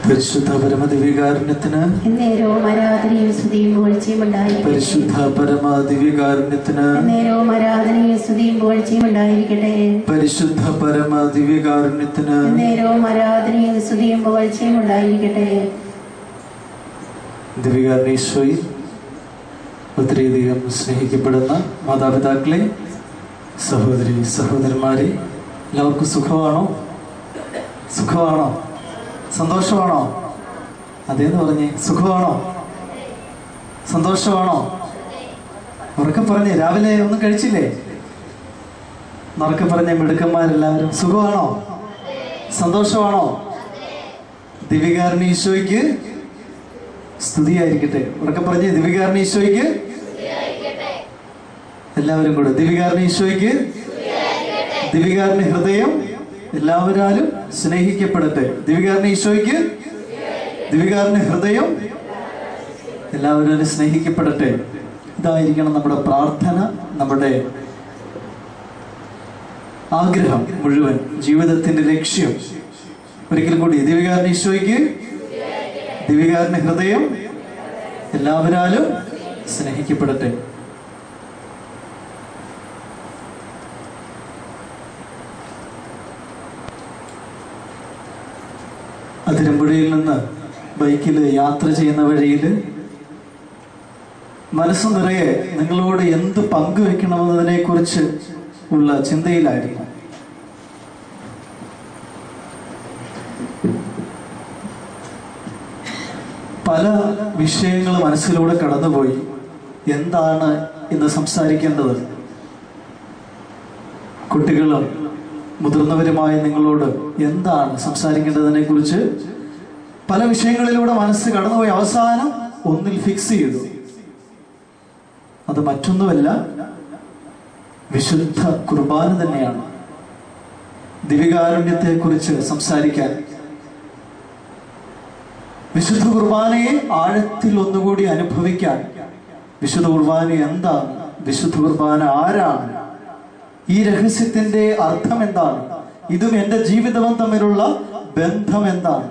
പരിശുദ്ധ പരമദിവികാരുണ്യത്തിന് എന്നേരവും ആരാധനയും സ്തുതിയും പുകഴ്ചയും ഉണ്ടായിരിക്കട്ടെ പരിശുദ്ധ പരമദിവികാരുണ്യത്തിന് എന്നേരവും ആരാധനയും സ്തുതിയും പുകഴ്ചയും ഉണ്ടായിരിക്കട്ടെ പരിശുദ്ധ പരമദിവികാരുണ്യത്തിന് എന്നേരവും ആരാധനയും സ്തുതിയും പുകഴ്ചയും ഉണ്ടായിരിക്കട്ടെ ദിവികാരണീശ്വയിൽ ഒത്തിരിയധികം സ്നേഹിക്കപ്പെടുന്ന മാതാപിതാക്കളെ സഹോദരി സഹോദരന്മാരെ എല്ലാവർക്കും സുഖമാണോ സുഖമാണോ സന്തോഷമാണോ അതേന്ന് പറഞ്ഞേ സുഖമാണോ സന്തോഷമാണോ ഉറക്കെ പറഞ്ഞേ രാവിലെ ഒന്നും കഴിച്ചില്ലേ ഉറക്കെ പറഞ്ഞേ മിടുക്കന്മാരെല്ലാവരും സുഖമാണോ സന്തോഷമാണോ ദിവികാരണ ഈശോയ്ക്ക് സ്തുതിയായിരിക്കട്ടെ ഉറക്കെ പറഞ്ഞേ ദിവികാരണ ഈശോയ്ക്ക് എല്ലാവരും കൂടെ ദിവികാരണ ഈശോയ്ക്ക് ദിവികാരണ ഹൃദയം എല്ലാവരാലും സ്നേഹിക്കപ്പെടട്ടെ ദിവികാരണ ഈശോയ്ക്ക് ദിവികാരണ ഹൃദയം എല്ലാവരും സ്നേഹിക്കപ്പെടട്ടെ ഇതായിരിക്കണം നമ്മുടെ പ്രാർത്ഥന നമ്മുടെ ആഗ്രഹം മുഴുവൻ ജീവിതത്തിന്റെ ലക്ഷ്യം ഒരിക്കലും കൂടി ദിവികാരണ ഈശോയ്ക്ക് ദിവികാരണ ഹൃദയം എല്ലാവരാലും സ്നേഹിക്കപ്പെടട്ടെ അതിരമ്പുഴയിൽ നിന്ന് ബൈക്കിൽ യാത്ര ചെയ്യുന്ന വഴിയിൽ മനസ്സ് നിറയെ നിങ്ങളോട് എന്ത് പങ്കുവെക്കണമെന്നതിനെ കുറിച്ച് ഉള്ള ചിന്തയിലായിരുന്നു പല വിഷയങ്ങൾ മനസ്സിലൂടെ കടന്നുപോയി എന്താണ് ഇന്ന് സംസാരിക്കേണ്ടത് കുട്ടികളും മുതിർന്നവരുമായ നിങ്ങളോട് എന്താണ് സംസാരിക്കേണ്ടതിനെ കുറിച്ച് പല വിഷയങ്ങളിലൂടെ മനസ്സ് കടന്നുപോയി അവസാനം ഒന്നിൽ ഫിക്സ് ചെയ്തു അത് മറ്റൊന്നുമല്ല വിശുദ്ധ കുർബാന തന്നെയാണ് ദിവികാരുണ്യത്തെ കുറിച്ച് സംസാരിക്കാൻ വിശുദ്ധ കുർബാനയെ ആഴത്തിൽ ഒന്നുകൂടി അനുഭവിക്കാൻ വിശുദ്ധ കുർബാന എന്താണ് വിശുദ്ധ കുർബാന ആരാണ് ഈ രഹസ്യത്തിന്റെ അർത്ഥം എന്താണ് ഇതും എന്റെ ജീവിതവും തമ്മിലുള്ള ബന്ധം എന്താണ്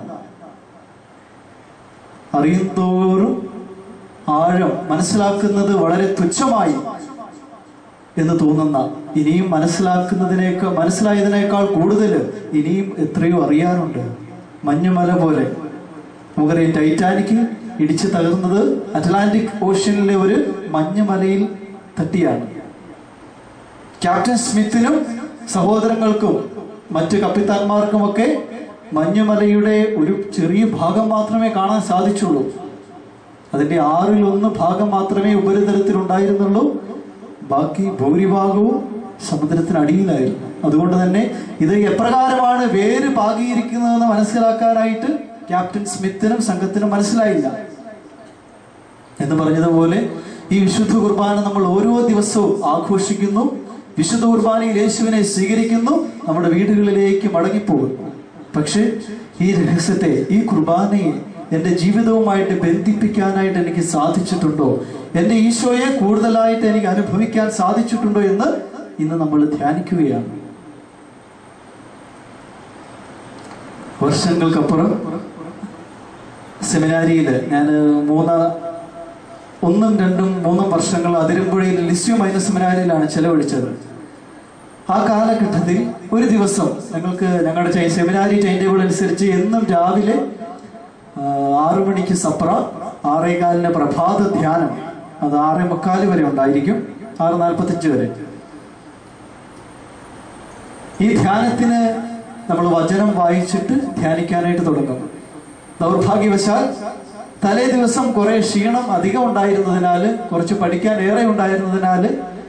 അറിയുന്തോറും ആഴം മനസ്സിലാക്കുന്നത് വളരെ തുച്ഛമായി എന്ന് തോന്നുന്ന ഇനിയും മനസ്സിലാക്കുന്നതിനേക്കാൾ മനസ്സിലായതിനേക്കാൾ കൂടുതൽ ഇനിയും എത്രയോ അറിയാനുണ്ട് മഞ്ഞുമല പോലെ നമുക്കറിയാം ടൈറ്റാനിക് ഇടിച്ചു തകർന്നത് അറ്റ്ലാന്റിക് ഓഷ്യനിലെ ഒരു മഞ്ഞുമലയിൽ തട്ടിയാണ് ക്യാപ്റ്റൻ സ്മിത്തിനും സഹോദരങ്ങൾക്കും മറ്റ് കപ്പിത്താന്മാർക്കുമൊക്കെ മഞ്ഞുമലയുടെ ഒരു ചെറിയ ഭാഗം മാത്രമേ കാണാൻ സാധിച്ചുള്ളൂ അതിന്റെ ആറിൽ ഒന്ന് ഭാഗം മാത്രമേ ഉപരിതലത്തിൽ ഉണ്ടായിരുന്നുള്ളൂ ബാക്കി ഭൂരിഭാഗവും സമുദ്രത്തിനടിയിലായിരുന്നു അതുകൊണ്ട് തന്നെ ഇത് എപ്രകാരമാണ് വേര് പാകിയിരിക്കുന്നതെന്ന് മനസ്സിലാക്കാനായിട്ട് ക്യാപ്റ്റൻ സ്മിത്തിനും സംഘത്തിനും മനസ്സിലായില്ല എന്ന് പറഞ്ഞതുപോലെ ഈ വിശുദ്ധ കുർബാന നമ്മൾ ഓരോ ദിവസവും ആഘോഷിക്കുന്നു വിശുദ്ധ കുർബാനയിൽ യേശുവിനെ സ്വീകരിക്കുന്നു നമ്മുടെ വീടുകളിലേക്ക് മടങ്ങിപ്പോകുന്നു പക്ഷെ ഈ രഹസ്യത്തെ ഈ കുർബാനയെ എന്റെ ജീവിതവുമായിട്ട് ബന്ധിപ്പിക്കാനായിട്ട് എനിക്ക് സാധിച്ചിട്ടുണ്ടോ എന്റെ ഈശോയെ കൂടുതലായിട്ട് എനിക്ക് അനുഭവിക്കാൻ സാധിച്ചിട്ടുണ്ടോ എന്ന് ഇന്ന് നമ്മൾ ധ്യാനിക്കുകയാണ് വർഷങ്ങൾക്കപ്പുറം സെമിനാരിയിൽ ഞാൻ മൂന്ന് ഒന്നും രണ്ടും മൂന്നും വർഷങ്ങൾ അതിരമ്പുഴയിൽ ലിസ്യു മൈനസ് സെമിനാരിയിലാണ് ചെലവഴിച്ചത് ആ കാലഘട്ടത്തിൽ ഒരു ദിവസം ഞങ്ങൾക്ക് ഞങ്ങളുടെ ചെ- സെമിനാരി ടൈം ടേബിൾ അനുസരിച്ച് എന്നും രാവിലെ ആ, ആറു മണിക്ക് സപ്ര ആറേകാലിന് പ്രഭാത ധ്യാനം അത് ആറേ മുക്കാല് വരെ ഉണ്ടായിരിക്കും ആറ് നാൽപ്പത്തഞ്ച് വരെ ഈ ധ്യാനത്തിന് നമ്മൾ വചനം വായിച്ചിട്ട് ധ്യാനിക്കാനായിട്ട് തുടങ്ങും ദൗർഭാഗ്യവശാൽ തലേ ദിവസം കുറെ ക്ഷീണം അധികം ഉണ്ടായിരുന്നതിനാൽ കുറച്ച് പഠിക്കാൻ ഏറെ ഉണ്ടായിരുന്നതിനാൽ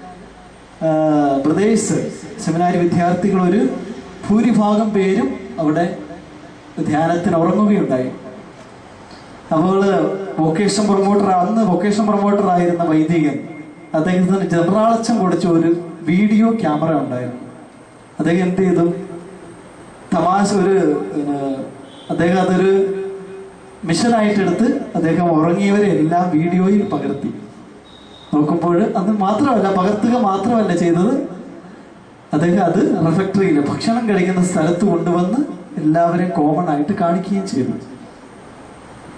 പ്രദേശ് സെമിനാരി വിദ്യാർത്ഥികൾ ഒരു ഭൂരിഭാഗം പേരും അവിടെ ധ്യാനത്തിന് ഉറങ്ങുകയുണ്ടായി അപ്പോൾ വൊക്കേഷൻ പ്രൊമോട്ടർ അന്ന് വൊക്കേഷൻ പ്രൊമോട്ടർ ആയിരുന്ന വൈദികൻ അദ്ദേഹത്തിന് ജനറാളച്ചം കൊടുത്ത ഒരു വീഡിയോ ക്യാമറ ഉണ്ടായിരുന്നു അദ്ദേഹം എന്ത് ചെയ്തു തമാശ ഒരു പിന്നെ, അദ്ദേഹം അതൊരു മിഷനായിട്ടെടുത്ത് അദ്ദേഹം ഉറങ്ങിയവരെ എല്ലാം വീഡിയോയിൽ പകർത്തി നോക്കുമ്പോൾ അത് മാത്രമല്ല പകർത്തുക മാത്രമല്ല ചെയ്തത് അദ്ദേഹം അത് റിഫക്ടറിയിൽ ഭക്ഷണം കഴിക്കുന്ന സ്ഥലത്ത് കൊണ്ടുവന്ന് എല്ലാവരെയും കോമൺ ആയിട്ട് കാണിക്കുകയും ചെയ്തു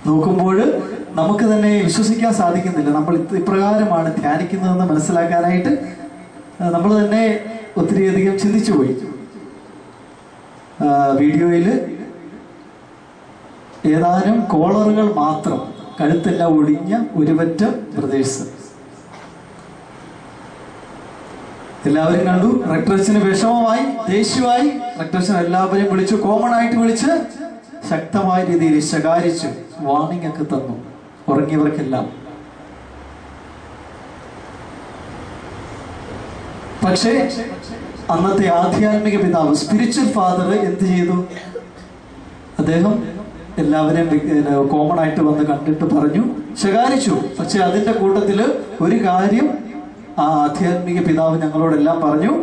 നോക്കുമ്പോൾ നമുക്ക് തന്നെ വിശ്വസിക്കാൻ സാധിക്കുന്നില്ല നമ്മൾ ഇത് ഇപ്രകാരമാണ് ധ്യാനിക്കുന്നതെന്ന് മനസ്സിലാക്കാനായിട്ട് നമ്മൾ തന്നെ ഒത്തിരിയധികം ചിന്തിച്ചു പോയി ആ, വീഡിയോയിൽ ഏതാനും കോളറുകൾ മാത്രം കഴുത്തെല്ലാം ഒടിഞ്ഞ ഒരു പറ്റം പ്രദേശം എല്ലാവരും കണ്ടു റക്ടറച്ചന് വിഷമമായി ദേഷ്യമായി റക്ടറച്ചൻ എല്ലാവരെയും വിളിച്ചു കോമൺ ആയിട്ട് വിളിച്ച് ശക്തമായ രീതിയിൽ ശകാരിച്ചു വാർണിംഗ് ഒക്കെ തന്നു ഉറങ്ങിയവർക്കെല്ലാം പക്ഷേ അന്നത്തെ ആധ്യാത്മിക പിതാവ് സ്പിരിച്വൽ ഫാദർ എന്ത് ചെയ്തു അദ്ദേഹം എല്ലാവരെയും കോമൺ ആയിട്ട് വന്ന് കണ്ടിട്ട് പറഞ്ഞു ശകാരിച്ചു പക്ഷെ അതിന്റെ കൂട്ടത്തില് ഒരു കാര്യം ആ ആധ്യാത്മിക പിതാവ് ഞങ്ങളോടെല്ലാം പറഞ്ഞു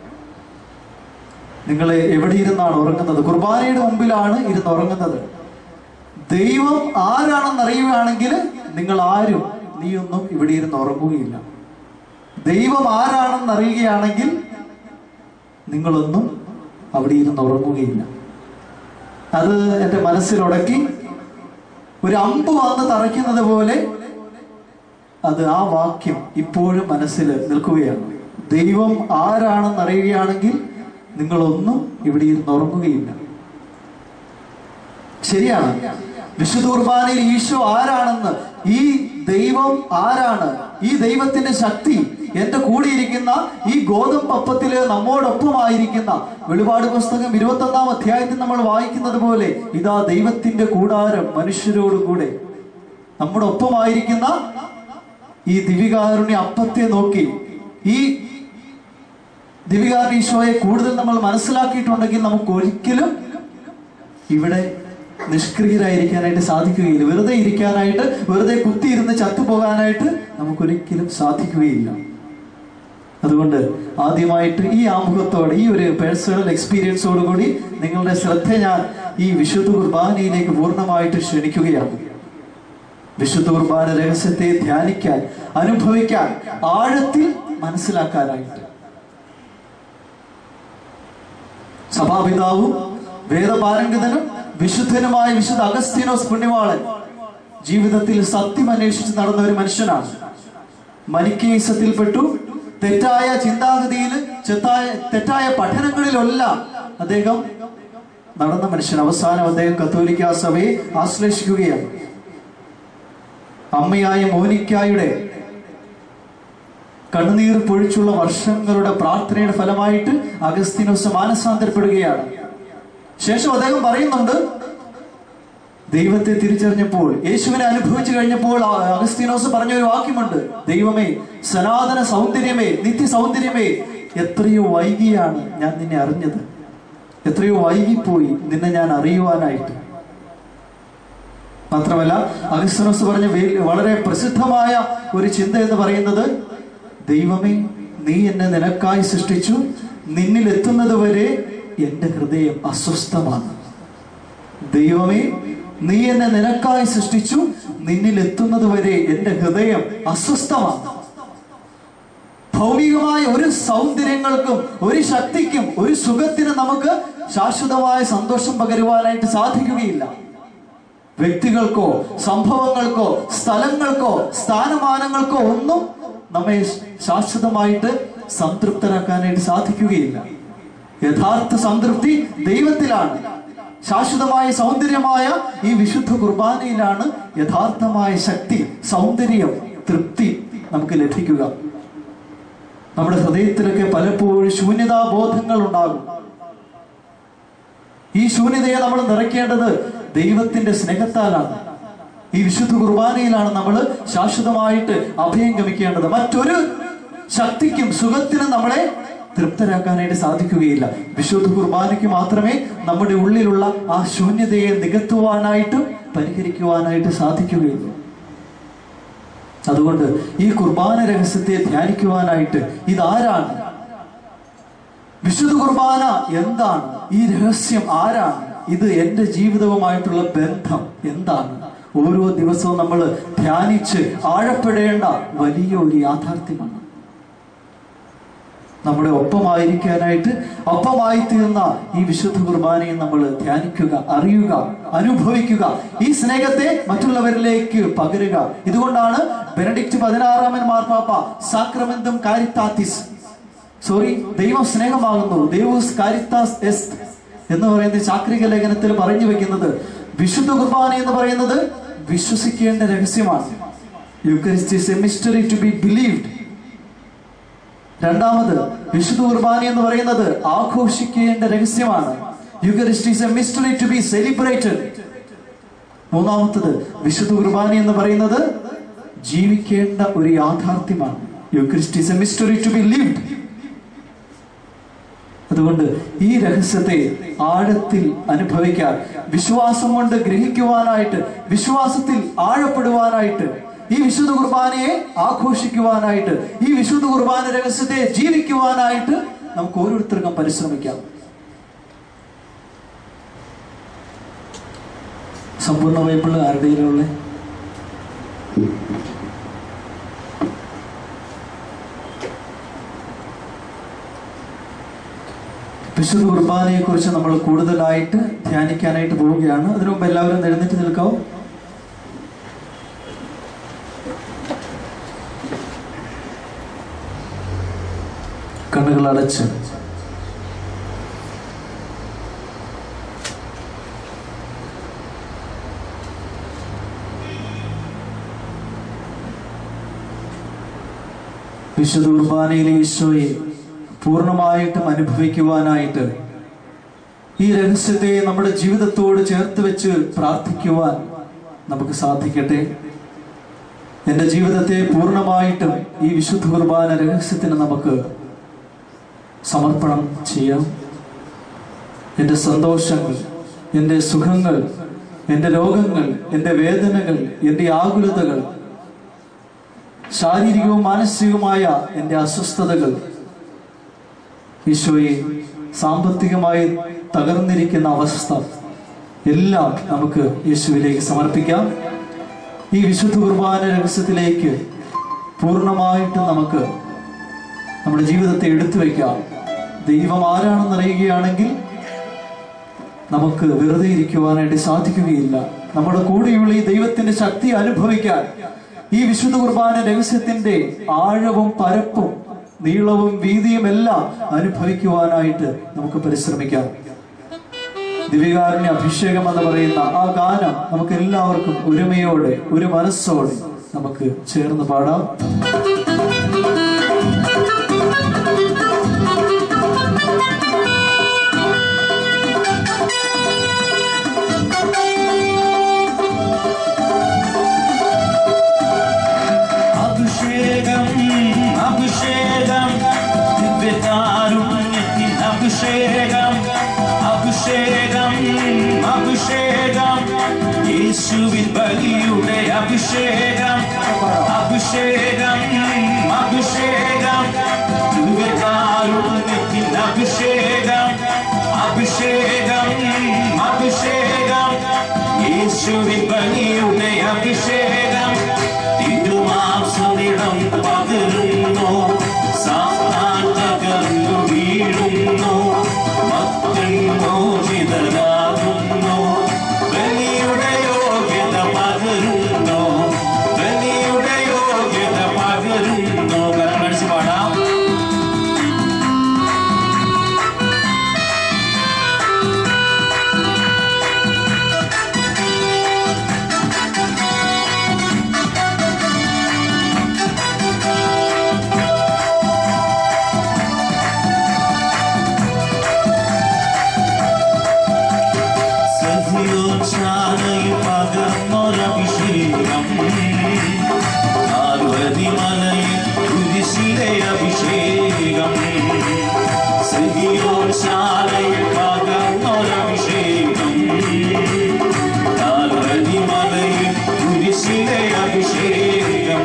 നിങ്ങൾ എവിടെ ഇരുന്നാണ് ഉറങ്ങുന്നത് കുർബാനയുടെ മുമ്പിലാണ് ഇരുന്ന് ഉറങ്ങുന്നത് ദൈവം ആരാണെന്ന് അറിയുകയാണെങ്കിൽ നിങ്ങൾ ആരും നീയൊന്നും ഇവിടെ ഇരുന്ന് ഉറങ്ങുകയില്ല ദൈവം ആരാണെന്ന് അറിയുകയാണെങ്കിൽ നിങ്ങളൊന്നും അവിടെ ഇരുന്ന് ഉറങ്ങുകയില്ല അത് എൻ്റെ മനസ്സിലുടക്കി ഒരു അമ്പ് വന്ന് തറയ്ക്കുന്നത് പോലെ അത് ആ വാക്യം ഇപ്പോഴും മനസ്സിൽ നിൽക്കുകയാണ് ദൈവം ആരാണെന്ന് അറിയുകയാണെങ്കിൽ നിങ്ങളൊന്നും ഇവിടെ ഇരുന്ന് ഉറങ്ങുകയില്ല ശരിയാണ് വിശുദ്ധ കുർബാനയിൽ ഈശോ ആരാണെന്ന് ഈ ദൈവം ആരാണ് ഈ ദൈവത്തിന്റെ ശക്തി എന്റെ കൂടിയിരിക്കുന്ന ഈ ഗോതമ്പ് അപ്പത്തില് നമ്മോടൊപ്പമായിരിക്കുന്ന വെളിപാട് പുസ്തകം ഇരുപത്തി ഒന്നാം അധ്യായത്തിൽ നമ്മൾ വായിക്കുന്നത് പോലെ ഇതാ ദൈവത്തിന്റെ കൂടാരം മനുഷ്യരോടുകൂടെ നമ്മുടെ ഒപ്പമായിരിക്കുന്ന ഈ ദിവികാരുണ്യ അപ്പത്തെ നോക്കി ഈ ദിവികാരുണ്യ ഈശോയെ കൂടുതൽ നമ്മൾ മനസ്സിലാക്കിയിട്ടുണ്ടെങ്കിൽ നമുക്ക് ഒരിക്കലും ഇവിടെ നിഷ്ക്രിയരായിരിക്കാനായിട്ട് സാധിക്കുകയില്ല വെറുതെ ഇരിക്കാനായിട്ട് വെറുതെ കുത്തിയിരുന്ന് ചത്തുപോകാനായിട്ട് നമുക്കൊരിക്കലും സാധിക്കുകയില്ല അതുകൊണ്ട് ആദ്യമായിട്ട് ഈ ആമുഖത്തോടെ ഈ ഒരു പേഴ്സണൽ എക്സ്പീരിയൻസോട് കൂടി നിങ്ങളുടെ ശ്രദ്ധ ഞാൻ ഈ വിശുദ്ധ കുർബാനയിലേക്ക് പൂർണ്ണമായിട്ട് ക്ഷണിക്കുകയാണ് വിശുദ്ധ കുർബാന രഹസ്യത്തെ ധ്യാനിക്കാൻ അനുഭവിക്കാൻ ആഴത്തിൽ മനസ്സിലാക്കാനായിട്ട് സഭാപിതാവും വേദപാരംഗതനും വിശുദ്ധനുമായ വിശുദ്ധ അഗസ്തീനോസ് പുണ്യവാളൻ ജീവിതത്തിൽ സത്യം അന്വേഷിച്ച് നടന്ന ഒരു മനുഷ്യനാണ് മനിക്കേസത്തിൽപ്പെട്ടു തെറ്റായ ചിന്താഗതിയിൽ ചെത്തായ തെറ്റായ പഠനങ്ങളിലെല്ലാം അദ്ദേഹം നടന്ന മനുഷ്യൻ അവസാനം അദ്ദേഹം കത്തോലിക്ക സഭയെ ആശ്ലേഷിക്കുകയാണ് അമ്മയായ മോനിക്കായുടെ കണ്ണുനീർ പൊഴിച്ചുള്ള വർഷങ്ങളുടെ പ്രാർത്ഥനയുടെ ഫലമായിട്ട് അഗസ്തീനോസ് മാനസാന്തരപ്പെടുകയാണ് ശേഷം അദ്ദേഹം പറയുന്നുണ്ട് ദൈവത്തെ തിരിച്ചറിഞ്ഞപ്പോൾ യേശുവിനെ അനുഭവിച്ചു കഴിഞ്ഞപ്പോൾ ആ അഗസ്തീനോസ് പറഞ്ഞ ഒരു വാക്യമുണ്ട് ദൈവമേ സനാതന സൗന്ദര്യമേ നിത്യ സൗന്ദര്യമേ എത്രയോ വൈകിയാണ് ഞാൻ നിന്നെ അറിഞ്ഞത് എത്രയോ വൈകിപ്പോയി നിന്നെ ഞാൻ അറിയുവാനായിട്ട് മാത്രമല്ല അഗസ്തീനോസ് പറഞ്ഞ വേ- വളരെ പ്രസിദ്ധമായ ഒരു ചിന്ത എന്ന് പറയുന്നത് ദൈവമേ നീ എന്നെ നിനക്കായി സൃഷ്ടിച്ചു നിന്നിൽ എത്തുന്നത് വരെ എന്റെ ഹൃദയം അസ്വസ്ഥമാണ് ദൈവമേ നീ എന്നെ നിനക്കായി സൃഷ്ടിച്ചു നിന്നിൽ എത്തുന്നത് വരെ എന്റെ ഹൃദയം അസ്വസ്ഥമാണ് ഭൗമികമായ ഒരു സൗന്ദര്യങ്ങൾക്കും ഒരു ശക്തിക്കും ഒരു സുഖത്തിനും നമുക്ക് ശാശ്വതമായ സന്തോഷം പകരുവാനായിട്ട് സാധിക്കുകയില്ല വ്യക്തികൾക്കോ സംഭവങ്ങൾക്കോ സ്ഥലങ്ങൾക്കോ സ്ഥാനമാനങ്ങൾക്കോ ഒന്നും നമ്മെ ശാശ്വതമായിട്ട് സംതൃപ്തരാക്കാനായിട്ട് സാധിക്കുകയില്ല യഥാർത്ഥ സംതൃപ്തി ദൈവത്തിലാണ് ശാശ്വതമായ സൗന്ദര്യമായ ഈ വിശുദ്ധ കുർബാനയിലാണ് യഥാർത്ഥമായ ശക്തി സൗന്ദര്യം തൃപ്തി നമുക്ക് ലഭിക്കുക നമ്മുടെ ഹൃദയത്തിലൊക്കെ പലപ്പോഴും ശൂന്യതാബോധങ്ങൾ ഉണ്ടാകും ഈ ശൂന്യതയെ നമ്മൾ നിറയ്ക്കേണ്ടത് ദൈവത്തിന്റെ സ്നേഹത്താലാണ് ഈ വിശുദ്ധ കുർബാനയിലാണ് നമ്മൾ ശാശ്വതമായിട്ട് അഭയം ഗമിക്കേണ്ടത് മറ്റൊരു ശക്തിക്കും സുഖത്തിനും നമ്മളെ തൃപ്തരാക്കാനായിട്ട് സാധിക്കുകയില്ല വിശുദ്ധ കുർബാനയ്ക്ക് മാത്രമേ നമ്മുടെ ഉള്ളിലുള്ള ആ ശൂന്യതയെ നികത്തുവാനായിട്ടും പരിഹരിക്കുവാനായിട്ട് സാധിക്കുകയുള്ളൂ അതുകൊണ്ട് ഈ കുർബാന രഹസ്യത്തെ ധ്യാനിക്കുവാനായിട്ട് ഇതാരാണ് വിശുദ്ധ കുർബാന എന്താണ് ഈ രഹസ്യം ആരാണ് ഇത് എന്റെ ജീവിതവുമായിട്ടുള്ള ബന്ധം എന്താണ് ഓരോ ദിവസവും നമ്മൾ ധ്യാനിച്ച് ആഴപ്പെടേണ്ട വലിയ ഒരു യാഥാർത്ഥ്യമാണ് നമ്മുടെ ഒപ്പമായിരിക്കാനായിട്ട് ഒപ്പമായി തീർന്ന ഈ വിശുദ്ധ കുർബാനയെ നമ്മൾ ധ്യാനിക്കുക അറിയുക അനുഭവിക്കുക ഈ സ്നേഹത്തെ മറ്റുള്ളവരിലേക്ക് പകരുക ഇതുകൊണ്ടാണ് ബെനഡിക്റ്റ് പതിനാറാമൻ മാർപ്പാപ്പ സാക്രമെന്തും കാരിത്താത്തിസ് സോറി ദൈവം സ്നേഹമാകുന്നു ദൈവസ് കാരിത്താസ് എസ് എന്ന് പറയുന്ന ചാക്രിക ലേഖനത്തിൽ പറഞ്ഞു വെക്കുന്നത് വിശുദ്ധ കുർബാന എന്ന് പറയുന്നത് വിശ്വസിക്കേണ്ട രഹസ്യമാണ് Eucharist is a mystery to be believed രണ്ടാമത് വിശുദ്ധ കുർബാന എന്ന് പറയുന്നത് ആഘോഷിക്കേണ്ട രഹസ്യമാണ് Eucharist is a mystery to be celebrated മൂന്നാമത്തത് വിശുദ്ധ കുർബാന എന്ന് പറയുന്നത് ജീവിക്കേണ്ട ഒരു യാഥാർത്ഥ്യമാണ് Eucharist is a mystery to be lived അതുകൊണ്ട് ഈ രഹസ്യത്തെ ആഴത്തിൽ അനുഭവിക്കാൻ വിശ്വാസം കൊണ്ട് ഗ്രഹിക്കുവാനായിട്ട് വിശ്വാസത്തിൽ ആഴപ്പെടുവാനായിട്ട് ഈ വിശുദ്ധ കുർബാനയെ ആഘോഷിക്കുവാനായിട്ട് ഈ വിശുദ്ധ കുർബാന രഹസ്യത്തെ ജീവിക്കുവാനായിട്ട് നമുക്ക് ഓരോരുത്തർക്കും പരിശ്രമിക്കാം സമ്പൂർണ്ണ ബൈബിള് ആരുടെയിലുള്ള വിശുദ്ധ കുർബാനയെ കുറിച്ച് നമ്മൾ കൂടുതലായിട്ട് ധ്യാനിക്കാനായിട്ട് പോവുകയാണ് അതിനു മുമ്പ് എല്ലാവരും എഴുന്നേറ്റ് നിൽക്കാവും കണ്ണുകൾ അടച്ച് വിശുദ്ധ കുർബാനയിലെ ഈശോയെ പൂർണ്ണമായിട്ടും അനുഭവിക്കുവാനായിട്ട് ഈ രഹസ്യത്തെ നമ്മുടെ ജീവിതത്തോട് ചേർത്ത് വെച്ച് പ്രാർത്ഥിക്കുവാൻ നമുക്ക് സാധിക്കട്ടെ എൻ്റെ ജീവിതത്തെ പൂർണ്ണമായിട്ടും ഈ വിശുദ്ധ കുർബാന രഹസ്യത്തിന് നമുക്ക് സമർപ്പണം ചെയ്യാം എൻ്റെ സന്തോഷങ്ങൾ എൻ്റെ സുഖങ്ങൾ എൻ്റെ രോഗങ്ങൾ എൻ്റെ വേദനകൾ എൻ്റെ ആകുലതകൾ ശാരീരികവും മാനസികവുമായ എൻ്റെ അസ്വസ്ഥതകൾ ഈശോയെ സാമ്പത്തികമായി തകർന്നിരിക്കുന്ന അവസ്ഥ എല്ലാം നമുക്ക് യേശുവിലേക്ക് സമർപ്പിക്കാം ഈ വിശുദ്ധ കുർബാന രഹസ്യത്തിലേക്ക് പൂർണ്ണമായിട്ട് നമുക്ക് നമ്മുടെ ജീവിതത്തെ എടുത്തു വയ്ക്കാം ദൈവം ആരാണെന്ന് അറിയുകയാണെങ്കിൽ നമുക്ക് വെറുതെ ഇരിക്കുവാനായിട്ട് സാധിക്കുകയില്ല നമ്മുടെ കൂടെയുള്ള ഈ ദൈവത്തിന്റെ ശക്തി അനുഭവിക്കാൻ ഈ വിശുദ്ധ കുർബാന രഹസ്യത്തിന്റെ ആഴവും പരപ്പും നീളവും വീതിയും എല്ലാം അനുഭവിക്കുവാനായിട്ട് നമുക്ക് പരിശ്രമിക്കാം ദിവ്യകാരുണ്യ അഭിഷേകം എന്ന് പറയുന്ന ആ ഗാനം നമുക്ക് എല്ലാവർക്കും ഒരുമയോടെ ഒരു മനസ്സോടെ നമുക്ക് ചേർന്ന് പാടാം അഭിഷേകം അഭിഷേകം ദിവ്യകാരുണ്യത്തിൻ അഭിഷേകം അഭിഷേകം അഭിഷേകം യേശുവിൻ ബലിയുടെ അഭിഷേകം അഭിഷേകം അഭിഷേകം ദിവ്യകാരുണ്യത്തിൻ അഭിഷേകം അഭിഷേകം അഭിഷേകം യേശുവിൻ ബലിയുടെ അഭിഷേകം തിരുമാംസനിടം പകരുന്നു സാത്താൻ തകർന്നു വീഴുന്നു ഭക്തൻ മോചിതരാകുന്നു ബലിയുടെ യോഗ്യത പകരുന്നു ബലിയുടെ യോഗ്യത പകരുന്നു കരമടിച്ച് പാടാം സഹിയോത്സാഹയിൽ പകർന്നൊരഭിഷേകം പാർവതിമലയിൽ കുരിശിലെ അഭിഷേകം സഹിയോത്സാഹയിൽ പകർന്നൊരഭിഷേകം പാർവതിമലയിൽ കുരിശിലെ അഭിഷേകം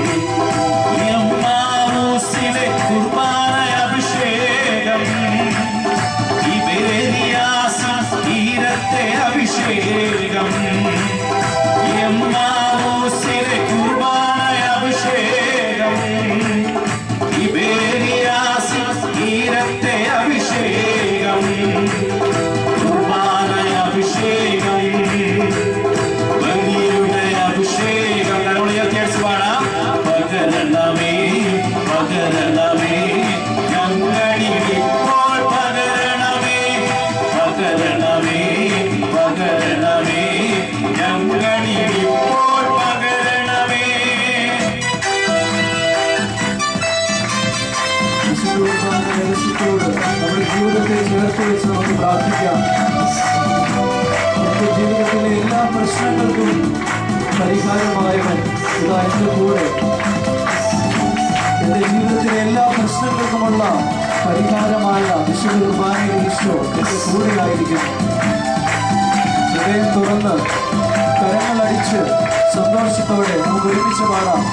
യമ്മാവൂസിലെ കുർബാന അഭിഷേകം ഇബേരിയാസ തീരത്തെ അഭിഷേകം കരത്തിൽ വെച്ച് നമുക്ക് പ്രാർത്ഥിക്കാം എന്റെ ജീവിതത്തിലെ എല്ലാ പ്രശ്നങ്ങൾക്കും പരിഹാരമായവൻ ഇതാ എന്റെ കൂടെ എന്റെ ജീവിതത്തിലെ എല്ലാ പ്രശ്നങ്ങൾക്കുമുള്ള പരിഹാരമായ വിശുദ്ധ കുർബാനയിൽ ഈശോ എന്റെ കൂടെയായിരിക്കുന്നു ഹൃദയം തുറന്ന് കരങ്ങളടിച്ച് സന്തോഷത്തോടെ നമുക്ക് ഒരുമിച്ച് പാടാം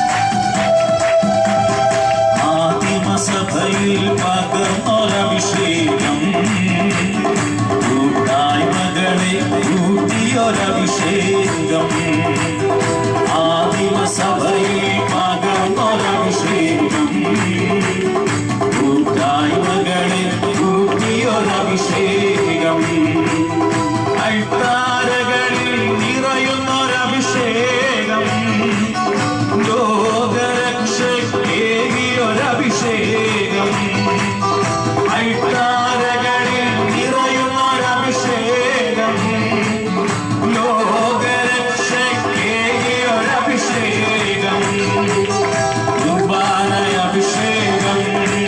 ആദിമസഭയിൽ പകർന്നൊരഭിഷേകം കൂട്ടായ്മകളെ കൂട്ടിയൊരഭിഷേകം ആദിമസഭയിൽ പകർന്നൊരഭിഷേകം കൂട്ടായ്മകളെ കൂട്ടിയൊരഭിഷേകം അൾത്താരകളിൽ നിറയുന്നൊരഭിഷേകം ലോകരക്ഷയ്ക്കേകിയൊരഭിഷേകം അൾത്താരകളിൽ നിറയുന്നൊരഭിഷേകം ലോകരക്ഷയ്ക്കേകിയൊരഭിഷേകം കുർബാനയഭിഷേകം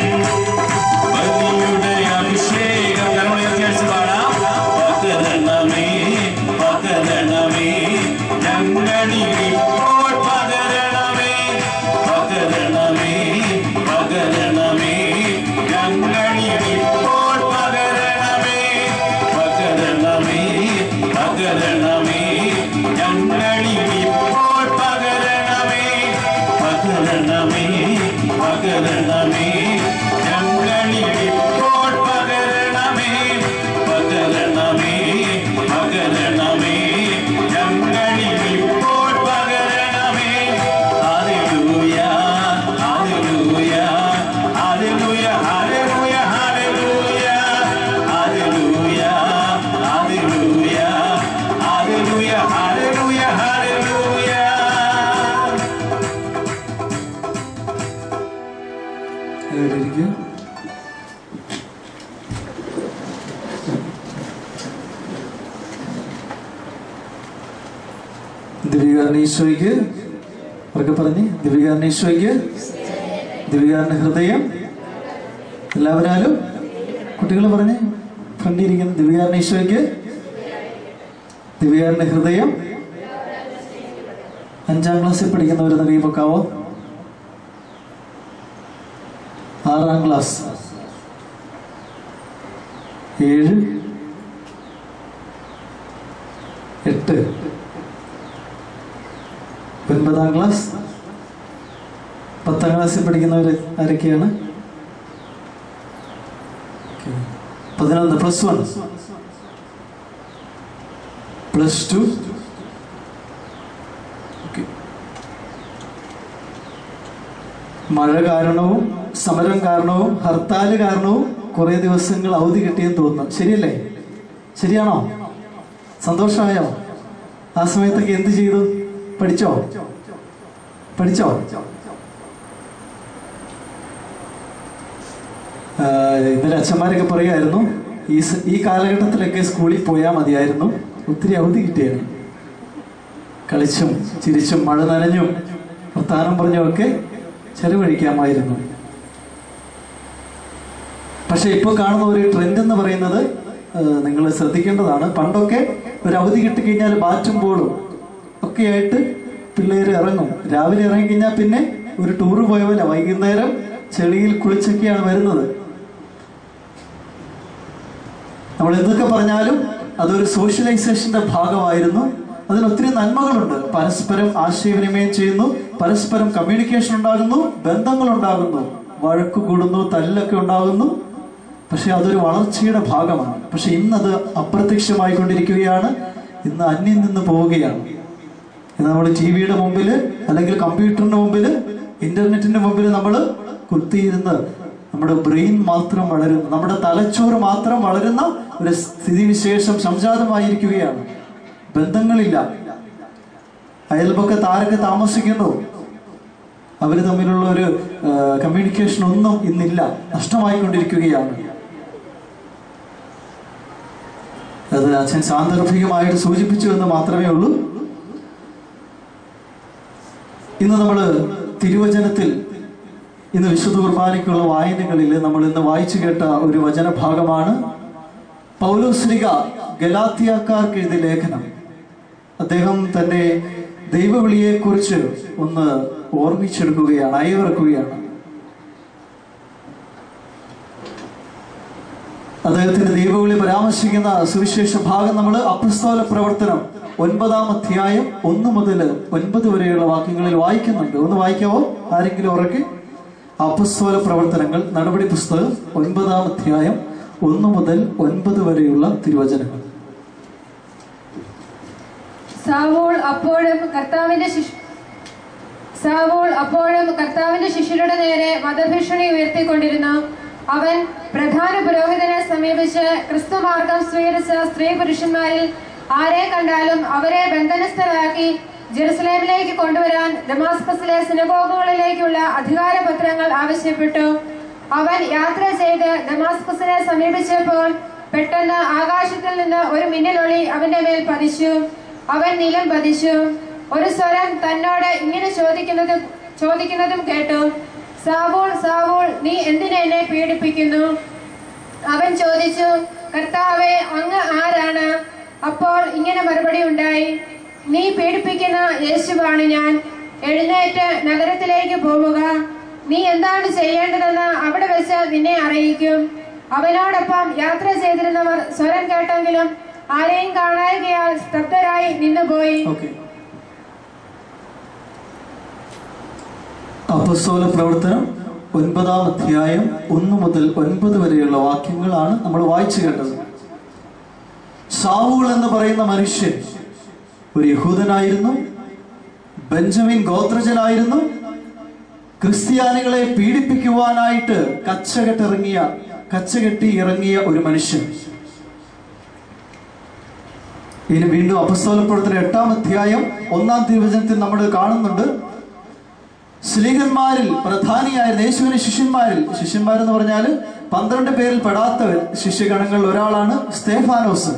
ബലിയുടെ അഭിഷേകം കരമുയർത്തി പാടാം പകരണമേ പകരണമേ ഞങ്ങളിപ്പോൾ പകരണമേ പകരണമേ പകരണമേ ഞങ്ങളിപ്പോൾ പകരണമേ പകരണമേ പകരണമേ ഞങ്ങളിപ്പോൾ പകരണമേ പകരണമേ പകരണമേ ഞങ്ങളിപ്പോൾ പകരണമേ പകരണമേ പകരണമേ ഞങ്ങളിപ്പോൾ പകരണമേ ഹല്ലേലൂയ ഹല്ലേലൂയ ഹല്ലേലൂയ ഹല്ലേലൂയ ഹല്ലേലൂയ ഹല്ലേലൂയ ഹല്ലേലൂയ ഹല്ലേലൂയ ഹല്ലേലൂയ ഹല്ലേലൂയ ഇരിക്കുക ദിവ്യകാരണീശ്വയ്ക്ക് അവർക്ക് പറഞ്ഞ് ദിവ്യകാരണീശ്വയ്ക്ക് ദിവ്യകാരണ ഹൃദയം എല്ലാവരാലും കുട്ടികൾ പറഞ്ഞ് കണ്ടിരിക്കുന്ന ദിവ്യകാരണീശ്വയ്ക്ക് ദിവ്യകാരണ ഹൃദയം അഞ്ചാം ക്ലാസ്സിൽ പഠിക്കുന്നവരെന്ന് കൈ പൊക്കാവോ ആറാം ക്ലാസ് ഏഴ് എട്ട് ഒൻപതാം ക്ലാസ് പത്താം ക്ലാസ്സിൽ പഠിക്കുന്നവർ ആരൊക്കെയാണ് Okay. പതിനൊന്ന് പ്ലസ് വൺ പ്ലസ് ടു മഴ കാരണവും സമരം കാരണവും ഹർത്താൽ കാരണവും കുറെ ദിവസങ്ങൾ അവധി കിട്ടിയെന്ന് തോന്നുന്നു ശരിയല്ലേ ശരിയാണോ സന്തോഷമായോ ആ സമയത്തൊക്കെ എന്ത് ചെയ്തു പഠിച്ചോ പഠിച്ചോ ആ, ഇന്നലെ അച്ഛന്മാരൊക്കെ പറയുമായിരുന്നു ഈ സ- ഈ കാലഘട്ടത്തിലൊക്കെ സ്കൂളിൽ പോയാൽ മതിയായിരുന്നു ഒത്തിരി അവധി കിട്ടിയാണ് കളിച്ചും ചിരിച്ചും മഴ നനഞ്ഞും വർത്താനം പറഞ്ഞുമൊക്കെ ചെലവഴിക്കാമായിരുന്നു പക്ഷെ ഇപ്പോൾ കാണുന്ന ഒരു ട്രെൻഡ് എന്ന് പറയുന്നത് നിങ്ങൾ ശ്രദ്ധിക്കേണ്ടതാണ് പണ്ടൊക്കെ ഒരു അവധി കിട്ടിക്കഴിഞ്ഞാൽ ബാറ്റും ബോളും ഒക്കെ ആയിട്ട് പിള്ളേർ ഇറങ്ങും രാവിലെ ഇറങ്ങിക്കഴിഞ്ഞാൽ പിന്നെ ഒരു ടൂറ് പോയ പോലെ വൈകുന്നേരം ചെളിയിൽ കുളിച്ചൊക്കെയാണ് വരുന്നത് നമ്മൾ എന്തൊക്കെ പറഞ്ഞാലും അതൊരു സോഷ്യലൈസേഷന്റെ ഭാഗമായിരുന്നു അതിന് ഒത്തിരി നന്മകളുണ്ട് പരസ്പരം ആശയവിനിമയം ചെയ്യുന്നു പരസ്പരം കമ്മ്യൂണിക്കേഷൻ ഉണ്ടാകുന്നു ബന്ധങ്ങൾ ഉണ്ടാകുന്നു വഴക്ക് കൂടുന്നു തല്ലൊക്കെ ഉണ്ടാകുന്നു പക്ഷെ അതൊരു വളർച്ചയുടെ ഭാഗമാണ് പക്ഷെ ഇന്നത് അപ്രത്യക്ഷമായിക്കൊണ്ടിരിക്കുകയാണ് ഇന്ന് അന്യം നിന്ന് പോവുകയാണ് ഇന്ന് നമ്മൾ ടി വിയുടെ മുമ്പിൽ അല്ലെങ്കിൽ കമ്പ്യൂട്ടറിന്റെ മുമ്പിൽ ഇന്റർനെറ്റിന്റെ മുമ്പിൽ നമ്മൾ കുത്തിയിരുന്ന് നമ്മുടെ ബ്രെയിൻ മാത്രം വളരുന്ന നമ്മുടെ തലച്ചോറ് മാത്രം വളരുന്ന ഒരു സ്ഥിതിവിശേഷം സംജാതമായിരിക്കുകയാണ് ബന്ധങ്ങളില്ല അയൽപക്കത്ത് ആരൊക്കെ താമസിക്കുന്നു അവർ തമ്മിലുള്ള ഒരു കമ്മ്യൂണിക്കേഷൻ ഒന്നും ഇന്നില്ല നഷ്ടമായിക്കൊണ്ടിരിക്കുകയാണ് അത് അച്ഛൻ സാന്ദർഭികമായിട്ട് സൂചിപ്പിച്ചു എന്ന് മാത്രമേ ഉള്ളൂ ഇന്ന് നമ്മൾ തിരുവചനത്തിൽ ഇന്ന് വിശുദ്ധ കുർബാനയ്ക്കുള്ള വായനകളിൽ നമ്മൾ ഇന്ന് വായിച്ചു കേട്ട ഒരു വചനഭാഗമാണ് പൗലോസ്ലിക ഗലാത്തിയാക്കാർക്ക് എഴുതിയ ലേഖനം അദ്ദേഹം തന്റെ ദൈവവിളിയെക്കുറിച്ച് ഒന്ന് ഓർമ്മിച്ചെടുക്കുകയാണ് അയവിറക്കുകയാണ് അദ്ദേഹത്തിന്റെ ദൈവവിളി പരാമർശിക്കുന്ന സുവിശേഷ ഭാഗം നമ്മൾ അപ്രസ്തോല പ്രവർത്തനം ഒൻപതാം അധ്യായം ഒന്ന് മുതൽ ഒൻപത് വരെയുള്ള വാക്യങ്ങളിൽ വായിക്കുന്നുണ്ട് ഒന്ന് വായിക്കാവോ ആരെങ്കിലും ഉറക്കെ അപ്പസ്തോല പ്രവർത്തനങ്ങൾ നടപടി പുസ്തകം ഒൻപതാം അധ്യായം ഒന്ന് മുതൽ ഒൻപത് വരെയുള്ള തിരുവചനങ്ങൾ സാവൂൾ അപ്പോഴും കർത്താവിന്റെ ശിശു സാവൂൾ അപ്പോഴും കർത്താവിന്റെ ശിഷ്യരുടെ നേരെ വധഭീഷണി ഉയർത്തിക്കൊണ്ടിരുന്നു അവൻ പ്രധാന പുരോഹിതനെ സമീപിച്ച് ക്രിസ്തുമാർഗം സ്വീകരിച്ച സ്ത്രീ പുരുഷന്മാരിൽ ആരെ കണ്ടാലും അവരെ ബന്ധനസ്ഥരാക്കി ജെറുസലേമിലേക്ക് കൊണ്ടുവരാൻ ഡമാസ്കസിലെ സിനഗോഗുകളിലേക്കുള്ള അധികാരപത്രങ്ങൾ ആവശ്യപ്പെട്ടു അവൻ യാത്ര ചെയ്ത് ഡമാസ്കസിനെ സമീപിച്ചപ്പോൾ പെട്ടെന്ന് ആകാശത്തിൽ നിന്ന് ഒരു മിന്നലൊളി അവന്റെ മേൽ പതിച്ചു അവൻ നിലം പതിച്ചു ഒരു സ്വരം തന്നോട് ഇങ്ങനെ ചോദിക്കുന്നത് ചോദിക്കുന്നതും കേട്ടു സാവൂൾ സാവൂൾ നീ എന്തിനെ എന്നെ പീഡിപ്പിക്കുന്നു അവൻ ചോദിച്ചു കർത്താവെ അങ്ങ് ആരാണ് അപ്പോൾ ഇങ്ങനെ മറുപടി ഉണ്ടായി നീ പീഡിപ്പിക്കുന്ന യേശുവാണ് ഞാൻ എഴുന്നേറ്റ് നഗരത്തിലേക്ക് പോവുക നീ എന്താണ് ചെയ്യേണ്ടതെന്ന് അവിടെ വെച്ച് നിന്നെ അറിയിക്കും അവനോടൊപ്പം യാത്ര ചെയ്തിരുന്നവർ സ്വരം കേട്ടെങ്കിലും ആരെയും കാണായകയാൽ സ്തബ്ധരായി നിന്നുപോയി ഓക്കെ അപ്പസ്തോല പ്രവർത്തനം ഒൻപതാം അധ്യായം ഒന്ന് മുതൽ ഒൻപത് വരെയുള്ള വാക്യങ്ങളാണ് നമ്മൾ വായിച്ചു കേട്ടത് സാവൂൾ എന്ന് പറയുന്ന മനുഷ്യൻ ഒരു യഹൂദനായിരുന്നു ബെഞ്ചമിൻ ഗോത്രജനായിരുന്നു ക്രിസ്ത്യാനികളെ പീഡിപ്പിക്കുവാനായിട്ട് കച്ചകെട്ടിറങ്ങിയ കച്ചകെട്ടി ഇറങ്ങിയ ഒരു മനുഷ്യൻ ഇനി വീണ്ടും അപസ്തോലപ്പെടുത്തുന്ന എട്ടാം അധ്യായം ഒന്നാം തിരുവചനത്തിൽ നമ്മൾ കാണുന്നുണ്ട് സ്ലീഹന്മാരിൽ പ്രധാനിയായിരുന്ന യേശുവിന്റെ ശിഷ്യന്മാരിൽ ശിഷ്യന്മാരെന്ന് പറഞ്ഞാൽ പന്ത്രണ്ട് പേരിൽ പെടാത്ത ശിഷ്യഗണങ്ങളിൽ ഒരാളാണ് സ്തേഫാനോസ്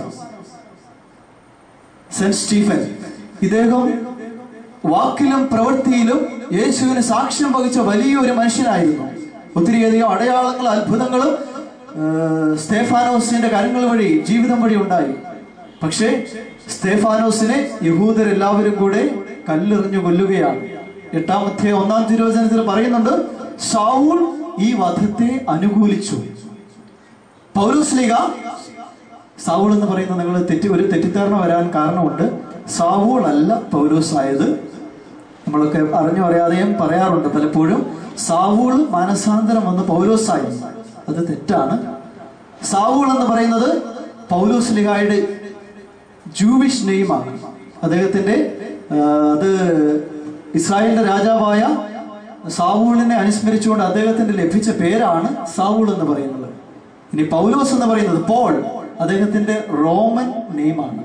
സെന്റ് സ്റ്റീഫൻ ഇദ്ദേഹം വാക്കിലും പ്രവൃത്തിയിലും യേശുവിന് സാക്ഷ്യം വഹിച്ച വലിയൊരു മനുഷ്യനായിരുന്നു ഒത്തിരിയധികം അടയാളങ്ങളും അത്ഭുതങ്ങളും ആ, സ്തേഫാനോസിന്റെ കാര്യങ്ങൾ വഴി ജീവിതം വഴി ഉണ്ടായി പക്ഷേ സ്തേഫാനോസിനെ യഹൂദരെല്ലാവരും കൂടെ കല്ലെറിഞ്ഞു കൊല്ലുകയാണ് എട്ടാമത്തെ ഒന്നാം തിരുവചനത്തിൽ പറയുന്നുണ്ട് ഷാവൂൾ ഈ വധത്തെ അനുകൂലിച്ചു പൗലോസ്ലിക സാവൂൾ എന്ന് പറയുന്നത് നിങ്ങൾ തെറ്റി ഒരു തെറ്റിദ്ധാരണ വരാൻ കാരണമുണ്ട് സാവൂൾ അല്ല പൗലോസ് ആയത് നമ്മളൊക്കെ അറിഞ്ഞു അറിയാതെയും പറയാറുണ്ട് പലപ്പോഴും സാവൂൾ മാനസാന്തരം വന്ന് പൗലോസായി അത് തെറ്റാണ് സാവൂൾ എന്ന് പറയുന്നത് പൗലോസ് ലിഗായുടെ ജൂവിഷ് നെയ്മാണ് അദ്ദേഹത്തിന്റെ ആ, അത് ഇസ്രായേലിന്റെ രാജാവായ സാവൂളിനെ അനുസ്മരിച്ചുകൊണ്ട് അദ്ദേഹത്തിന്റെ ലഭിച്ച പേരാണ് സാവൂൾ എന്ന് പറയുന്നത് ഇനി പൗലോസ് എന്ന് പറയുന്നത് പോൾ അദ്ദേഹത്തിന്റെ റോമൻ നെയ്മാണ്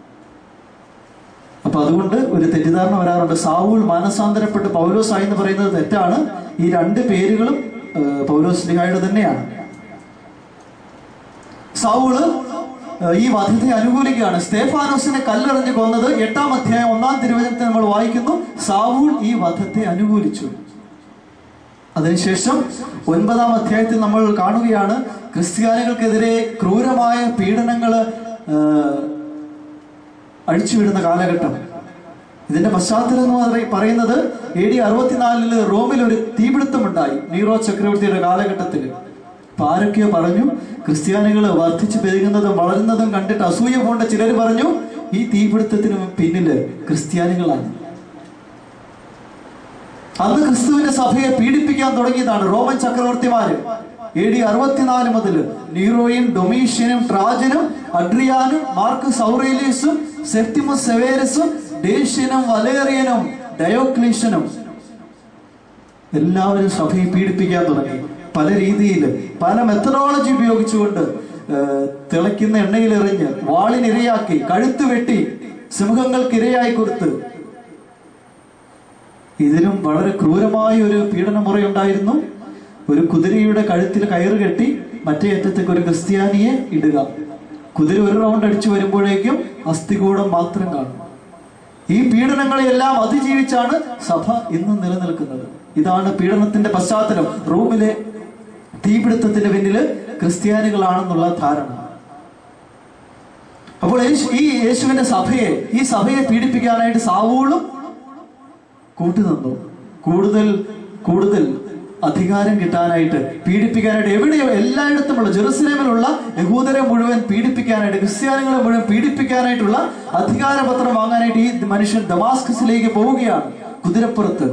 അപ്പൊ അതുകൊണ്ട് ഒരു തെറ്റിദ്ധാരണ വരാറുണ്ട് സാവൂൾ മാനസാന്തരപ്പെട്ട് പൗലോസ് ആയി എന്ന് പറയുന്നത് തെറ്റാണ് ഈ രണ്ട് പേരുകളും ആ, പൗലോസ് ലിഹായുടെ തന്നെയാണ് സാവൂള് ആ, ഈ വധത്തെ അനുകൂലിക്കുകയാണ് സ്തേഫാനോസിനെ കല്ലെറിഞ്ഞ് കൊന്നത് എട്ടാം അധ്യായം ഒന്നാം തിരുവചനത്തിൽ നമ്മൾ വായിക്കുന്നു സാവൂൾ ഈ വധത്തെ അനുകൂലിച്ചു അതിനുശേഷം ഒൻപതാം അധ്യായത്തിൽ നമ്മൾ കാണുകയാണ് ക്രിസ്ത്യാനികൾക്കെതിരെ ക്രൂരമായ പീഡനങ്ങള് ആ, അഴിച്ചുവിടുന്ന കാലഘട്ടം ഇതിന്റെ പശ്ചാത്തലം എന്ന് പറയ- പറയുന്നത് എ ഡി അറുപത്തിനാലില് റോമിൽ ഒരു തീപിടുത്തമുണ്ടായി നീറോ ചക്രവർത്തിയുടെ കാലഘട്ടത്തിൽ അപ്പൊ ആരൊക്കെയോ പറഞ്ഞു ക്രിസ്ത്യാനികൾ വർദ്ധിച്ചു പെരുകുന്നതും വളരുന്നതും കണ്ടിട്ട് അസൂയ പോണ്ട ചിലർ പറഞ്ഞു ഈ തീപിടുത്തത്തിന് പിന്നില് ക്രിസ്ത്യാനികളാണ് അന്ന് ക്രിസ്തുവിന്റെ സഭയെ പീഡിപ്പിക്കാൻ തുടങ്ങിയതാണ് റോമൻ ചക്രവർത്തിമാര് എ ഡി അറുപത്തിനാല് മുതൽ നീറോയും ഡൊമീഷ്യനും ട്രാജനും അഡ്രിയാനും മാർക്കസ് ഔറേലിയസും സെപ്റ്റിമസ് സെവേരസും ഡേഷ്യനും വലേറിയനും ഡയോക്ലീഷ്യനും എല്ലാവരും സഭയെ പീഡിപ്പിക്കാൻ തുടങ്ങി പല രീതിയിൽ പല മെത്തഡോളജി ഉപയോഗിച്ചുകൊണ്ട് ആ, തിളയ്ക്കുന്ന എണ്ണയിൽ എറിഞ്ഞ് വാളിനിരയാക്കി കഴുത്ത് വെട്ടി സിംഹങ്ങൾക്ക് ഇരയായി കൊടുത്ത് ഇതിലും വളരെ ക്രൂരമായ ഒരു പീഡനമുറയുണ്ടായിരുന്നു ഒരു കുതിരയുടെ കഴുത്തിൽ കയറ് കെട്ടി മറ്റേ അറ്റത്തേക്ക് ഒരു ക്രിസ്ത്യാനിയെ ഇടുക കുതിര ഒരു റൗണ്ട് അടിച്ചു വരുമ്പോഴേക്കും അസ്ഥികൂടം മാത്രം കാണും ഈ പീഡനങ്ങളെയെല്ലാം അതിജീവിച്ചാണ് സഭ ഇന്ന് നിലനിൽക്കുന്നത് ഇതാണ് പീഡനത്തിന്റെ പശ്ചാത്തലം റൂമിലെ തീപിടുത്തത്തിന്റെ പിന്നില് ക്രിസ്ത്യാനികളാണെന്നുള്ള ധാരണ അപ്പോൾ യേശു ഈ യേശുവിന്റെ സഭയെ ഈ സഭയെ പീഡിപ്പിക്കാനായിട്ട് സാവൂളും കൂട്ടുനിന്നു കൂടുതൽ കൂടുതൽ അധികാരം കിട്ടാനായിട്ട് പീഡിപ്പിക്കാനായിട്ട് എവിടെയോ എല്ലായിടത്തുമുള്ള ജെറുസലേമിലുള്ള യഹൂദരെ മുഴുവൻ പീഡിപ്പിക്കാനായിട്ട് ക്രിസ്ത്യാനികളെ മുഴുവൻ പീഡിപ്പിക്കാനായിട്ടുള്ള അധികാരപത്രം വാങ്ങാനായിട്ട് ഈ മനുഷ്യൻ ദമാസ്കസിലേക്ക് പോവുകയാണ് കുതിരപ്പുറത്ത്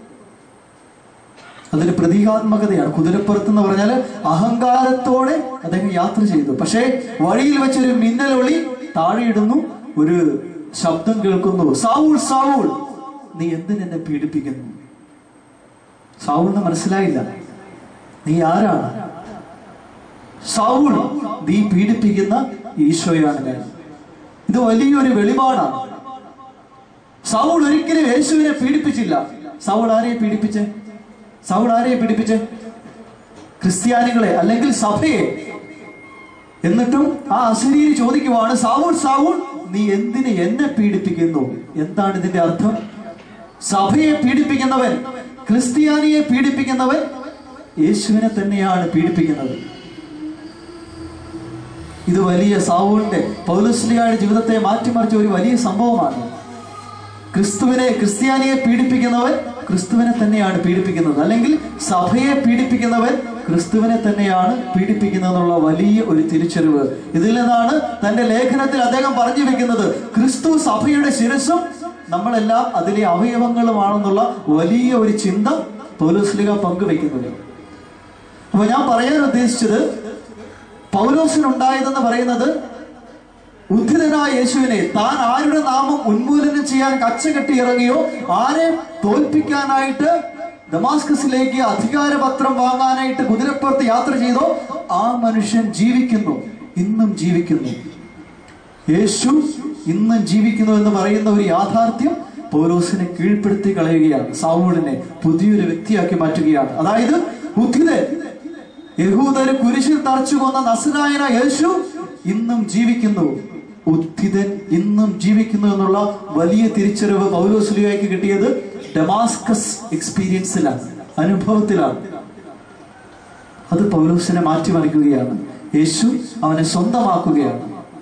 അതൊരു പ്രതീകാത്മകതയാണ് കുതിരപ്പുറത്ത് എന്ന് പറഞ്ഞാൽ അഹങ്കാരത്തോടെ അദ്ദേഹം യാത്ര ചെയ്തു പക്ഷേ വഴിയിൽ വെച്ചൊരു മിന്നലൊളി താഴെയിടുന്നു ഒരു ശബ്ദം കേൾക്കുന്നു സാവൂൾ സാവൂൾ നീ എന്തിനെന്നെ പീഡിപ്പിക്കുന്നു സാവൂളിന് മനസ്സിലായില്ല നീ ആരാണ് സാവൂൾ നീ പീഡിപ്പിക്കുന്ന ഈശോയാണ് ഞാൻ ഇത് വലിയൊരു വെളിപാടാണ് സൗൾ ഒരിക്കലും യേശുവിനെ പീഡിപ്പിച്ചില്ല സൗൾ ആരെയെ പീഡിപ്പിച്ച് സൗൾ ആരെയെ പീഡിപ്പിച്ച് ക്രിസ്ത്യാനികളെ അല്ലെങ്കിൽ സഭയെ എന്നിട്ടും ആ അശരീരി ചോദിക്കുവാണ് സാവൂൾ സാവൂൾ നീ എന്തിന് എന്നെ പീഡിപ്പിക്കുന്നു എന്താണ് ഇതിന്റെ അർത്ഥം സഭയെ പീഡിപ്പിക്കുന്നവൻ ക്രിസ്ത്യാനിയെ പീഡിപ്പിക്കുന്നവൻ യേശുവിനെ തന്നെയാണ് പീഡിപ്പിക്കുന്നത് ഇത് വലിയ സാവൂളിന്റെ പൗലസ്ലിയുടെ ജീവിതത്തെ മാറ്റിമറിച്ച ഒരു വലിയ സംഭവമാണ് ക്രിസ്തുവിനെ ക്രിസ്ത്യാനിയെ പീഡിപ്പിക്കുന്നവൻ ക്രിസ്തുവിനെ തന്നെയാണ് പീഡിപ്പിക്കുന്നത് അല്ലെങ്കിൽ സഭയെ പീഡിപ്പിക്കുന്നവൻ ക്രിസ്തുവിനെ തന്നെയാണ് പീഡിപ്പിക്കുന്നതെന്നുള്ള വലിയ ഒരു തിരിച്ചറിവ് ഇതിൽ നിന്നാണ് തന്റെ ലേഖനത്തിൽ അദ്ദേഹം പറഞ്ഞു വെക്കുന്നത് ക്രിസ്തു സഭയുടെ ശിരസും നമ്മളെല്ലാം അതിലെ അവയവങ്ങളുമാണെന്നുള്ള വലിയ ഒരു ചിന്ത പൗലോസ്ലിക പങ്കുവെക്കുന്നത് അപ്പൊ ഞാൻ പറയാൻ ഉദ്ദേശിച്ചത് പൗലോസിനുണ്ടായതെന്ന് പറയുന്നത് ഉദ്ധിതനായ യേശുവിനെ താൻ ആരുടെ നാമം ഉന്മൂലനം ചെയ്യാൻ കച്ചകെട്ടി ഇറങ്ങിയോ ആരെ തോൽപ്പിക്കാനായിട്ട് ദമാസ്കസിലേക്ക് അധികാരപത്രം വാങ്ങാനായിട്ട് കുതിരപ്പുറത്ത് യാത്ര ചെയ്തോ ആ മനുഷ്യൻ ജീവിക്കുന്നു ഇന്നും ജീവിക്കുന്നു യേശു ഇന്നും ജീവിക്കുന്നു എന്ന് പറയുന്ന ഒരു യാഥാർത്ഥ്യം പൗലോസിനെ കീഴ്പ്പെടുത്തി കളയുകയാണ് സാവൂളിനെ പുതിയൊരു വ്യക്തിയാക്കി മാറ്റുകയാണ് അതായത് ഉദ്ധിതൻ യഹൂദര് കുരിശിൽ തറച്ചു കൊന്ന നസനായന യേശു ഇന്നും ജീവിക്കുന്നു ഉദ്ധിതൻ ഇന്നും ജീവിക്കുന്നു എന്നുള്ള വലിയ തിരിച്ചറിവ് പൗലോസ്ലിയായിക്ക് കിട്ടിയത് ഡെമാസ്കസ് എക്സ്പീരിയൻസിലാണ് അനുഭവത്തിലാണ് അത് പൗലോസിനെ മാറ്റിമറിക്കുകയാണ് യേശു അവനെ സ്വന്തമാക്കുകയാണ്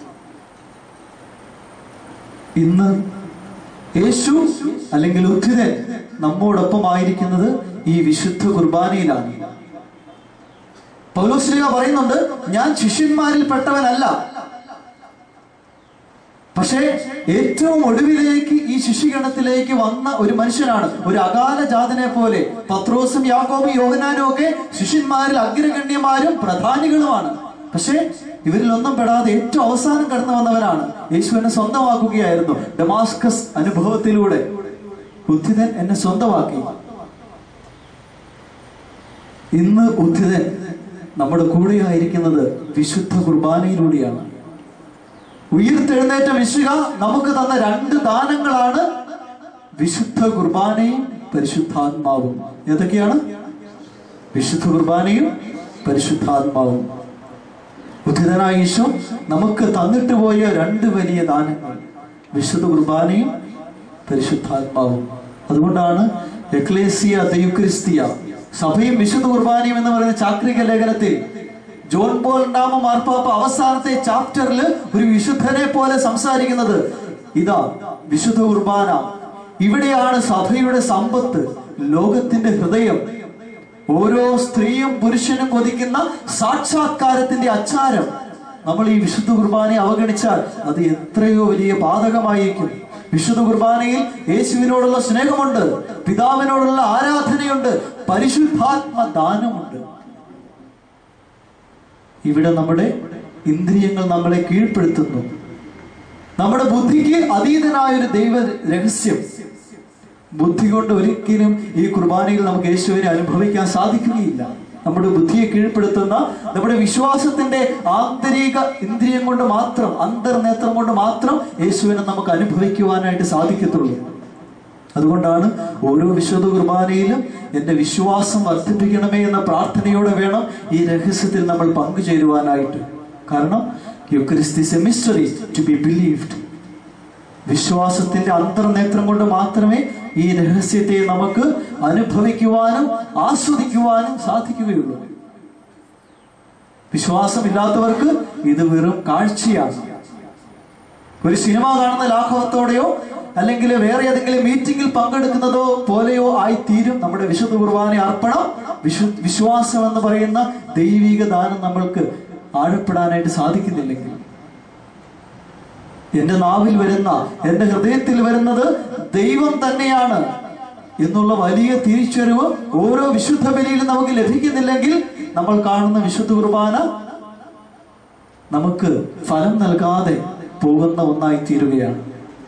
ഇന്ന് യേശു അല്ലെങ്കിൽ ഉദ്ധിതൻ നമ്മോടൊപ്പം ആയിരിക്കുന്നത് ഈ വിശുദ്ധ കുർബാനയിലാണ് പൗലോസ്ലിക പറയുന്നുണ്ട് ഞാൻ ശിഷ്യന്മാരിൽ പെട്ടവനല്ല പക്ഷേ ഏറ്റവും ഒടുവിലേക്ക് ഈ ശിഷ്യഗണത്തിലേക്ക് വന്ന ഒരു മനുഷ്യനാണ് ഒരു അകാല ജാതനെ പോലെ പത്രോസും യാക്കോബും യോഹനാനും ഒക്കെ ശിഷ്യന്മാരിൽ അഗ്രഗണ്യമാരും പ്രധാനികളുമാണ് പക്ഷേ ഇവരിൽ ഒന്നും പെടാതെ ഏറ്റവും അവസാനം കടന്നു വന്നവനാണ് യേശുവിനെ സ്വന്തമാക്കുകയായിരുന്നു ഡമാസ്കസ് അനുഭവത്തിലൂടെ ബുദ്ധിതൻ എന്നെ സ്വന്തമാക്കി ഇന്ന് ഉദ്ധിതൻ നമ്മുടെ കൂടെ ആയിരിക്കുന്നത് വിശുദ്ധ കുർബാനയിലൂടെയാണ് ഉയർത്തെഴുന്നേറ്റ വിശുക നമുക്ക് തന്ന രണ്ട് ദാനങ്ങളാണ് വിശുദ്ധ കുർബാനയും പരിശുദ്ധാത്മാവും ഏതൊക്കെയാണ് വിശുദ്ധ കുർബാനയും പരിശുദ്ധാത്മാവും ഉദ്ധിതനായ ഈശോ നമുക്ക് തന്നിട്ട് പോയ രണ്ട് വലിയ ദാനങ്ങൾ വിശുദ്ധ കുർബാനയും പരിശുദ്ധാത്മാവും അതുകൊണ്ടാണ് എക്ലേസിയ ദൈവക്രിസ്തിയ സഭയും വിശുദ്ധ കുർബാനയും എന്ന് പറയുന്ന ചാക്രിക ലേഖനത്തിൽ ജോൺ പോൾ നാമ മാർപ്പാപ്പ അവസാനത്തെ ചാപ്റ്ററിൽ ഒരു വിശുദ്ധനെ പോലെ സംസാരിക്കുന്നത് ഇതാ വിശുദ്ധ കുർബാന ഇവിടെയാണ് സഭയുടെ സമ്പത്ത് ലോകത്തിന്റെ ഹൃദയം ഓരോ സ്ത്രീയും പുരുഷനും കൊതിക്കുന്ന സാക്ഷാത്കാരത്തിന്റെ അച്ചാരം നമ്മൾ ഈ വിശുദ്ധ കുർബാനയെ അവഗണിച്ചാൽ അത് എത്രയോ വലിയ പാതകമായിരിക്കും വിശുദ്ധ കുർബാനയിൽ യേശുവിനോടുള്ള സ്നേഹമുണ്ട് പിതാവിനോടുള്ള ആരാധനയുണ്ട് പരിശുദ്ധാത്മ ദാനമുണ്ട് ഇവിടെ നമ്മുടെ ഇന്ദ്രിയങ്ങൾ നമ്മളെ കീഴ്പ്പെടുത്തുന്നു നമ്മുടെ ബുദ്ധിക്ക് അതീതനായ ഒരു ദൈവ രഹസ്യം ബുദ്ധി കൊണ്ട് ഒരിക്കലും ഈ കുർബാനയിൽ നമുക്ക് യേശുവിനെ അനുഭവിക്കാൻ സാധിക്കുകയില്ല നമ്മുടെ ബുദ്ധിയെ കീഴ്പ്പെടുത്തുന്ന നമ്മുടെ വിശ്വാസത്തിന്റെ ആന്തരിക ഇന്ദ്രിയം കൊണ്ട് മാത്രം അന്തർനേത്രം കൊണ്ട് മാത്രം യേശുവിനെ നമുക്ക് അനുഭവിക്കുവാനായിട്ട് സാധിക്കത്തുള്ളൂ അതുകൊണ്ടാണ് ഓരോ വിശുദ്ധ കുർബാനയിലും എന്റെ വിശ്വാസം വർദ്ധിപ്പിക്കണമേ എന്ന പ്രാർത്ഥനയോടെ വേണം ഈ രഹസ്യത്തിൽ നമ്മൾ പങ്കുചേരുവാനായിട്ട് കാരണം Eucharist is a mystery to be believed വിശ്വാസത്തിന്റെ അന്തർനേത്രം കൊണ്ട് മാത്രമേ ഈ രഹസ്യത്തെ നമുക്ക് അനുഭവിക്കുവാനും ആസ്വദിക്കുവാനും സാധിക്കുകയുള്ളൂ വിശ്വാസമില്ലാത്തവർക്ക് ഇത് വെറും കാഴ്ചയാണ് ഒരു സിനിമ കാണുന്ന ലാഘവത്തോടെയോ അല്ലെങ്കിൽ വേറെ ഏതെങ്കിലും മീറ്റിംഗിൽ പങ്കെടുക്കുന്നതോ പോലെയോ ആയി തീരും നമ്മുടെ വിശുദ്ധ കുർബാന അർപ്പണം വിശു വിശ്വാസം എന്ന് പറയുന്ന ദൈവിക ദാനം നമ്മൾക്ക് ആഴപ്പെടാനായിട്ട് സാധിക്കുന്നില്ലെങ്കിൽ എന്റെ നാവിൽ വരുന്ന എന്റെ ഹൃദയത്തിൽ വരുന്നത് ദൈവം തന്നെയാണ് എന്നുള്ള വലിയ തിരിച്ചറിവ് ഓരോ വിശുദ്ധ ബലിയിലും നമുക്ക് ലഭിക്കുന്നില്ലെങ്കിൽ നമ്മൾ കാണുന്ന വിശുദ്ധ കുർബാന നമുക്ക് ഫലം നൽകാതെ പോകുന്ന ഒന്നായി തീരുകയാണ്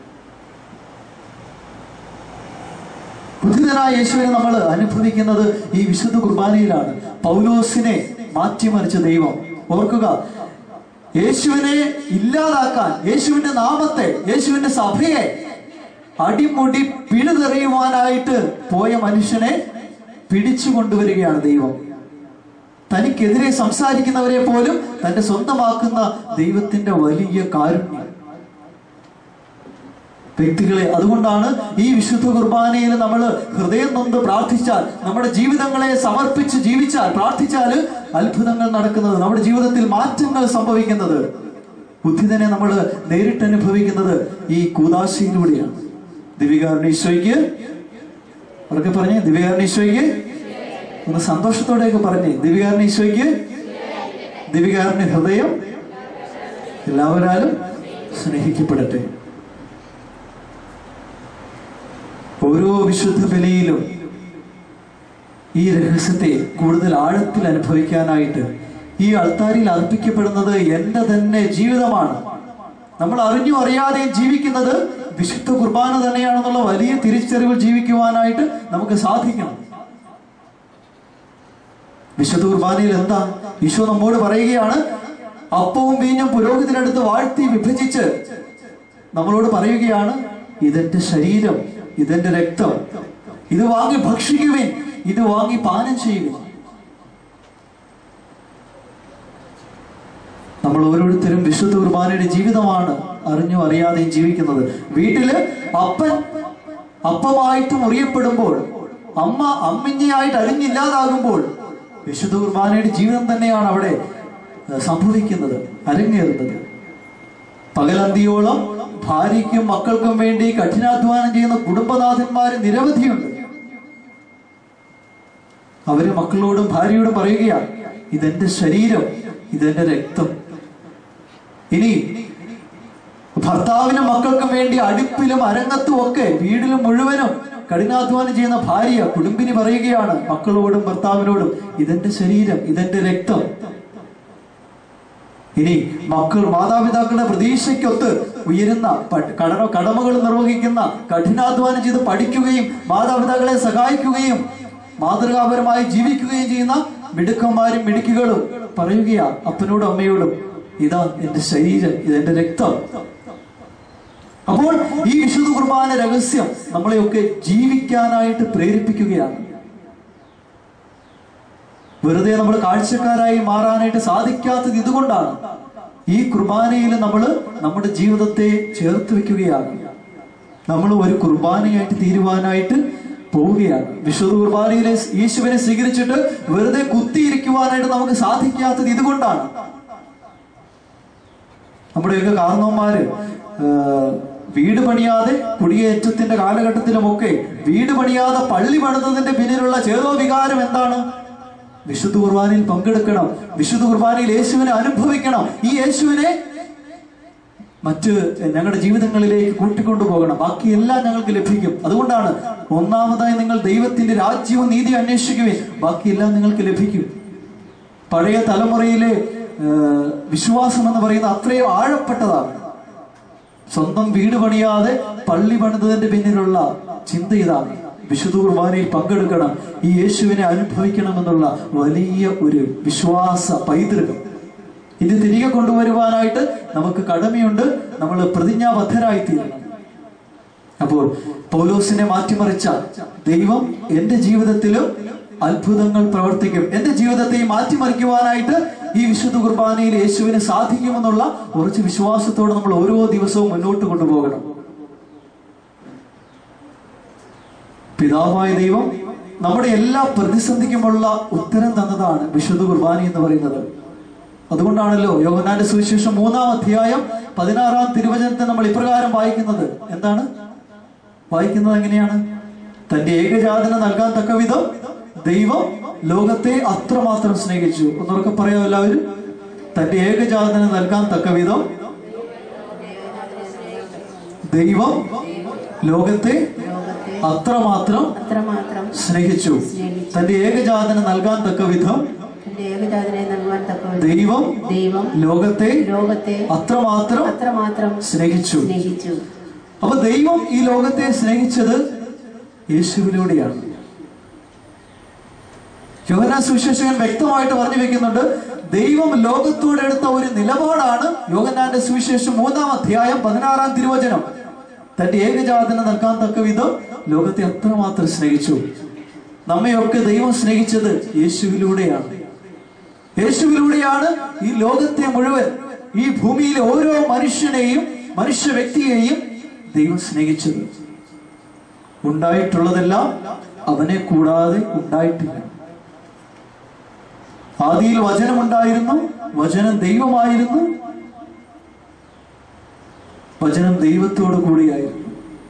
ബുദ്ധിതനായ യേശുവിനെ നമ്മൾ അനുഭവിക്കുന്നത് ഈ വിശുദ്ധ കുർബാനയിലാണ് പൗലോസിനെ മാറ്റിമറിച്ച ദൈവം ഓർക്കുക യേശുവിനെ ഇല്ലാതാക്കാൻ യേശുവിന്റെ നാമത്തെ യേശുവിന്റെ സഭയെ അടിമുടി പിഴുതെറിയുവാനായിട്ട് പോയ മനുഷ്യനെ പിടിച്ചു കൊണ്ടുവരികയാണ് ദൈവം തനിക്കെതിരെ സംസാരിക്കുന്നവരെ പോലും തന്റെ സ്വന്തമാക്കുന്ന ദൈവത്തിന്റെ വലിയ കാരുണ്യം വ്യക്തികളെ അതുകൊണ്ടാണ് ഈ വിശുദ്ധ കുർബാനയിൽ നമ്മൾ ഹൃദയം നൊന്ന് പ്രാർത്ഥിച്ചാൽ നമ്മുടെ ജീവിതങ്ങളെ സമർപ്പിച്ച് ജീവിച്ചാൽ പ്രാർത്ഥിച്ചാൽ അത്ഭുതങ്ങൾ നടക്കുന്നത് നമ്മുടെ ജീവിതത്തിൽ മാറ്റങ്ങൾ സംഭവിക്കുന്നത് ബുദ്ധിതനെ നമ്മൾ നേരിട്ട് അനുഭവിക്കുന്നത് ഈ കൂതാശയിലൂടെയാണ് ദിവികാരുടെ ഈശോയ്ക്ക് അവർക്ക് പറഞ്ഞേ ദിവികാരുടെ ഈശോയ്ക്ക് ഒന്ന് സന്തോഷത്തോടെയൊക്കെ പറഞ്ഞേ ദിവികാരുടെ ഈശോയ്ക്ക് ദിവികാരന്റെ ഹൃദയം എല്ലാവരാലും സ്നേഹിക്കപ്പെടട്ടെ ഓരോ വിശുദ്ധ ബലിയിലും ഈ രഹസ്യത്തെ കൂടുതൽ ആഴത്തിൽ അനുഭവിക്കാനായിട്ട് ഈ അൾത്താരിൽ അർപ്പിക്കപ്പെടുന്നത് എന്റെ തന്നെ ജീവിതമാണ് നമ്മൾ അറിഞ്ഞു അറിയാതെയും ജീവിക്കുന്നത് വിശുദ്ധ കുർബാന തന്നെയാണെന്നുള്ള വലിയ തിരിച്ചറിവ് ജീവിക്കുവാനായിട്ട് നമുക്ക് സാധിക്കണം വിശുദ്ധ കുർബാനയിൽ എന്താ ഈശോ നമ്മോട് പറയുകയാണ് അപ്പവും വീഞ്ഞും പുരോഹിതനടുത്ത് വാഴ്ത്തി വിഭജിച്ച് നമ്മളോട് പറയുകയാണ് ഇതെന്റെ ശരീരം ഇതെന്റെ രക്തം ഇത് വാങ്ങി ഭക്ഷിക്കുവിൻ ഇത് വാങ്ങി പാനം ചെയ്യുവിൻ നമ്മൾ ഓരോരുത്തരും വിശുദ്ധ കുർബാനയുടെ ജീവിതമാണ് അറിഞ്ഞോ അറിയാതെയും ജീവിക്കുന്നത് വീട്ടില് അപ്പൻ അപ്പമായിട്ട് മുറിയപ്പെടുമ്പോൾ അമ്മ അമ്മിഞ്ഞയായിട്ട് അരിഞ്ഞില്ലാതാകുമ്പോൾ വിശുദ്ധ കുർബാനയുടെ ജീവിതം തന്നെയാണ് അവിടെ ഏഹ്, സംഭവിക്കുന്നത് അരങ്ങേറുന്നത് പകലന്തിയോളം ഭാര്യയ്ക്കും മക്കൾക്കും വേണ്ടി കഠിനാധ്വാനം ചെയ്യുന്ന കുടുംബനാഥന്മാര് നിരവധിയുണ്ട് അവര് മക്കളോടും ഭാര്യയോടും പറയുകയാണ് ഇതെന്റെ ശരീരം ഇതെന്റെ രക്തം ഇനി ഭർത്താവിനും മക്കൾക്കും വേണ്ടി അടുപ്പിലും അരങ്ങത്തും ഒക്കെ വീടിലും മുഴുവനും കഠിനാധ്വാനം ചെയ്യുന്ന ഭാര്യ കുടുംബിനി പറയുകയാണ് മക്കളോടും ഭർത്താവിനോടും ഇതെന്റെ ശരീരം ഇതെന്റെ രക്തം ഇനി മക്കൾ മാതാപിതാക്കളുടെ പ്രതീക്ഷയ്ക്കൊത്ത് ഉയരുന്ന പ- കടമ കടമകൾ നിർവഹിക്കുന്ന കഠിനാധ്വാനം ചെയ്ത് പഠിക്കുകയും മാതാപിതാക്കളെ സഹായിക്കുകയും മാതൃകാപരമായി ജീവിക്കുകയും ചെയ്യുന്ന മിടുക്കന്മാരും മിടുക്കികളും പറയുകയാ അപ്പനോടും അമ്മയോടും ഇതാ എന്റെ ശരീരം ഇതെന്റെ രക്തം അപ്പോൾ ഈ വിശുദ്ധ കുർബാന രഹസ്യം നമ്മളെയൊക്കെ ജീവിക്കാനായിട്ട് പ്രേരിപ്പിക്കുകയാണ് വെറുതെ നമ്മൾ കാഴ്ചക്കാരായി മാറാനായിട്ട് സാധിക്കാത്തത് ഇതുകൊണ്ടാണ് ഈ കുർബാനയിൽ നമ്മൾ നമ്മുടെ ജീവിതത്തെ ചേർത്ത് വെക്കുകയാണ് നമ്മൾ ഒരു കുർബാനയായിട്ട് തീരുവാനായിട്ട് പോവുകയാണ് വിശുദ്ധ കുർബാനയിലെ യേശുവിനെ സ്വീകരിച്ചിട്ട് വെറുതെ കുത്തിയിരിക്കുവാനായിട്ട് നമുക്ക് സാധിക്കാത്തത് ഇതുകൊണ്ടാണ് നമ്മുടെയൊക്കെ കാരണവന്മാര് ഏഹ്, വീട് പണിയാതെ കുടിയേറ്റത്തിന്റെ കാലഘട്ടത്തിലുമൊക്കെ വീട് പണിയാതെ പള്ളി പണിതതിന്റെ പിന്നിലുള്ള ചേതോ വികാരം എന്താണ് വിശുദ്ധ കുർബാനയിൽ പങ്കെടുക്കണം വിശുദ്ധ കുർബാനയിൽ യേശുവിനെ അനുഭവിക്കണം ഈ യേശുവിനെ മറ്റ് ഞങ്ങളുടെ ജീവിതങ്ങളിലേക്ക് കൂട്ടിക്കൊണ്ടുപോകണം ബാക്കിയെല്ലാം ഞങ്ങൾക്ക് ലഭിക്കും അതുകൊണ്ടാണ് ഒന്നാമതായി നിങ്ങൾ ദൈവത്തിന്റെ രാജ്യവും നീതി അന്വേഷിക്കുവിൻ ബാക്കിയെല്ലാം നിങ്ങൾക്ക് ലഭിക്കും പഴയ തലമുറയിലെ ഏഹ്, വിശ്വാസം എന്ന് പറയുന്നത് അത്രയും ആഴപ്പെട്ടതാണ് സ്വന്തം വീട് പണിയാതെ പള്ളി പണിതതിന്റെ പിന്നിലുള്ള ചിന്ത ഇതാണ് വിശുദ്ധ കുർബാനയിൽ പങ്കെടുക്കണം ഈ യേശുവിനെ അനുഭവിക്കണമെന്നുള്ള വലിയ ഒരു വിശ്വാസ പൈതൃകം ഇത് തിരികെ കൊണ്ടുവരുവാനായിട്ട് നമുക്ക് കടമയുണ്ട് നമ്മൾ പ്രതിജ്ഞാബദ്ധരായി തീരണം അപ്പോൾ പൗലോസിനെ മാറ്റിമറിച്ച ദൈവം എന്റെ ജീവിതത്തിലും അത്ഭുതങ്ങൾ പ്രവർത്തിക്കും എന്റെ ജീവിതത്തെ മാറ്റിമറിക്കുവാനായിട്ട് ഈ വിശുദ്ധ കുർബാനയിൽ യേശുവിന് സാധിക്കുമെന്നുള്ള ഉറച്ച വിശ്വാസത്തോടെ നമ്മൾ ഓരോ ദിവസവും മുന്നോട്ട് കൊണ്ടുപോകണം പിതാവായ ദൈവം നമ്മുടെ എല്ലാ പ്രതിസന്ധിക്കുമുള്ള ഉത്തരം തന്നതാണ് വിശുദ്ധ കുർബാന എന്ന് പറയുന്നത് അതുകൊണ്ടാണല്ലോ യോഹനാന്റെ സുവിശേഷം മൂന്നാം അധ്യായം പതിനാറാം തിരുവചനത്തെ നമ്മൾ ഇപ്രകാരം വായിക്കുന്നത് എന്താണ് വായിക്കുന്നത് എങ്ങനെയാണ് തന്റെ ഏകജാതന നൽകാൻ തക്ക വിധം ദൈവം ലോകത്തെ അത്രമാത്രം സ്നേഹിച്ചു ഒന്നുറക്കെ പറയാം എല്ലാവരും തന്റെ ഏകജാതന നൽകാൻ തക്ക വിധം ദൈവം ലോകത്തെ ലോകത്തെ അത്രമാത്രം അത്രമാത്രം സ്നേഹിച്ചു തന്റെ ഏകജാതന നൽകാൻ തക്ക വിധം എന്റെ ഏകജാതനെ നൽകുവാൻ തക്ക ദൈവം ദൈവം ലോകത്തെ ലോകത്തെ അത്രമാത്രം അത്രമാത്രം സ്നേഹിച്ചു സ്നേഹിച്ചു അപ്പൊ ദൈവം ഈ ലോകത്തെ സ്നേഹിച്ചത് യേശുവിലൂടെയാണ് യോഹന സുവിശേഷകൻ വ്യക്തമായിട്ട് പറഞ്ഞു വെക്കുന്നുണ്ട് ദൈവം ലോകത്തോട് എടുത്ത ഒരു നിലപാടാണ് യോഹന്നാന്റെ സുവിശേഷം മൂന്നാം അധ്യായം പതിനാറാം തിരുവചനം തന്റെ ഏകജാതന നൽകാൻ തക്ക വിധം ലോകത്തെ അത്രമാത്രം സ്നേഹിച്ചു നമ്മയൊക്കെ ദൈവം സ്നേഹിച്ചത് യേശുവിലൂടെയാണ് യേശുവിലൂടെയാണ് ഈ ലോകത്തെ മുഴുവൻ ഈ ഭൂമിയിലെ ഓരോ മനുഷ്യനെയും മനുഷ്യ വ്യക്തിയെയും ദൈവം സ്നേഹിച്ചത് ഉണ്ടായിട്ടുള്ളതെല്ലാം അവനെ കൂടാതെ ഉണ്ടായിട്ടില്ല ആദിയിൽ വചനമുണ്ടായിരുന്നു വചനം ദൈവമായിരുന്നു വചനം ദൈവത്തോടു കൂടിയായിരുന്നു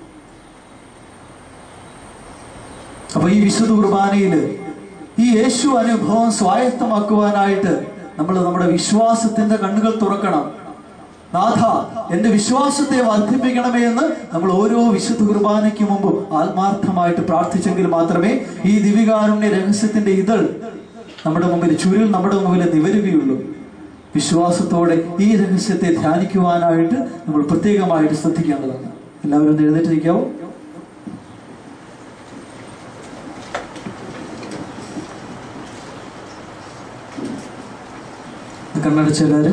അപ്പൊ ഈ വിശുദ്ധ കുർബാനയില് ഈ യേശു അനുഭവം സ്വായത്തമാക്കുവാനായിട്ട് നമ്മൾ നമ്മുടെ വിശ്വാസത്തിന്റെ കണ്ണുകൾ തുറക്കണം നാഥ എന്റെ വിശ്വാസത്തെ വർദ്ധിപ്പിക്കണമേ എന്ന് നമ്മൾ ഓരോ വിശുദ്ധ കുർബാനയ്ക്ക് മുമ്പ് ആത്മാർത്ഥമായിട്ട് പ്രാർത്ഥിച്ചെങ്കിൽ മാത്രമേ ഈ ദിവികാരുണ്യ രഹസ്യത്തിന്റെ ഇതൾ നമ്മുടെ മുമ്പിൽ ചുരുൾ നമ്മുടെ മുമ്പിൽ നിവരുകയുള്ളൂ വിശ്വാസത്തോടെ ഈ രഹസ്യത്തെ ധ്യാനിക്കുവാനായിട്ട് നമ്മൾ പ്രത്യേകമായിട്ട് ശ്രദ്ധിക്കേണ്ടതാണ് എല്ലാവരും ഒന്ന് എഴുന്നേറ്റിരിക്കാവോ കണ്ണടച്ച എല്ലാവരും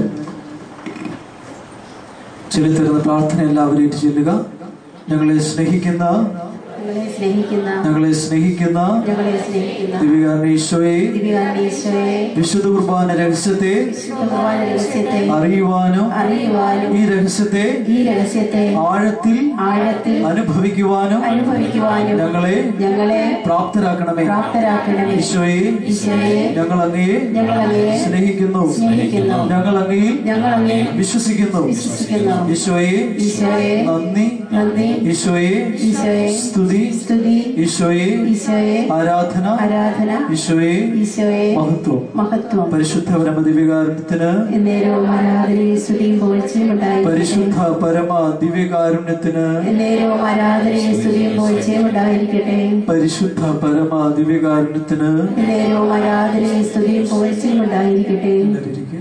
ചെലുത്തരുന്ന പ്രാർത്ഥന എല്ലാവരും ഏറ്റു ചെല്ലുക ഞങ്ങളെ സ്നേഹിക്കുന്ന ഞങ്ങളെ സ്നേഹിക്കുന്ന ഞങ്ങളെ സ്നേഹിക്കുന്ന ഞങ്ങളെ സ്നേഹിക്കുന്ന ദിവികാരനെ ഈശോയെ ദിവ്യാനീശ്വരെ വിശുദ്ധ കുർബാന രഹസ്യത്തെ വിശുദ്ധ കുർബാന രഹസ്യത്തെ അറിയുവാനും അറിയുവാനും ഈ രഹസ്യത്തെ ഈ രഹസ്യത്തെ ആഴത്തിൽ ആഴത്തിൽ അനുഭവിക്കുവാനും അനുഭവിക്കുവാനും ഞങ്ങളെ ഞങ്ങളെ പ്രാപ്തരാക്കണമേ പ്രാപ്തരാക്കണമേ ഈശോയെ ഈശോയെ ഞങ്ങൾ അങ്ങയെ ഞങ്ങൾ അങ്ങയെ സ്നേഹിക്കുന്നു സ്നേഹിക്കുന്നു. ഞങ്ങൾ അങ്ങയിൽ ഞങ്ങൾ അങ്ങയെ വിശ്വസിക്കുന്നു വിശ്വസിക്കുന്നു. ഈശോയെ ഈശോയെ നന്ദി നന്ദി ഈശോയെ ഈശോയെ സ്തുതി സ്തുതി ഈശോയെ ഈശോയെ ആരാധന ആരാധന ഈശോയെ ഈശോയെ മഹത്വം മഹത്വം പരിശുദ്ധ പരമദിവ്യകാരുണ്യത്തിന് എന്നേരവും ആരാധനയും സ്തുതിയും പുകഴ്ചയും ഉണ്ടായിരിക്കട്ടെ പരിശുദ്ധ പരമ ദിവ്യകാരുണ്യത്തിന് എന്നേരവും ആരാധനയും സ്തുതിയും പുകഴ്ചയും ഉണ്ടായിരിക്കട്ടെ പരിശുദ്ധ പരമ ദിവ്യകാരുണ്യത്തിന് എന്നേരവും ആരാധനയും സ്തുതിയും പുകഴ്ചയും ഉണ്ടായിരിക്കട്ടെ എന്നിരിക്കെ.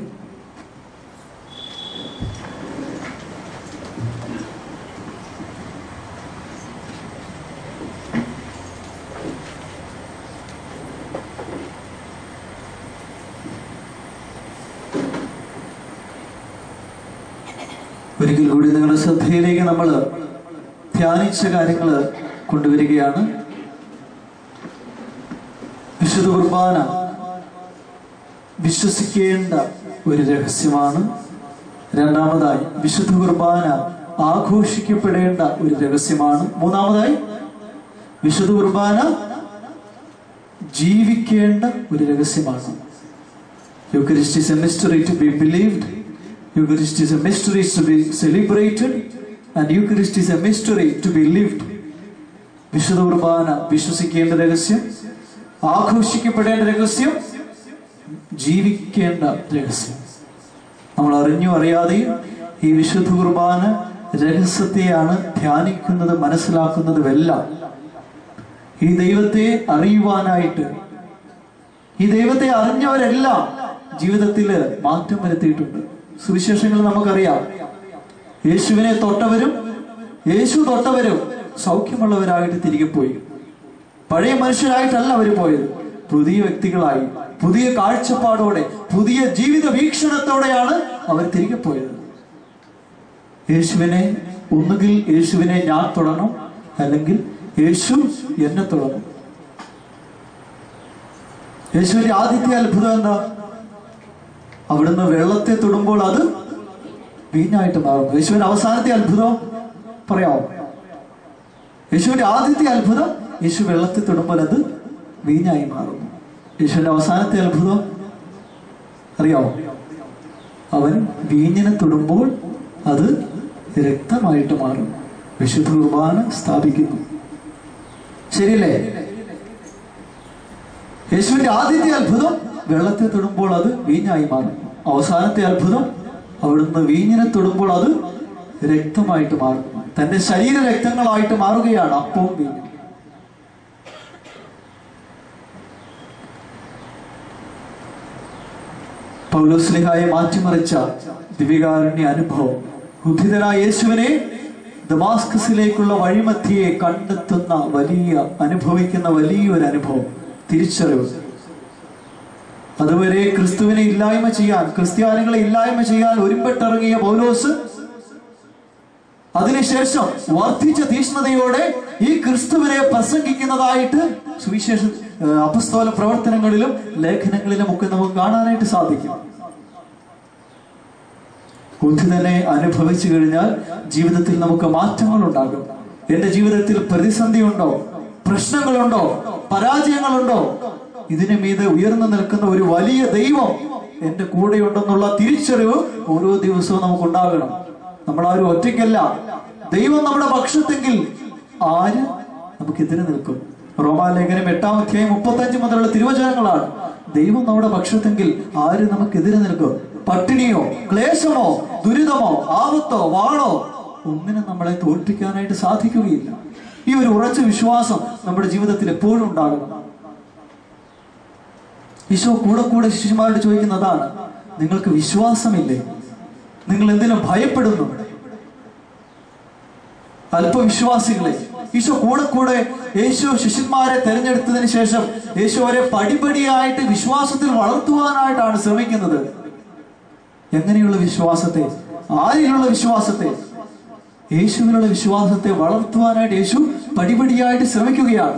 ഒരിക്കൽ കൂടി നിങ്ങളുടെ ശ്രദ്ധയിലേക്ക് നമ്മൾ ധ്യാനിച്ച കാര്യങ്ങൾ കൊണ്ടുവരികയാണ് വിശുദ്ധ കുർബാന വിശ്വസിക്കേണ്ട ഒരു രഹസ്യമാണ് രണ്ടാമതായി വിശുദ്ധ കുർബാന ആഘോഷിക്കപ്പെടേണ്ട ഒരു രഹസ്യമാണ് മൂന്നാമതായി വിശുദ്ധ കുർബാന ജീവിക്കേണ്ട ഒരു രഹസ്യമാണ് Eucharist is a mystery to be believed. Eucharist is a mystery to be celebrated. And Eucharist is a mystery to be lived. വിശുദ്ധ കുർബാന വിശ്വസിക്കേണ്ട രഹസ്യം ആഘോഷിക്കപ്പെടേണ്ട രഹസ്യം ജീവിക്കേണ്ട രഹസ്യം നമ്മൾ അറിഞ്ഞു അറിയാതെയും ഈ വിശുദ്ധ കുർബാന രഹസ്യത്തെയാണ് ധ്യാനിക്കുന്നത് മനസ്സിലാക്കുന്നതും എല്ലാം ഈ ദൈവത്തെ അറിയുവാനായിട്ട് ഈ ദൈവത്തെ അറിഞ്ഞവരെല്ലാം ജീവിതത്തിൽ മാറ്റം വരുത്തിയിട്ടുണ്ട് സുവിശേഷങ്ങൾ നമുക്കറിയാം യേശുവിനെ തൊട്ടവരും യേശു തൊട്ടവരും സൗഖ്യമുള്ളവരായിട്ട് തിരികെ പോയി പഴയ മനുഷ്യരായിട്ടല്ല അവർ പോയത് പുതിയ വ്യക്തികളായി പുതിയ കാഴ്ചപ്പാടോടെ പുതിയ ജീവിത വീക്ഷണത്തോടെയാണ് അവർ തിരികെ പോയത് യേശുവിനെ ഒന്നുകിൽ യേശുവിനെ ഞാൻ തൊടണം അല്ലെങ്കിൽ യേശു എന്നെ തൊടണം യേശുവിന്റെ ആദ്യത്തെ അത്ഭുതം എന്താ അവിടുന്ന് വെള്ളത്തെ തൊടുമ്പോൾ അത് വീഞ്ഞായിട്ട് മാറുന്നു യേശുവിന്റെ അവസാനത്തെ അത്ഭുതം പറയാമോ യേശുവിന്റെ ആദ്യത്തെ അത്ഭുതം യേശു വെള്ളത്തെ തൊടുമ്പോൾ അത് വീഞ്ഞായി മാറുന്നു യേശുവിന്റെ അവസാനത്തെ അത്ഭുതം അറിയാമോ അവൻ വീഞ്ഞിനെ തൊടുമ്പോൾ അത് രക്തമായിട്ട് മാറും വിശുദ്ധ കുർബാന സ്ഥാപിക്കുന്നു ശരിയല്ലേ യേശുവിന്റെ ആദ്യത്തെ അത്ഭുതം വെള്ളത്തെ തൊടുമ്പോൾ അത് വീഞ്ഞായി മാറും അവസാനത്തെ അത്ഭുതം അവിടുന്ന് വീഞ്ഞിനെ തൊടുമ്പോൾ അത് രക്തമായിട്ട് മാറും തന്റെ ശരീര രക്തങ്ങളായിട്ട് മാറുകയാണ് അപ്പവും വീഞ്ഞും പൗലോസ്ലിഹായെ മാറ്റിമറിച്ച ദിവികാരുണ്യ അനുഭവം ഉദ്ധിതനായ യേശുവിനെ ദമാസ്കസിലേക്കുള്ള വഴിമധ്യയെ കണ്ടെത്തുന്ന വലിയ അനുഭവിക്കുന്ന വലിയൊരു അനുഭവം തിരിച്ചറിവ് അതുവരെ ക്രിസ്തുവിനെ ഇല്ലായ്മ ചെയ്യാൻ ക്രിസ്ത്യാനികളെ ഇല്ലായ്മ ചെയ്യാൻ ഒരുമ്പെട്ടിറങ്ങിയ പൗലോസ് അതിനുശേഷം വർദ്ധിച്ച തീഷ്ണതയോടെ ഈ ക്രിസ്തുവിനെ പ്രസംഗിക്കുന്നതായിട്ട് സുവിശേഷ ഏഹ് അപസ്തോല പ്രവർത്തനങ്ങളിലും ലേഖനങ്ങളിലും ഒക്കെ നമുക്ക് കാണാനായിട്ട് സാധിക്കും ഉദ്ധിതനെ അനുഭവിച്ചു കഴിഞ്ഞാൽ ജീവിതത്തിൽ നമുക്ക് മാറ്റങ്ങൾ ഉണ്ടാകും എന്റെ ജീവിതത്തിൽ പ്രതിസന്ധി ഉണ്ടോ പ്രശ്നങ്ങളുണ്ടോ പരാജയങ്ങളുണ്ടോ ഇതിനു മീതെ ഉയർന്നു നിൽക്കുന്ന ഒരു വലിയ ദൈവം എന്റെ കൂടെയുണ്ടെന്നുള്ള തിരിച്ചറിവ് ഓരോ ദിവസവും നമുക്ക് ഉണ്ടാകണം നമ്മൾ ആരും ഒറ്റയ്ക്കല്ല ദൈവം നമ്മുടെ പക്ഷത്തെങ്കിൽ ആര് നമുക്കെതിരെ നിൽക്കും റോമാലേഖനം എട്ടാം അധ്യായം മുപ്പത്തഞ്ച് മുതലുള്ള തിരുവചനങ്ങളാണ് ദൈവം നമ്മുടെ പക്ഷത്തെങ്കിൽ ആര് നമുക്കെതിരെ നിൽക്കും പട്ടിണിയോ ക്ലേശമോ ദുരിതമോ ആപത്തോ വാളോ ഒന്നിനും നമ്മളെ തോൽപ്പിക്കാനായിട്ട് സാധിക്കുകയില്ല ഈ ഒരു ഉറച്ച വിശ്വാസം നമ്മുടെ ജീവിതത്തിൽ എപ്പോഴും ഉണ്ടാകണം ഈശോ കൂടെ കൂടെ ശിശുമാരോട് ചോദിക്കുന്ന അതാണ് നിങ്ങൾക്ക് വിശ്വാസമില്ലേ നിങ്ങൾ എന്തിനും ഭയപ്പെടുന്നു അല്പവിശ്വാസികളെ ഈശോ കൂടെ കൂടെ യേശു ശിഷ്യന്മാരെ തെരഞ്ഞെടുത്തതിന് ശേഷം യേശു അവരെ പടിപടിയായിട്ട് വിശ്വാസത്തിൽ വളർത്തുവാനായിട്ടാണ് ശ്രമിക്കുന്നത് എങ്ങനെയുള്ള വിശ്വാസത്തെ ആരിലുള്ള വിശ്വാസത്തെ യേശുവിനുള്ള വിശ്വാസത്തെ വളർത്തുവാനായിട്ട് യേശു പടിപടിയായിട്ട് ശ്രമിക്കുകയാണ്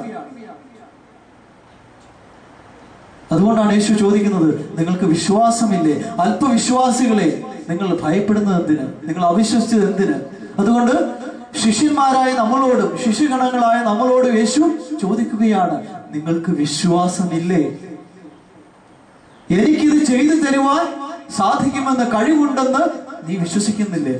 അതുകൊണ്ടാണ് യേശു ചോദിക്കുന്നത് നിങ്ങൾക്ക് വിശ്വാസമില്ലേ അല്പവിശ്വാസികളെ നിങ്ങൾ ഭയപ്പെടുന്നത് എന്തിന് നിങ്ങൾ അവിശ്വസിച്ചത് എന്തിന് അതുകൊണ്ട് ശിഷ്യന്മാരായ നമ്മളോടും ശിശുഗണങ്ങളായ നമ്മളോടും യേശു ചോദിക്കുകയാണ് നിങ്ങൾക്ക് വിശ്വാസമില്ലേ എനിക്കിത് ചെയ്തു തരുവാൻ സാധിക്കുമെന്ന് കഴിവുണ്ടെന്ന് നീ വിശ്വസിക്കുന്നില്ലേ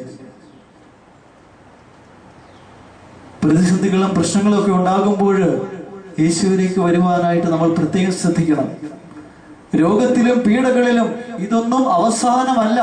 പ്രതിസന്ധികളും പ്രശ്നങ്ങളും ഒക്കെ ഉണ്ടാകുമ്പോൾ യേശുവിലേക്ക് വരുവാനായിട്ട് നമ്മൾ പ്രത്യേകം ശ്രദ്ധിക്കണം രോഗത്തിലും പീഡകളിലും ഇതൊന്നും അവസാനമല്ല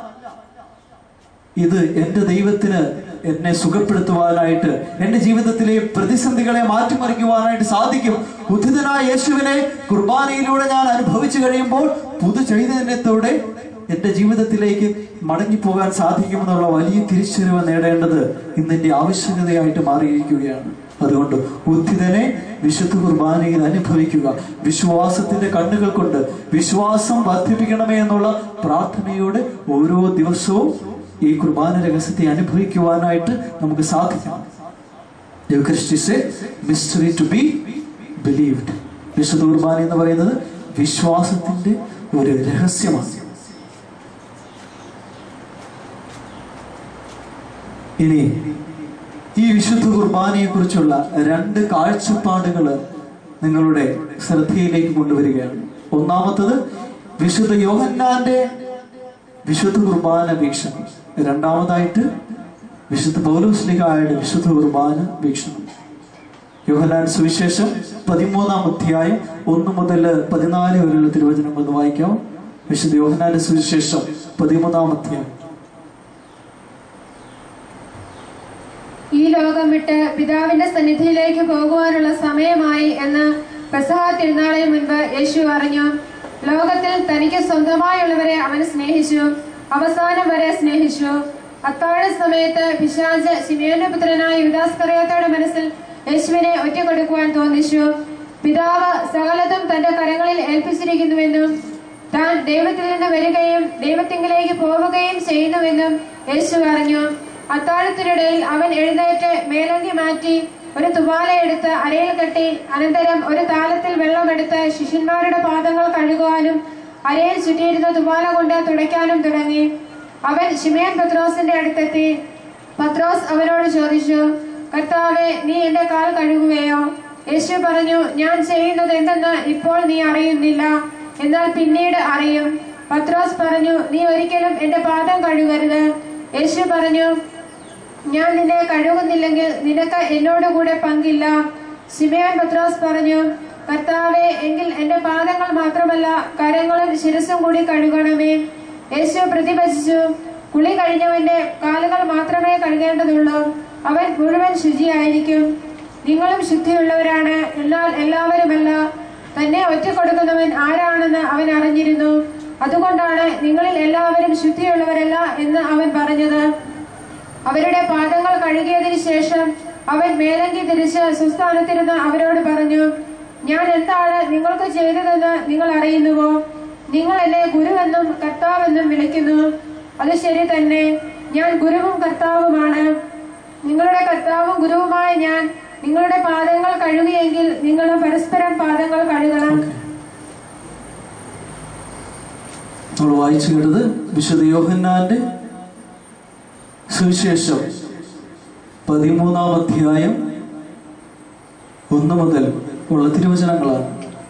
ഇത് എന്റെ ദൈവത്തിന് എന്നെ സുഖപ്പെടുത്തുവാനായിട്ട് എന്റെ ജീവിതത്തിലെ പ്രതിസന്ധികളെ മാറ്റിമറിക്കുവാനായിട്ട് സാധിക്കും ഉദ്ധിതനായ യേശുവിനെ കുർബാനയിലൂടെ ഞാൻ അനുഭവിച്ചു കഴിയുമ്പോൾ പുതു ചൈതന്യത്തോടെ എന്റെ ജീവിതത്തിലേക്ക് മടങ്ങിപ്പോകാൻ സാധിക്കുമെന്നുള്ള വലിയ തിരിച്ചറിവ് നേടേണ്ടത് ഇന്നെന്റെ ആവശ്യകതയായിട്ട് മാറിയിരിക്കുകയാണ് അതുകൊണ്ട് ഉദ്ധിതനെ വിശുദ്ധ കുർബാനയിൽ അനുഭവിക്കുക വിശ്വാസത്തിന്റെ കണ്ണുകൾ കൊണ്ട് വിശ്വാസം വർദ്ധിപ്പിക്കണമേ എന്നുള്ള പ്രാർത്ഥനയോടെ ഓരോ ദിവസവും ഈ കുർബാന രഹസ്യത്തെ അനുഭവിക്കുവാനായിട്ട് നമുക്ക് സാധിക്കണം മിസ്റ്ററി ടു ബി ബിലീവ്ഡ് വിശുദ്ധ കുർബാന എന്ന് പറയുന്നത് വിശ്വാസത്തിന്റെ ഒരു രഹസ്യമാണ് ഇനി ഈ വിശുദ്ധ കുർബാനയെ കുറിച്ചുള്ള രണ്ട് കാഴ്ചപ്പാടുകൾ നിങ്ങളുടെ ശ്രദ്ധയിലേക്ക് കൊണ്ടുവരികയാണ് ഒന്നാമത്തത് വിശുദ്ധ യോഹന്നാന്റെ വിശുദ്ധ കുർബാന വീക്ഷണം രണ്ടാമതായിട്ട് വിശുദ്ധ പൗലോസ്ലിഹായുടെ വിശുദ്ധ കുർബാന വീക്ഷണം യോഹന്നാൻ സുവിശേഷം പതിമൂന്നാം അധ്യായം ഒന്ന് മുതൽ പതിനാല് വരെയുള്ള തിരുവചനം ഒന്ന് വായിക്കാം വിശുദ്ധ യോഹന്നാന്റെ സുവിശേഷം പതിമൂന്നാം അധ്യായം ഈ ലോകം വിട്ട് പിതാവിന്റെ സന്നിധിയിലേക്ക് പോകുവാനുള്ള സമയമായി എന്ന് പെസഹ തിരുനാളിന് മുൻപ് യേശു അറിഞ്ഞു ലോകത്തിൽ തനിക്ക് സ്വന്തമായുള്ളവരെ അവൻ സ്നേഹിച്ചു അവസാനം വരെ സ്നേഹിച്ചു അത്താഴ സമയത്ത് പിശാജ് ശിമേന്റെ പുത്രനായ യുദാസ്കറിയത്തോടെ മനസ്സിൽ യേശുവിനെ ഒറ്റ കൊടുക്കുവാൻ തോന്നിച്ചു പിതാവ് സകലതും തന്റെ കരങ്ങളിൽ ഏൽപ്പിച്ചിരിക്കുന്നുവെന്നും താൻ ദൈവത്തിൽ നിന്ന് വരികയും ദൈവത്തിങ്കിലേക്ക് പോവുകയും ചെയ്യുന്നുവെന്നും യേശു അറിഞ്ഞു അത്താഴത്തിനിടയിൽ അവൻ എഴുന്നേറ്റ് മേലങ്കി മാറ്റി ഒരു തുവാല എടുത്ത് അരയിൽ കെട്ടി അനന്തരം ഒരു താലത്തിൽ വെള്ളമെടുത്ത് ശിഷ്യന്മാരുടെ പാദങ്ങൾ കഴുകുവാനും അരയിൽ ചുറ്റിയിരുന്ന തുവാല കൊണ്ട് തുടയ്ക്കാനും തുടങ്ങി അവൻ ഷിമേൻ പത്രോസിന്റെ അടുത്തെത്തി പത്രോസ് അവനോട് ചോദിച്ചു കർത്താവെ നീ എന്റെ കാൽ കഴുകുകയോ യേശു പറഞ്ഞു ഞാൻ ചെയ്യുന്നത് എന്തെന്ന് ഇപ്പോൾ നീ അറിയുന്നില്ല എന്നാൽ പിന്നീട് അറിയും പത്രോസ് പറഞ്ഞു നീ ഒരിക്കലും എന്റെ പാദം കഴുകരുത് യേശു പറഞ്ഞു ഞാൻ നിന്നെ കഴുകുന്നില്ലെങ്കിൽ നിനക്ക് എന്നോട് കൂടെ പങ്കില്ല സിമയോൻ പത്രോസ് പറഞ്ഞു കർത്താവെ എങ്കിൽ എന്റെ പാദങ്ങൾ മാത്രമല്ല കരങ്ങളും ശിരസും കൂടി കഴുകണമേ യേശു പ്രതിഭജിച്ചു കുളി കഴിഞ്ഞവന്റെ കാലുകൾ മാത്രമേ കഴുകേണ്ടതുള്ളൂ അവൻ മുഴുവൻ ശുചിയായിരിക്കും നിങ്ങളും ശുദ്ധിയുള്ളവരാണ് എന്നാൽ എല്ലാവരുമല്ല തന്നെ ഒറ്റക്കൊടുക്കുന്നവൻ ആരാണെന്ന് അവൻ അറിഞ്ഞിരുന്നു അതുകൊണ്ടാണ് നിങ്ങളിൽ എല്ലാവരും ശുദ്ധിയുള്ളവരല്ല എന്ന് അവൻ പറഞ്ഞത് അവരുടെ പാദങ്ങൾ കഴുകിയതിനു ശേഷം അവൻ മേലങ്കി തിരിച്ച് സുസ്ഥാനത്തിരുന്ന് അവരോട് പറഞ്ഞു ഞാൻ എന്താണ് നിങ്ങൾക്ക് ചെയ്തതെന്ന് നിങ്ങൾ അറിയുന്നുവോ നിങ്ങൾ എന്നെ ഗുരുവെന്നും കർത്താവെന്നും വിളിക്കുന്നു അത് ശരി തന്നെ ഞാൻ ഗുരുവും കർത്താവുമാണ് നിങ്ങളുടെ കർത്താവും ഗുരുവുമായ ഞാൻ നിങ്ങളുടെ പാദങ്ങൾ കഴുകിയെങ്കിൽ നിങ്ങളും പരസ്പരം പാദങ്ങൾ കഴുകണം നമ്മൾ വായിച്ചു കേട്ടത് വിശുദ്ധ യോഹന്നാന്റെ സുവിശേഷം പതിമൂന്നാം അധ്യായം ഒന്ന് മുതൽ ഉള്ള തിരുവചനങ്ങളാണ്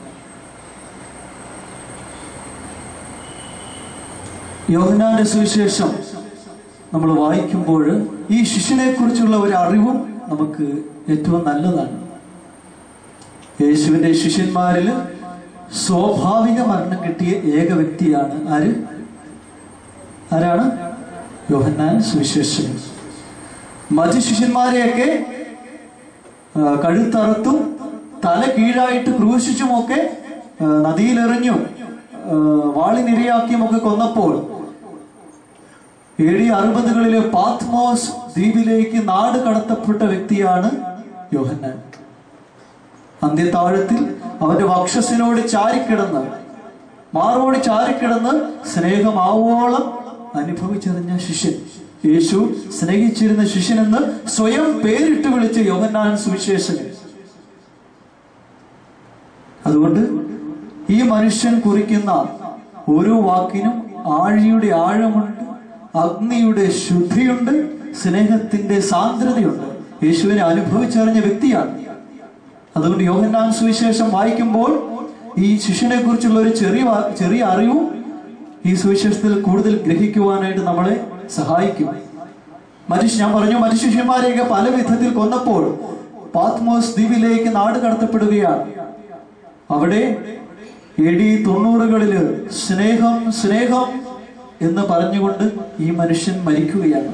യോഹന്നാന്റെ സുവിശേഷം നമ്മൾ വായിക്കുമ്പോൾ ഈ ശിഷ്യനെ കുറിച്ചുള്ള ഒരു അറിവും നമുക്ക് ഏറ്റവും നല്ലതാണ് യേശുവിന്റെ ശിഷ്യന്മാരിൽ സ്വാഭാവിക മരണം കിട്ടിയ ഏക വ്യക്തിയാണ് ആര് ആരാണ് യോഹന്നാൻ സുവിശേഷൻ മറ്റു ശിഷ്യന്മാരെയൊക്കെ ആ, കഴുത്തറുത്തും തല കീഴായിട്ട് ക്രൂശിച്ചുമൊക്കെ ആ, നദിയിലെറിഞ്ഞും ആ, വാളിനിരയാക്കിയുമൊക്കെ കൊന്നപ്പോൾ എ ഡി അറുപതുകളിലെ പാത്മോസ് ദ്വീപിലേക്ക് നാട് കടത്തപ്പെട്ട വ്യക്തിയാണ് യോഹന്നാൻ അന്ത്യത്താഴത്തിൽ അവന്റെ വക്ഷസിനോട് ചാരിക്കിടന്ന് മാറോട് ചാരിക്കിടന്ന് സ്നേഹമാവോളം അനുഭവിച്ചറിഞ്ഞ ശിഷ്യൻ യേശു സ്നേഹിച്ചിരുന്ന ശിഷ്യനെന്ന് സ്വയം പേരിട്ട് വിളിച്ച യോഹന്നാൻ സുവിശേഷകൻ അതുകൊണ്ട് ഈ മനുഷ്യൻ കുറിക്കുന്ന ഓരോ വാക്കിനും ആഴിയുടെ ആഴമുണ്ട് അഗ്നിയുടെ ശുദ്ധിയുണ്ട് സ്നേഹത്തിന്റെ സാന്ദ്രതയുണ്ട് യേശുവിനെ അനുഭവിച്ചറിഞ്ഞ വ്യക്തിയാണ് അതുകൊണ്ട് യോഹന്നാൻ സുവിശേഷം വായിക്കുമ്പോൾ ഈ ശിഷ്യനെ കുറിച്ചുള്ള ഒരു ചെറിയ വാ- ചെറിയ അറിവും ഈ സുവിശേഷത്തിൽ കൂടുതൽ ഗ്രഹിക്കുവാനായിട്ട് നമ്മളെ സഹായിക്കും മറ്റു ഞാൻ പറഞ്ഞു മറ്റു ശിഷ്യന്മാരെയൊക്കെ പല വിധത്തിൽ കൊന്നപ്പോൾ പാത്മോസ് ദ്വീപിലേക്ക് നാട് കടത്തപ്പെടുകയാണ് അവിടെ എ ഡി തൊണ്ണൂറുകളില് സ്നേഹം സ്നേഹം എന്ന് പറഞ്ഞുകൊണ്ട് ഈ മനുഷ്യൻ മരിക്കുകയാണ്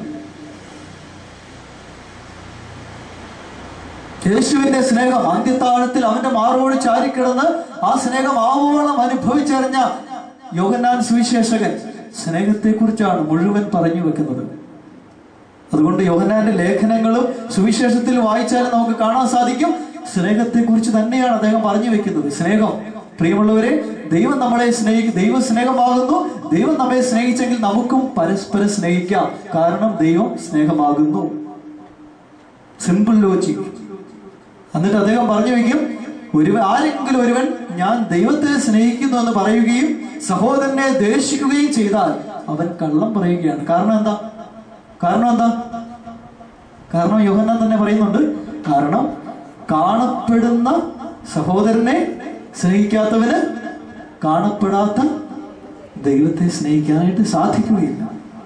യേശുവിന്റെ സ്നേഹം അന്ത്യത്താഴത്തിൽ അവന്റെ മാറോട് ചാരിക്കിടന്ന് ആ സ്നേഹം ആവോളം അനുഭവിച്ചറിഞ്ഞ യോഹന്നാൻ സുവിശേഷകൻ സ്നേഹത്തെ കുറിച്ചാണ് മുഴുവൻ പറഞ്ഞു വെക്കുന്നത് അതുകൊണ്ട് യോഹന്നാന്റെ ലേഖനങ്ങളും സുവിശേഷത്തിൽ വായിച്ചാൽ നമുക്ക് കാണാൻ സാധിക്കും സ്നേഹത്തെ കുറിച്ച് തന്നെയാണ് അദ്ദേഹം പറഞ്ഞു വെക്കുന്നത് സ്നേഹം പ്രിയമുള്ളവരെ ദൈവം നമ്മളെ സ്നേഹിക്കും ദൈവം സ്നേഹമാകുന്നു ദൈവം നമ്മെ സ്നേഹിച്ചെങ്കിൽ നമുക്കും പരസ്പരം സ്നേഹിക്കാം കാരണം ദൈവം സ്നേഹമാകുന്നു സിമ്പിൾ ലോജിക് എന്നിട്ട് അദ്ദേഹം പറഞ്ഞു വെക്കും ഒരുവൻ ആരെങ്കിലും ഒരുവൻ ഞാൻ ദൈവത്തെ സ്നേഹിക്കുന്നു എന്ന് പറയുകയും സഹോദരനെ ദ്വേഷിക്കുകയും ചെയ്താൽ അവൻ കള്ളം പറയുകയാണ് കാരണം എന്താ കാരണം എന്താ കാരണം യോഹന്നാൻ തന്നെ പറയുന്നുണ്ട് കാരണം കാണപ്പെടുന്ന സഹോദരനെ സ്നേഹിക്കാത്തവന് കാണപ്പെടാത്ത ദൈവത്തെ സ്നേഹിക്കാനായിട്ട് സാധിക്കുകയില്ല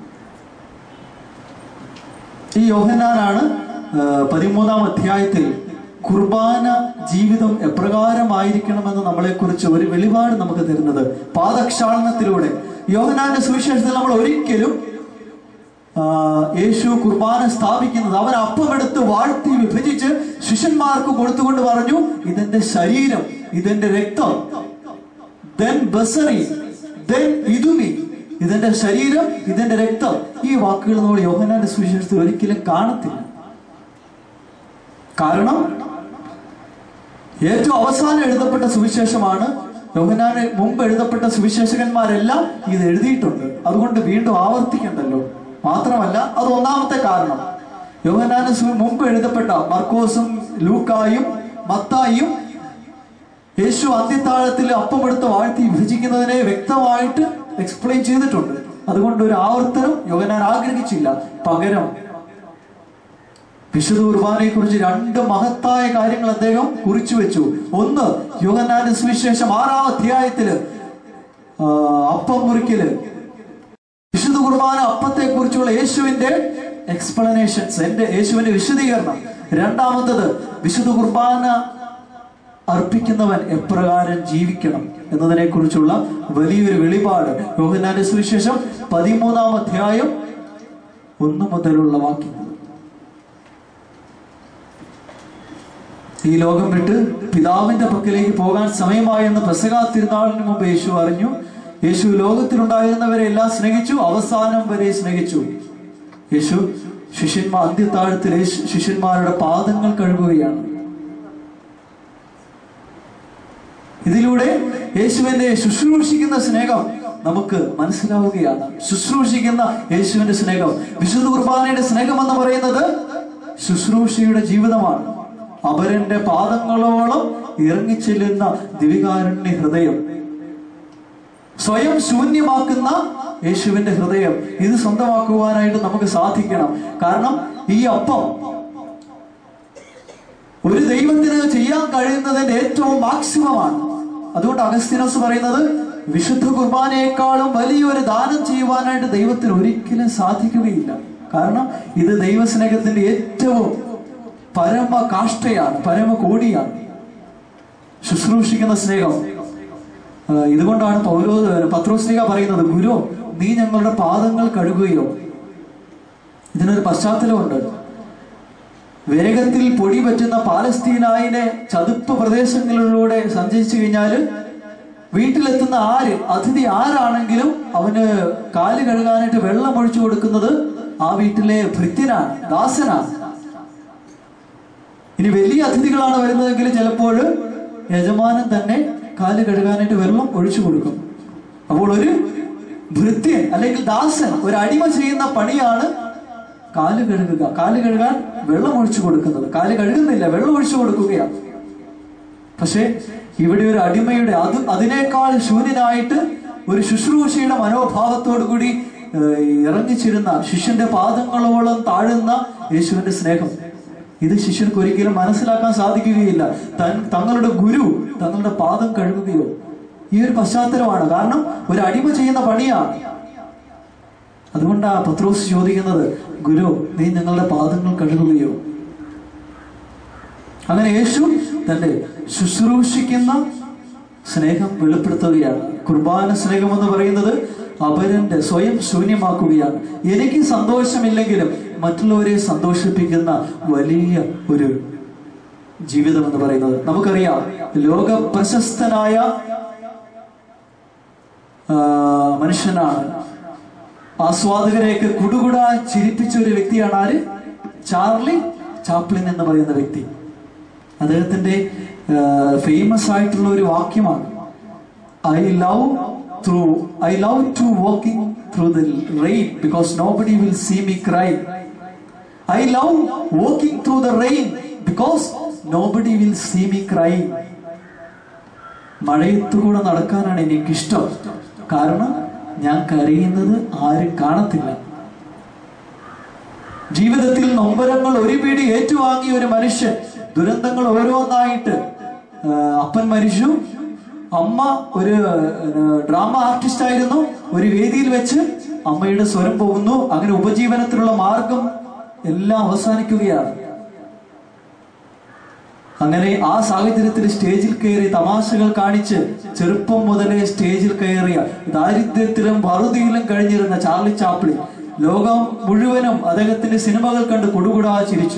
ഈ യോഹന്നാനാണ് ആ, പതിമൂന്നാം അധ്യായത്തിൽ കുർബാന ജീവിതം എപ്രകാരമായിരിക്കണമെന്ന് നമ്മളെ കുറിച്ച് ഒരു വെളിപാട് നമുക്ക് തരുന്നത് പാദക്ഷാളനത്തിലൂടെ യോഹനാന്റെ സുവിശേഷത്തിൽ നമ്മൾ ഒരിക്കലും ആ, യേശു കുർബാന സ്ഥാപിക്കുന്നത് അവൻ അപ്പമെടുത്ത് വാഴ്ത്തി വിഭജിച്ച് ശിഷ്യന്മാർക്ക് കൊടുത്തുകൊണ്ട് പറഞ്ഞു ഇതെന്റെ ശരീരം ഇതെന്റെ രക്തം ദെൻ ബസറി ദെൻ ഇതുമി ഇതെന്റെ ശരീരം ഇതെന്റെ രക്തം ഈ വാക്കുകൾ നമ്മൾ യോഹനാന്റെ സുവിശേഷത്തിൽ ഒരിക്കലും കാണത്തില്ല കാരണം ഏറ്റവും അവസാനം എഴുതപ്പെട്ട സുവിശേഷമാണ് യോഹനാന് മുമ്പ് എഴുതപ്പെട്ട സുവിശേഷകന്മാരെല്ലാം ഇത് എഴുതിയിട്ടുണ്ട് അതുകൊണ്ട് വീണ്ടും ആവർത്തിക്കണ്ടല്ലോ മാത്രമല്ല അത് ഒന്നാമത്തെ കാരണം യോഹനാന് സു- മുമ്പ് എഴുതപ്പെട്ട മർക്കോസും ലൂക്കായും മത്തായും യേശു അന്ത്യത്താഴത്തിൽ അപ്പമെടുത്ത് വാഴ്ത്തി വിഭജിക്കുന്നതിനെ വ്യക്തമായിട്ട് എക്സ്പ്ലെയിൻ ചെയ്തിട്ടുണ്ട് അതുകൊണ്ട് ഒരു ആവർത്തനം യോഹനാൻ ആഗ്രഹിച്ചില്ല പകരം വിശുദ്ധ കുർബാനയെ കുറിച്ച് രണ്ട് മഹത്തായ കാര്യങ്ങൾ അദ്ദേഹം കുറിച്ചു വെച്ചു ഒന്ന് യോഹന്നാന്റെ സുവിശേഷം ആറാം അധ്യായത്തില് ആ, അപ്പം മുറിക്കല് വിശുദ്ധ കുർബാന അപ്പത്തെ കുറിച്ചുള്ള യേശുവിന്റെ എക്സ്പ്ലനേഷൻസ് എന്റെ യേശുവിന്റെ വിശദീകരണം രണ്ടാമത്തത് വിശുദ്ധ കുർബാന അർപ്പിക്കുന്നവൻ എപ്രകാരം ജീവിക്കണം എന്നതിനെ കുറിച്ചുള്ള വലിയൊരു വെളിപാട് യോഹന്നാന്റെ സുവിശേഷം പതിമൂന്നാം അധ്യായം ഒന്ന് മുതലുള്ള വാക്യങ്ങൾ ഈ ലോകം വിട്ട് പിതാവിന്റെ പക്കലേക്ക് പോകാൻ സമയമായെന്ന് പെസകാ തിരുനാളിന് മുമ്പ് യേശു അറിഞ്ഞു യേശു ലോകത്തിലുണ്ടായിരുന്നവരെ എല്ലാം സ്നേഹിച്ചു അവസാനം വരെ സ്നേഹിച്ചു യേശു ശിഷ്യന്മാർ അന്ത്യത്താഴത്തിൽ യേശു ശിഷ്യന്മാരുടെ പാദങ്ങൾ കഴുകുകയാണ് ഇതിലൂടെ യേശുവിന്റെ ശുശ്രൂഷിക്കുന്ന സ്നേഹം നമുക്ക് മനസ്സിലാവുകയാണ് ശുശ്രൂഷിക്കുന്ന യേശുവിന്റെ സ്നേഹം വിശുദ്ധ കുർബാനയുടെ സ്നേഹം എന്ന് പറയുന്നത് ശുശ്രൂഷയുടെ ജീവിതമാണ് അപരന്റെ പാദങ്ങളോളം ഇറങ്ങിച്ചെല്ലുന്ന ദിവികാരുണ്യ ഹൃദയം സ്വയം ശൂന്യമാക്കുന്ന യേശുവിന്റെ ഹൃദയം ഇത് സ്വന്തമാക്കുവാനായിട്ട് നമുക്ക് സാധിക്കണം കാരണം ഈ അപ്പം ഒരു ദൈവത്തിന് ചെയ്യാൻ കഴിയുന്നതിന്റെ ഏറ്റവും മാക്സിമമാണ് അതുകൊണ്ട് അഗസ്തിനോസ് പറയുന്നത് വിശുദ്ധ കുർബാനയെക്കാളും വലിയൊരു ദാനം ചെയ്യുവാനായിട്ട് ദൈവത്തിന് ഒരിക്കലും സാധിക്കുകയില്ല കാരണം ഇത് ദൈവസ്നേഹത്തിന്റെ ഏറ്റവും പരമ കാഷ്ടയാണ് പരമ കോടിയാണ് ശുശ്രൂഷിക്കുന്ന സ്നേഹം ആ, ഇതുകൊണ്ടാണ് പൗരോ പത്രോസ്ലിക പറയുന്നത് ഗുരു നീ ഞങ്ങളുടെ പാദങ്ങൾ കഴുകുകയോ ഇതിനൊരു പശ്ചാത്തലമുണ്ട് വേഗത്തിൽ പൊടി പറ്റുന്ന പാലസ്തീനായിലെ ചതുപ്പ് പ്രദേശങ്ങളിലൂടെ സഞ്ചരിച്ചു കഴിഞ്ഞാല് വീട്ടിലെത്തുന്ന ആര് അതിഥി ആരാണെങ്കിലും അവന് കാല് കഴുകാനായിട്ട് വെള്ളം ഒഴിച്ചു കൊടുക്കുന്നത് ആ വീട്ടിലെ ഭൃത്യനാണ് ദാസനാണ് ഇനി വലിയ അതിഥികളാണ് വരുന്നതെങ്കിൽ ചിലപ്പോൾ യജമാനൻ തന്നെ കാല് കഴുകാനായിട്ട് വെള്ളം ഒഴിച്ചു കൊടുക്കും അപ്പോൾ ഒരു ഭൃത്യൻ അല്ലെങ്കിൽ ദാസൻ ഒരു അടിമ ചെയ്യുന്ന പണിയാണ് കാല് കഴുകുക കാല് കഴുകാൻ വെള്ളം ഒഴിച്ചു കൊടുക്കുന്നത് കാല് കഴുകുന്നില്ല വെള്ളം ഒഴിച്ചു കൊടുക്കുകയാണ് പക്ഷേ ഇവിടെ ഒരു അടിമയുടെ അത് അതിനേക്കാൾ ശൂന്യനായിട്ട് ഒരു ശുശ്രൂഷയുടെ മനോഭാവത്തോടു കൂടി ഏഹ്, ഇറങ്ങിച്ചിരുന്ന ശിഷ്യന്റെ പാദങ്ങളോളം താഴുന്ന യേശുവിന്റെ സ്നേഹം ഇത് ശിഷ്യർക്ക് ഒരിക്കലും മനസ്സിലാക്കാൻ സാധിക്കുകയില്ല തൻ- തങ്ങളുടെ ഗുരു തങ്ങളുടെ പാദം കഴുകുകയോ ഈ ഒരു പശ്ചാത്തലമാണ് കാരണം ഒരു അടിമ ചെയ്യുന്ന പണിയാണ് അതുകൊണ്ടാ പത്രോസ് ചോദിക്കുന്നത് ഗുരു നീ ഞങ്ങളുടെ പാദങ്ങൾ കഴുകുകയോ അങ്ങനെ യേശു തന്റെ ശുശ്രൂഷിക്കുന്ന സ്നേഹം വെളിപ്പെടുത്തുകയാണ് കുർബാന സ്നേഹം എന്ന് പറയുന്നത് അപരന്റെ സ്വയം ശൂന്യമാക്കുകയാണ് എനിക്ക് സന്തോഷമില്ലെങ്കിലും മറ്റുള്ളവരെ സന്തോഷിപ്പിക്കുന്ന വലിയ ഒരു ജീവിതം എന്ന് പറയുന്നത് നമുക്കറിയാം ലോക പ്രശസ്തനായ ആ, മനുഷ്യനാണ് ആസ്വാദകരെയൊക്കെ കുടുകുട ചിരിപ്പിച്ച ഒരു വ്യക്തിയാണ് ആര് ചാർലി ചാപ്ലിൻ എന്ന് പറയുന്ന വ്യക്തി അദ്ദേഹത്തിന്റെ ഫേമസ് ആയിട്ടുള്ള ഒരു വാക്യമാണ് I love through I love to walking through the rain because nobody will see me cry I love walking through the rain because nobody will see me cry മഴയത്തുകൂടെ നടക്കാനാണ് എനിക്കിഷ്ടം കാരണം ഞാൻ കരയുന്നത് ആരും കാണത്തില്ല ജീവിതത്തിൽ നൊമ്പരങ്ങൾ ഒരു പിടി ഏറ്റുവാങ്ങിയ ഒരു മനുഷ്യൻ ദുരന്തങ്ങൾ ഓരോന്നായിട്ട് ആ, അപ്പൻ മരിച്ചു അമ്മ ഒരു ഡ്രാമ ആർട്ടിസ്റ്റ് ആയിരുന്നു ഒരു വേദിയിൽ വെച്ച് അമ്മയുടെ സ്വരം പോകുന്നു അങ്ങനെ ഉപജീവനത്തിനുള്ള മാർഗം എല്ലാം അവസാനിക്കുകയാണ് അങ്ങനെ ആ സാഹചര്യത്തിൽ സ്റ്റേജിൽ കയറി തമാശകൾ കാണിച്ച് ചെറുപ്പം മുതലേ സ്റ്റേജിൽ കയറിയ ദാരിദ്ര്യത്തിലും വറുതിയിലും കഴിഞ്ഞിരുന്ന ചാർലി ചാപ്ലിൻ ലോകം മുഴുവനും അദ്ദേഹത്തിന്റെ സിനിമകൾ കണ്ട് കൊടുകുടാ ചിരിച്ചു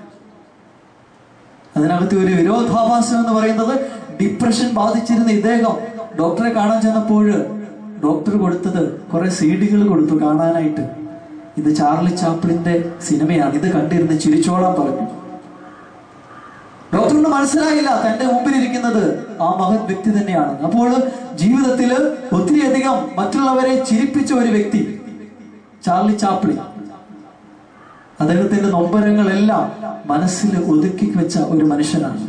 അതിനകത്ത് ഒരു വിരോധാഭാസം എന്ന് പറയുന്നത് ഡിപ്രഷൻ ബാധിച്ചിരുന്ന ഇദ്ദേഹം ഡോക്ടറെ കാണാൻ ചെന്നപ്പോൾ ഡോക്ടർ കൊടുത്തത് കുറെ സീഡികൾ കൊടുത്തു കാണാനായിട്ട് ഇത് ചാർലി ചാപ്ലിന്റെ സിനിമയാണ് ഇത് കണ്ടിരുന്ന് ചിരിച്ചോളാൻ പറഞ്ഞു ഡോക്ടറിന് മനസ്സിലായില്ല തന്റെ മുമ്പിൽ ഇരിക്കുന്നത് ആ മഹത് വ്യക്തി തന്നെയാണ് അപ്പോൾ ജീവിതത്തിൽ ഒത്തിരിയധികം മറ്റുള്ളവരെ ചിരിപ്പിച്ച ഒരു വ്യക്തി ചാർലി ചാപ്ലി അദ്ദേഹത്തിന്റെ നൊമ്പരങ്ങളെല്ലാം മനസ്സിൽ ഒതുക്കി വെച്ച ഒരു മനുഷ്യനാണ്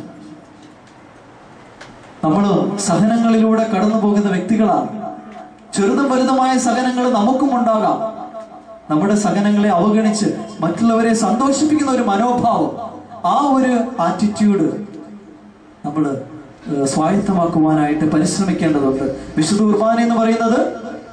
നമ്മൾ സഹനങ്ങളിലൂടെ കടന്നു പോകുന്ന വ്യക്തികളാണ് ചെറുതും വലുതുമായ സഹനങ്ങൾ നമുക്കും ഉണ്ടാകാം നമ്മുടെ സഹനങ്ങളെ അവഗണിച്ച് മറ്റുള്ളവരെ സന്തോഷിപ്പിക്കുന്ന ഒരു മനോഭാവം ആ ഒരു ആറ്റിറ്റ്യൂഡ് നമ്മൾ സ്വായത്തമാക്കുവാനായിട്ട് പരിശ്രമിക്കേണ്ടതുണ്ട് വിശുദ്ധ കുർബാന എന്ന് പറയുന്നത്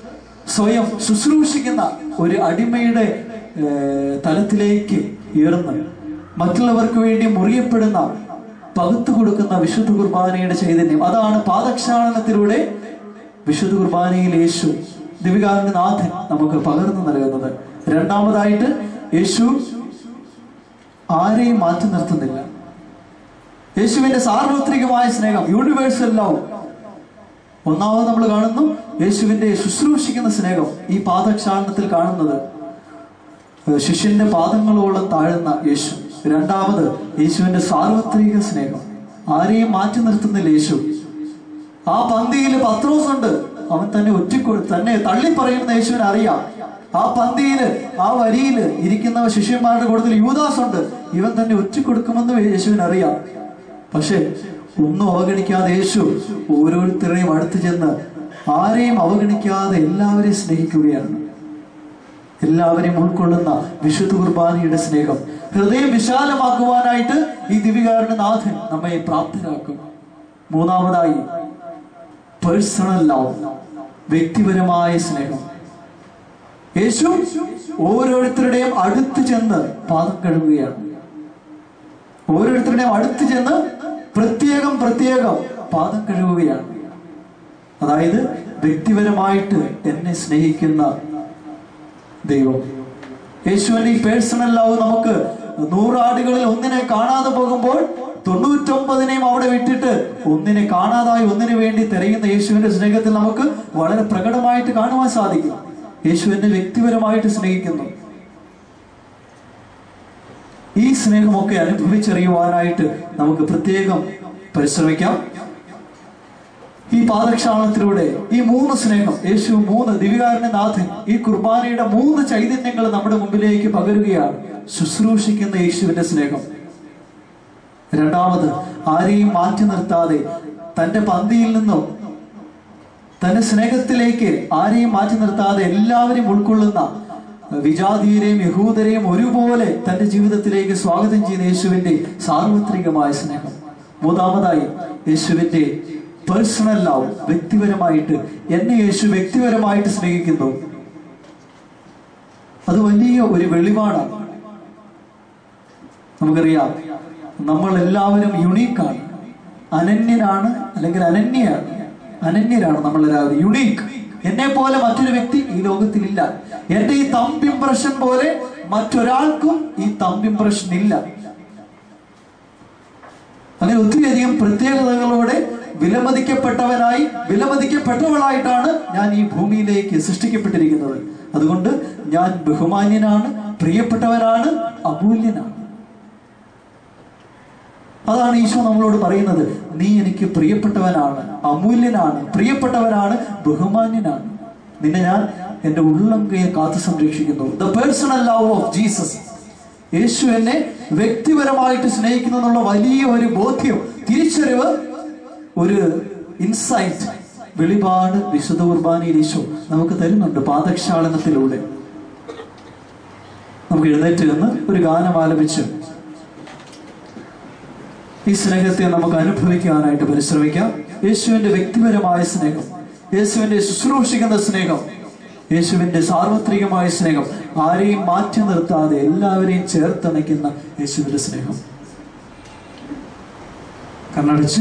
സ്വയം ശുശ്രൂഷിക്കുന്ന ഒരു അടിമയുടെ ഏർ, തലത്തിലേക്ക് ഉയർന്ന് മറ്റുള്ളവർക്ക് വേണ്ടി മുറിയപ്പെടുന്ന പകുത്തു കൊടുക്കുന്ന വിശുദ്ധ കുർബാനയുടെ ചൈതന്യം അതാണ് പാദക്ഷാളനത്തിലൂടെ വിശുദ്ധ കുർബാനയിൽ യേശു ദിവികാരന്റെ നാഥൻ നമുക്ക് പകർന്നു നൽകുന്നത് രണ്ടാമതായിട്ട് യേശു ആരെയും മാറ്റി നിർത്തുന്നില്ല യേശുവിന്റെ സാർവത്രികമായ സ്നേഹം യൂണിവേഴ്സൽ ലവ് ഒന്നാമത് നമ്മൾ കാണുന്നു യേശുവിന്റെ ശുശ്രൂഷിക്കുന്ന സ്നേഹം ഈ പാദക്ഷാളനത്തിൽ കാണുന്നത് ഏഹ് ശിഷ്യന്റെ പാദങ്ങളോളം താഴുന്ന യേശു രണ്ടാമത് യേശുവിന്റെ സാർവത്രിക സ്നേഹം ആരെയും മാറ്റി നിർത്തുന്നില്ല യേശു ആ പന്തിയിൽ പത്രോസ് ഉണ്ട് അവൻ തന്നെ ഒറ്റക്കൊ തന്നെ തള്ളി പറയുന്ന യേശുവിന് അറിയാം ആ പന്തിയില് ആ വരിയില് ഇരിക്കുന്ന ശിഷ്യന്മാരുടെ കൂട്ടത്തിൽ യൂദാസ് ഉണ്ട് ഇവൻ തന്നെ ഒറ്റക്കൊടുക്കുമെന്ന് യേശുവിന് അറിയാം പക്ഷെ ഒന്നും അവഗണിക്കാതെ യേശു ഓരോരുത്തരെയും അടുത്ത് ചെന്ന് ആരെയും അവഗണിക്കാതെ എല്ലാവരെയും സ്നേഹിക്കുകയാണ് എല്ലാവരെയും ഉൾക്കൊള്ളുന്ന വിശുദ്ധ കുർബാനയുടെ സ്നേഹം ഹൃദയം വിശാലമാക്കുവാനായിട്ട് ഈ ദിവികാരുടെ നാഥൻ നമ്മെ പ്രാപ്തരാക്കും മൂന്നാമതായി പേഴ്സണൽ ലവ് വ്യക്തിപരമായ സ്നേഹം യേശു ഓരോരുത്തരുടെയും അടുത്ത് ചെന്ന് പാദം കഴുകുകയാണ് ഓരോരുത്തരുടെയും അടുത്ത് ചെന്ന് പ്രത്യേകം പ്രത്യേകം പാദം കഴുകുകയാണ് അതായത് വ്യക്തിപരമായിട്ട് എന്നെ സ്നേഹിക്കുന്ന ദൈവം യേശുവിന്റെ ഈ പേഴ്സണൽ ലവ് നമുക്ക് നൂറാടുകളിൽ ഒന്നിനെ കാണാതെ പോകുമ്പോൾ തൊണ്ണൂറ്റൊമ്പതിനെയും അവിടെ വിട്ടിട്ട് ഒന്നിനെ കാണാതായി ഒന്നിനു വേണ്ടി തിരയുന്ന യേശുവിന്റെ സ്നേഹത്തിൽ നമുക്ക് വളരെ പ്രകടമായിട്ട് കാണുവാൻ സാധിക്കും യേശു എന്നെ വ്യക്തിപരമായിട്ട് സ്നേഹിക്കുന്നു ഈ സ്നേഹമൊക്കെ അനുഭവിച്ചറിയുവാനായിട്ട് നമുക്ക് പ്രത്യേകം പരിശ്രമിക്കാം ഈ പാദക്ഷാളനത്തിലൂടെ ഈ മൂന്ന് സ്നേഹം യേശു മൂന്ന് ദിവികാരന്റെ നാഥൻ ഈ കുർബാനയുടെ മൂന്ന് ചൈതന്യങ്ങൾ നമ്മുടെ മുമ്പിലേക്ക് പകരുകയാണ് ശുശ്രൂഷിക്കുന്ന യേശുവിന്റെ സ്നേഹം രണ്ടാമത് ആരെയും മാറ്റി നിർത്താതെ തന്റെ പന്തിയിൽ നിന്നും തന്റെ സ്നേഹത്തിലേക്ക് ആരെയും മാറ്റി നിർത്താതെ എല്ലാവരെയും ഉൾക്കൊള്ളുന്ന വിജാതീയരെയും യഹൂദരെയും ഒരുപോലെ തന്റെ ജീവിതത്തിലേക്ക് സ്വാഗതം ചെയ്യുന്ന യേശുവിന്റെ സാർവത്രികമായ സ്നേഹം മൂന്നാമതായി യേശുവിന്റെ പേഴ്സണൽ ലവ് വ്യക്തിപരമായിട്ട് എന്നെ യേശു വ്യക്തിപരമായിട്ട് സ്നേഹിക്കുന്നു അത് വലിയ ഒരു വെളിപാടാണ് നമുക്കറിയാം നമ്മൾ എല്ലാവരും യുണീക്കാണ് അനന്യനാണ് അല്ലെങ്കിൽ അനന്യയാണ് അനന്യരാണ് നമ്മൾ എല്ലാവരും യുണീക്ക് എന്നെ പോലെ മറ്റൊരു വ്യക്തി ഈ ലോകത്തിലില്ല എന്റെ ഈ തമ്പ് ഇംപ്രഷൻ പോലെ മറ്റൊരാൾക്കും ഈ തമ്പ് ഇംപ്രഷൻ ഇല്ല അങ്ങനെ ഒത്തിരിയധികം പ്രത്യേകതകളോടെ വിലമതിക്കപ്പെട്ടവനായി വിലമതിക്കപ്പെട്ടവളായിട്ടാണ് ഞാൻ ഈ ഭൂമിയിലേക്ക് സൃഷ്ടിക്കപ്പെട്ടിരിക്കുന്നത് അതുകൊണ്ട് ഞാൻ ബഹുമാന്യനാണ് പ്രിയപ്പെട്ടവനാണ് അമൂല്യനാണ് അതാണ് ഈശോ നമ്മളോട് പറയുന്നത് നീ എനിക്ക് പ്രിയപ്പെട്ടവനാണ് അമൂല്യനാണ് പ്രിയപ്പെട്ടവനാണ് ബഹുമാന്യനാണ് നിന്നെ ഞാൻ എന്റെ ഉള്ളം കൈയിൽ കാത്തു സംരക്ഷിക്കുന്നു the personal love of Jesus യേശു എന്നെ വ്യക്തിപരമായിട്ട് സ്നേഹിക്കുന്നു എന്നുള്ള വലിയ ഒരു ബോധ്യം തിരിച്ചറിവ് ഒരു ഇൻസൈറ്റ് വെളിപാട് വിശുദ്ധ കുർബാനയിൽ ഈശോ നമുക്ക് തരുന്നുണ്ട് പാദക്ഷാളനത്തിലൂടെ നമുക്ക് എഴുന്നേറ്റ് നിന്ന് ഒരു ഗാനം ആലപിച്ച് ഈ സ്നേഹത്തെ നമുക്ക് അനുഭവിക്കാനായിട്ട് പരിശ്രമിക്കാം യേശുവിന്റെ വ്യക്തിപരമായ സ്നേഹം യേശുവിന്റെ ശുശ്രൂഷിക്കുന്ന സ്നേഹം യേശുവിന്റെ സാർവത്രികമായ സ്നേഹം ആരെയും മാറ്റി നിർത്താതെ എല്ലാവരെയും ചേർത്തണയ്ക്കുന്ന യേശുവിന്റെ സ്നേഹം കണ്ണടച്ച്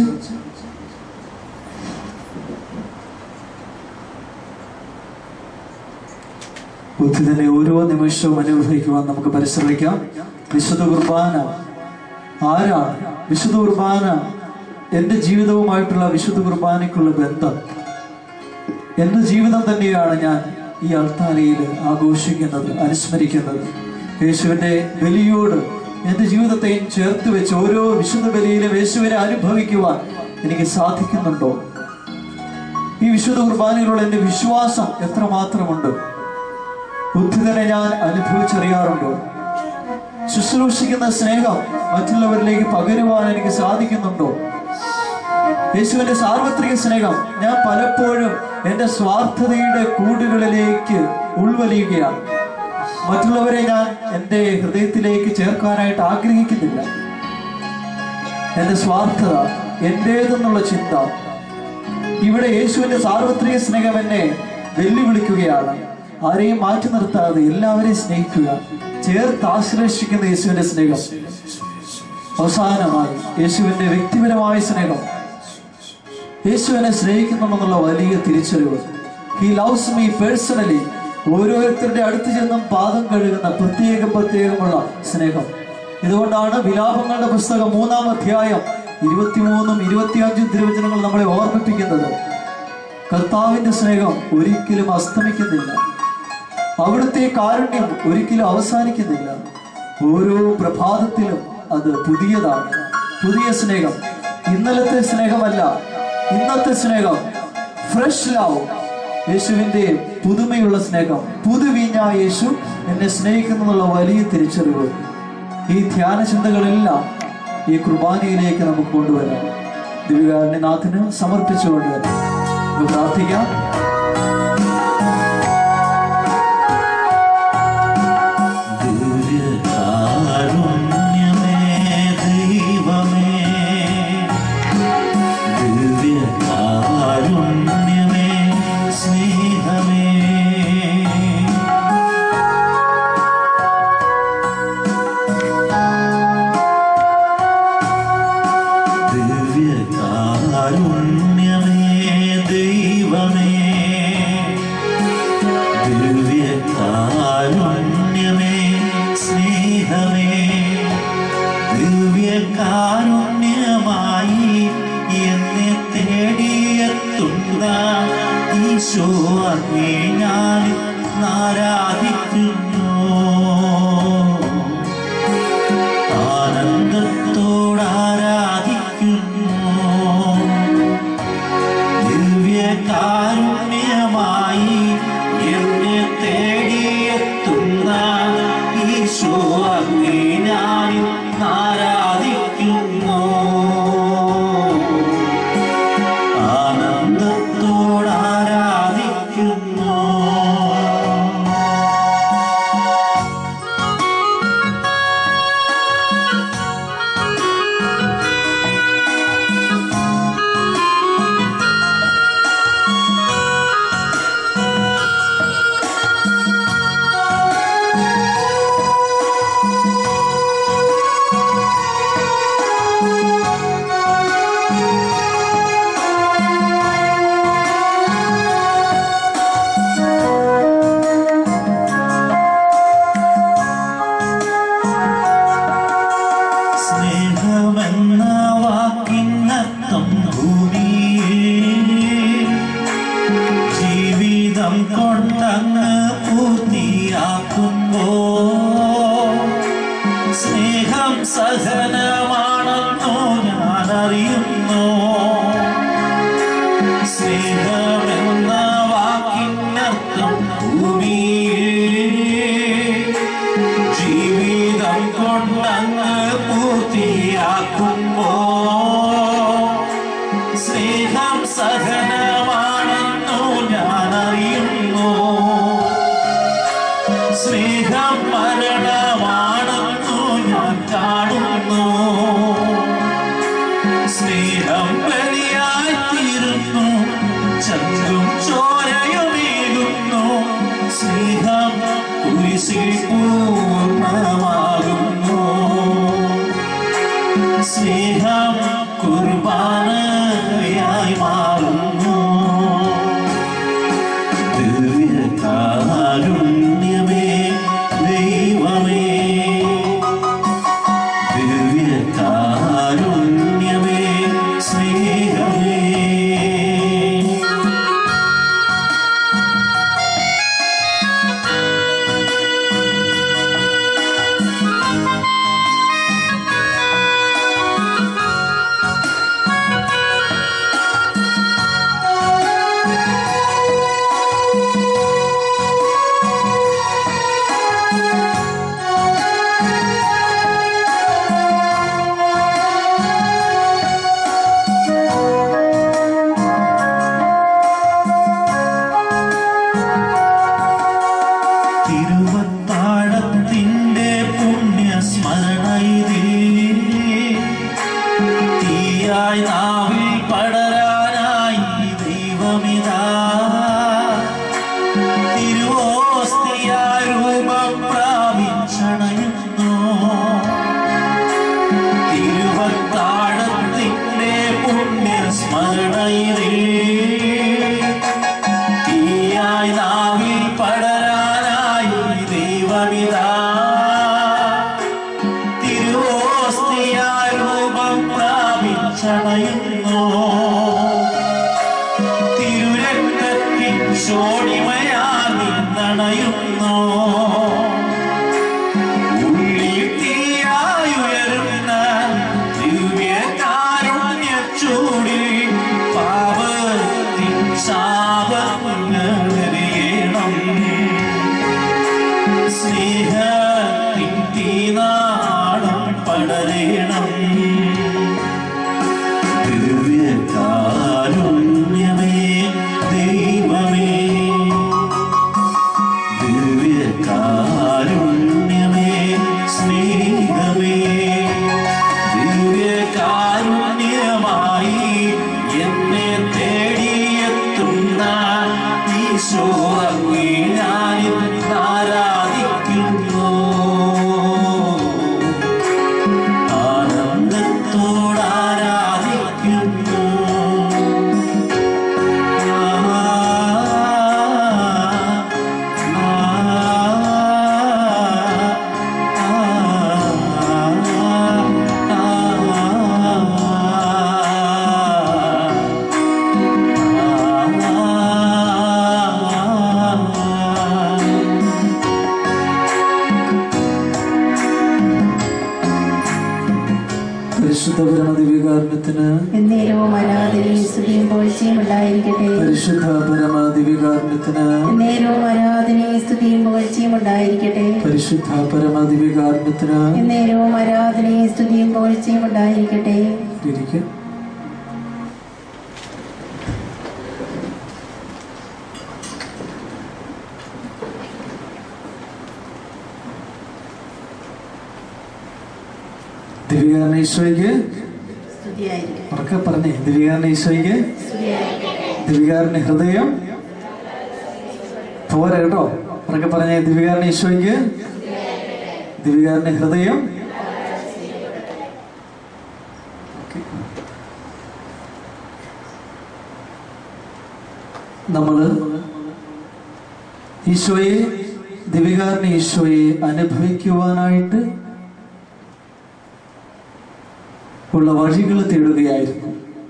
ബുദ്ധി തന്നെ ഓരോ നിമിഷവും അനുഭവിക്കുവാൻ നമുക്ക് പരിശ്രമിക്കാം വിശുദ്ധ കുർബാന ആരാണ് വിശുദ്ധ കുർബാന എന്റെ ജീവിതവുമായിട്ടുള്ള വിശുദ്ധ കുർബാനയ്ക്കുള്ള ബന്ധം എന്റെ ജീവിതം തന്നെയാണ് ഞാൻ ഈ അൾത്താരയിൽ ആഘോഷിക്കുന്നത് അനുസ്മരിക്കുന്നത് യേശുവിന്റെ ബലിയോട് എന്റെ ജീവിതത്തെയും ചേർത്ത് വെച്ച് ഓരോ വിശുദ്ധ ബലിയിലും യേശുവിനെ അനുഭവിക്കുവാൻ എനിക്ക് സാധിക്കുന്നുണ്ടോ ഈ വിശുദ്ധ കുർബാനയിലുള്ള എന്റെ വിശ്വാസം എത്രമാത്രമുണ്ട് ബുദ്ധിതനെ ഞാൻ അനുഭവിച്ചറിയാറുണ്ടോ ശുശ്രൂഷിക്കുന്ന സ്നേഹം മറ്റുള്ളവരിലേക്ക് പകരുവാൻ എനിക്ക് സാധിക്കുന്നുണ്ടോ യേശുവിന്റെ സാർവത്രിക സ്നേഹം ഞാൻ പലപ്പോഴും എന്റെ സ്വാർത്ഥതയുടെ കൂടുകളിലേക്ക് ഉൾവലിയുകയാണ് മറ്റുള്ളവരെ ഞാൻ എന്റെ ഹൃദയത്തിലേക്ക് ചേർക്കാനായിട്ട് ആഗ്രഹിക്കുന്നില്ല എന്റെ സ്വാർത്ഥത എന്റേതെന്നുള്ള ചിന്ത ഇവിടെ യേശുവിന്റെ സാർവത്രിക സ്നേഹം എന്നെ വെല്ലുവിളിക്കുകയാണ് ആരെയും മാറ്റി നിർത്താതെ എല്ലാവരെയും സ്നേഹിക്കുക ചേർത്ത് ആശ്ലേഷിക്കുന്ന യേശുവിന്റെ സ്നേഹം അവസാനമായി യേശുവിന്റെ വ്യക്തിപരമായ സ്നേഹം യേശുവിനെ സ്നേഹിക്കുന്നുണ്ടെന്നുള്ള വലിയ തിരിച്ചറിവ് ഹി ലവ്സ് മീ പേഴ്സണലി ഓരോരുത്തരുടെ അടുത്ത് ചെന്നും പാദം കഴുകുന്ന പ്രത്യേകം പ്രത്യേകമുള്ള സ്നേഹം ഇതുകൊണ്ടാണ് വിലാപങ്ങളുടെ പുസ്തകം മൂന്നാം അധ്യായം ഇരുപത്തിമൂന്നും ഇരുപത്തിയഞ്ചും തിരുവചനങ്ങൾ നമ്മളെ ഓർമ്മിപ്പിക്കുന്നത് കർത്താവിന്റെ സ്നേഹം ഒരിക്കലും അസ്തമിക്കുന്നില്ല അവിടുത്തെ കാരുണ്യം ഒരിക്കലും അവസാനിക്കുന്നില്ല ഓരോ പ്രഭാതത്തിലും അത് പുതിയതാണ് പുതിയ സ്നേഹം ഇന്നലത്തെ സ്നേഹമല്ല ഇന്നത്തെ സ്നേഹം ഫ്രഷ് ലവ് യേശുവിന്റെ പുതുമയുള്ള സ്നേഹം പുതുവീഞ്ഞ യേശു എന്നെ സ്നേഹിക്കുന്നുള്ള വലിയ തിരിച്ചറിവ് ഈ ധ്യാന ചിന്തകളെല്ലാം ഈ കുർബാനയിലേക്ക് നമുക്ക് കൊണ്ടുവരാം ദിവ്യകാരുണ്യനാഥന് സമർപ്പിച്ചു കൊണ്ടുവരാം നമുക്ക് പ്രാർത്ഥിക്കാം ദിവ്യകാരുണ്യമേ ദൈവമേ ദിവ്യകാരുണ്യമേ സ്നേഹമേ ദിവ്യകാരുണ്യമേ ദൈവമേ ദിവ്യകാരുണ്യമേ സ്നേഹമേ ദിവ്യകാരുണ്യമായി എന്നെ തേടിയെത്തുന്ന ഈശോ അങ്ങേ ഞാൻ ആരാധിക്കുന്നു ആനന്ദത്തോടാരാധിക്കുന്നു ദിവ്യകാരുണ്യമായി എന്നെ തേടിയെത്തുന്ന ഈശോ അങ്ങേ ഞാൻ ആരാധിക്കുന്നു ആനന്ദത്തോടാരാധിക്കുന്നു സ്നേഹമെന്ന വാക്കിനർത്ഥം ഭൂമിയിൽ ജീവിതം കൊണ്ടങ്ങ് പൂർത്തിയാക്കുമ്പോ സ്നേഹം സഹനമാണെന്നോ ഞാൻ അറിയുന്നു സ്നേഹമെന്ന വാക്കിനർത്ഥം ഭൂമിയിൽ ജീവിതം കൊണ്ടങ്ങ് പൂർത്തിയാക്കുമ്പോ സ്നേഹം സഹനമാണെന്നു ഞാൻ അറിയുന്നു സ്നേഹം മരണമാണെന്നു ഞാൻ കാണുന്നു സ്നേഹം ബലിയായി തീരുന്നു ചങ്കും ചോരയുമേകുന്നു സ്നേഹം കുരിശിൽ പൂർണ്ണമാകുന്നു സ്നേഹം കുർബാനയായി മാറുന്നു ദിവ്യകാരുണ്യമേ ദൈവമേ ദിവ്യകാരുണ്യമേ സ്നേഹമേ തിരുവത്താഴത്തിന്റെ പുണ്യസ്മരണയിൽ തീയായി നാവിൽ പടരാനായി ദൈവമിതാ വഴിയിൽ തീയായി നാവിൽ പടരാനായി ദൈവമിതാ തിരുവോസ്തിയായി രൂപം പ്രാപിച്ചണയുന്നു തിരുരക്തത്തിൻ ശോണിമയാൽ നിന്നണയുന്നു ഉള്ളിൽ തീയായി ഉയരുന്ന ദിവ്യകാരുണ്യച്ചൂടിൽ പാപത്തിൻ ശാപങ്ങളെറിയണം സ്നേഹത്തിൻ തീനാളം പടരേണം ദിവ്യകാരുണ്യമേ ദൈവമേ ദിവ്യകാരുണ്യമേ സ്നേഹമേ ദിവ്യകാരുണ്യമായി എന്നെ തേടിയെത്തുന്ന ഈശോ അങ്ങേ ഞാനിന്ന് ആരാധിക്കുന്നു ആനന്ദത്തോടാരാധിക്കുന്നു പരിശുദ്ധ പരമദിവികാരണത്തിന് എന്നേരവും ആരാധനയും സ്തുതിയും പുകഴ്ചയും ഉണ്ടായിരിക്കട്ടെ പരിശുദ്ധ പരമദിവികാരണത്തിന് എന്നേരവും ആരാധനയും സ്തുതിയും പുകഴ്ചയും ഉണ്ടായിരിക്കട്ടെ പരിശുദ്ധ പരമദിവികാരണത്തിന് എന്നേരവും ആരാധനയും സ്തുതിയും പുകഴ്ചയും ഉണ്ടായിരിക്കട്ടെ ഇരിക്കുക ദിവികാരണ ഈശോയ്ക്ക് സ്തുതിയായിരിക്കട്ടെ ഉറക്കെ പറഞ്ഞേ ദിവികാരണ ഈശോയ്ക്ക് സ്തുതിയായിരിക്കട്ടെ ദിവികാരന്റെ ഹൃദയം പോരാ കേട്ടോ ഉറക്കെ പറഞ്ഞേ ദിവികാരന ഈശോയ്ക്ക് ദിവികാരന്റെ ഹൃദയം ഓക്കേ. നമ്മള് ഈശോയെ ദിവികാരനെ ഈശോയെ അനുഭവിക്കുവാനായിട്ട് ഉള്ള വഴികൾ തേടുകയായിരുന്നു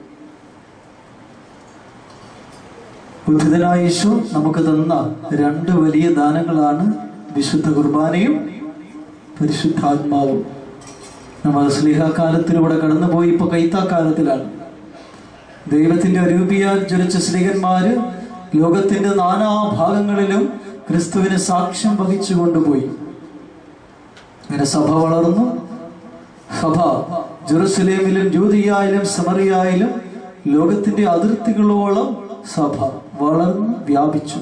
ബുദ്ധിതനായ യേശു നമുക്ക് തന്ന രണ്ട് വലിയ ദാനങ്ങളാണ് വിശുദ്ധ കുർബാനയും പരിശുദ്ധാത്മാവും നമ്മൾ സ്നേഹകാലത്തിലൂടെ കടന്നുപോയി ഇപ്പൊ കൈത്താക്കാലത്തിലാണ് ദൈവത്തിന്റെ അരൂപിയാൽ ജ്വലിച്ച സ്ത്രീകന്മാര് ലോകത്തിന്റെ നാനാഭാഗങ്ങളിലും ക്രിസ്തുവിന് സാക്ഷ്യം വഹിച്ചു കൊണ്ടുപോയി അങ്ങനെ സഭ വളർന്നു സഭ ജെറുസലേമിലും ജൂതിയായാലും സമറിയായാലും ലോകത്തിന്റെ അതിർത്തികളോളം സഭ വളർന്നു വ്യാപിച്ചു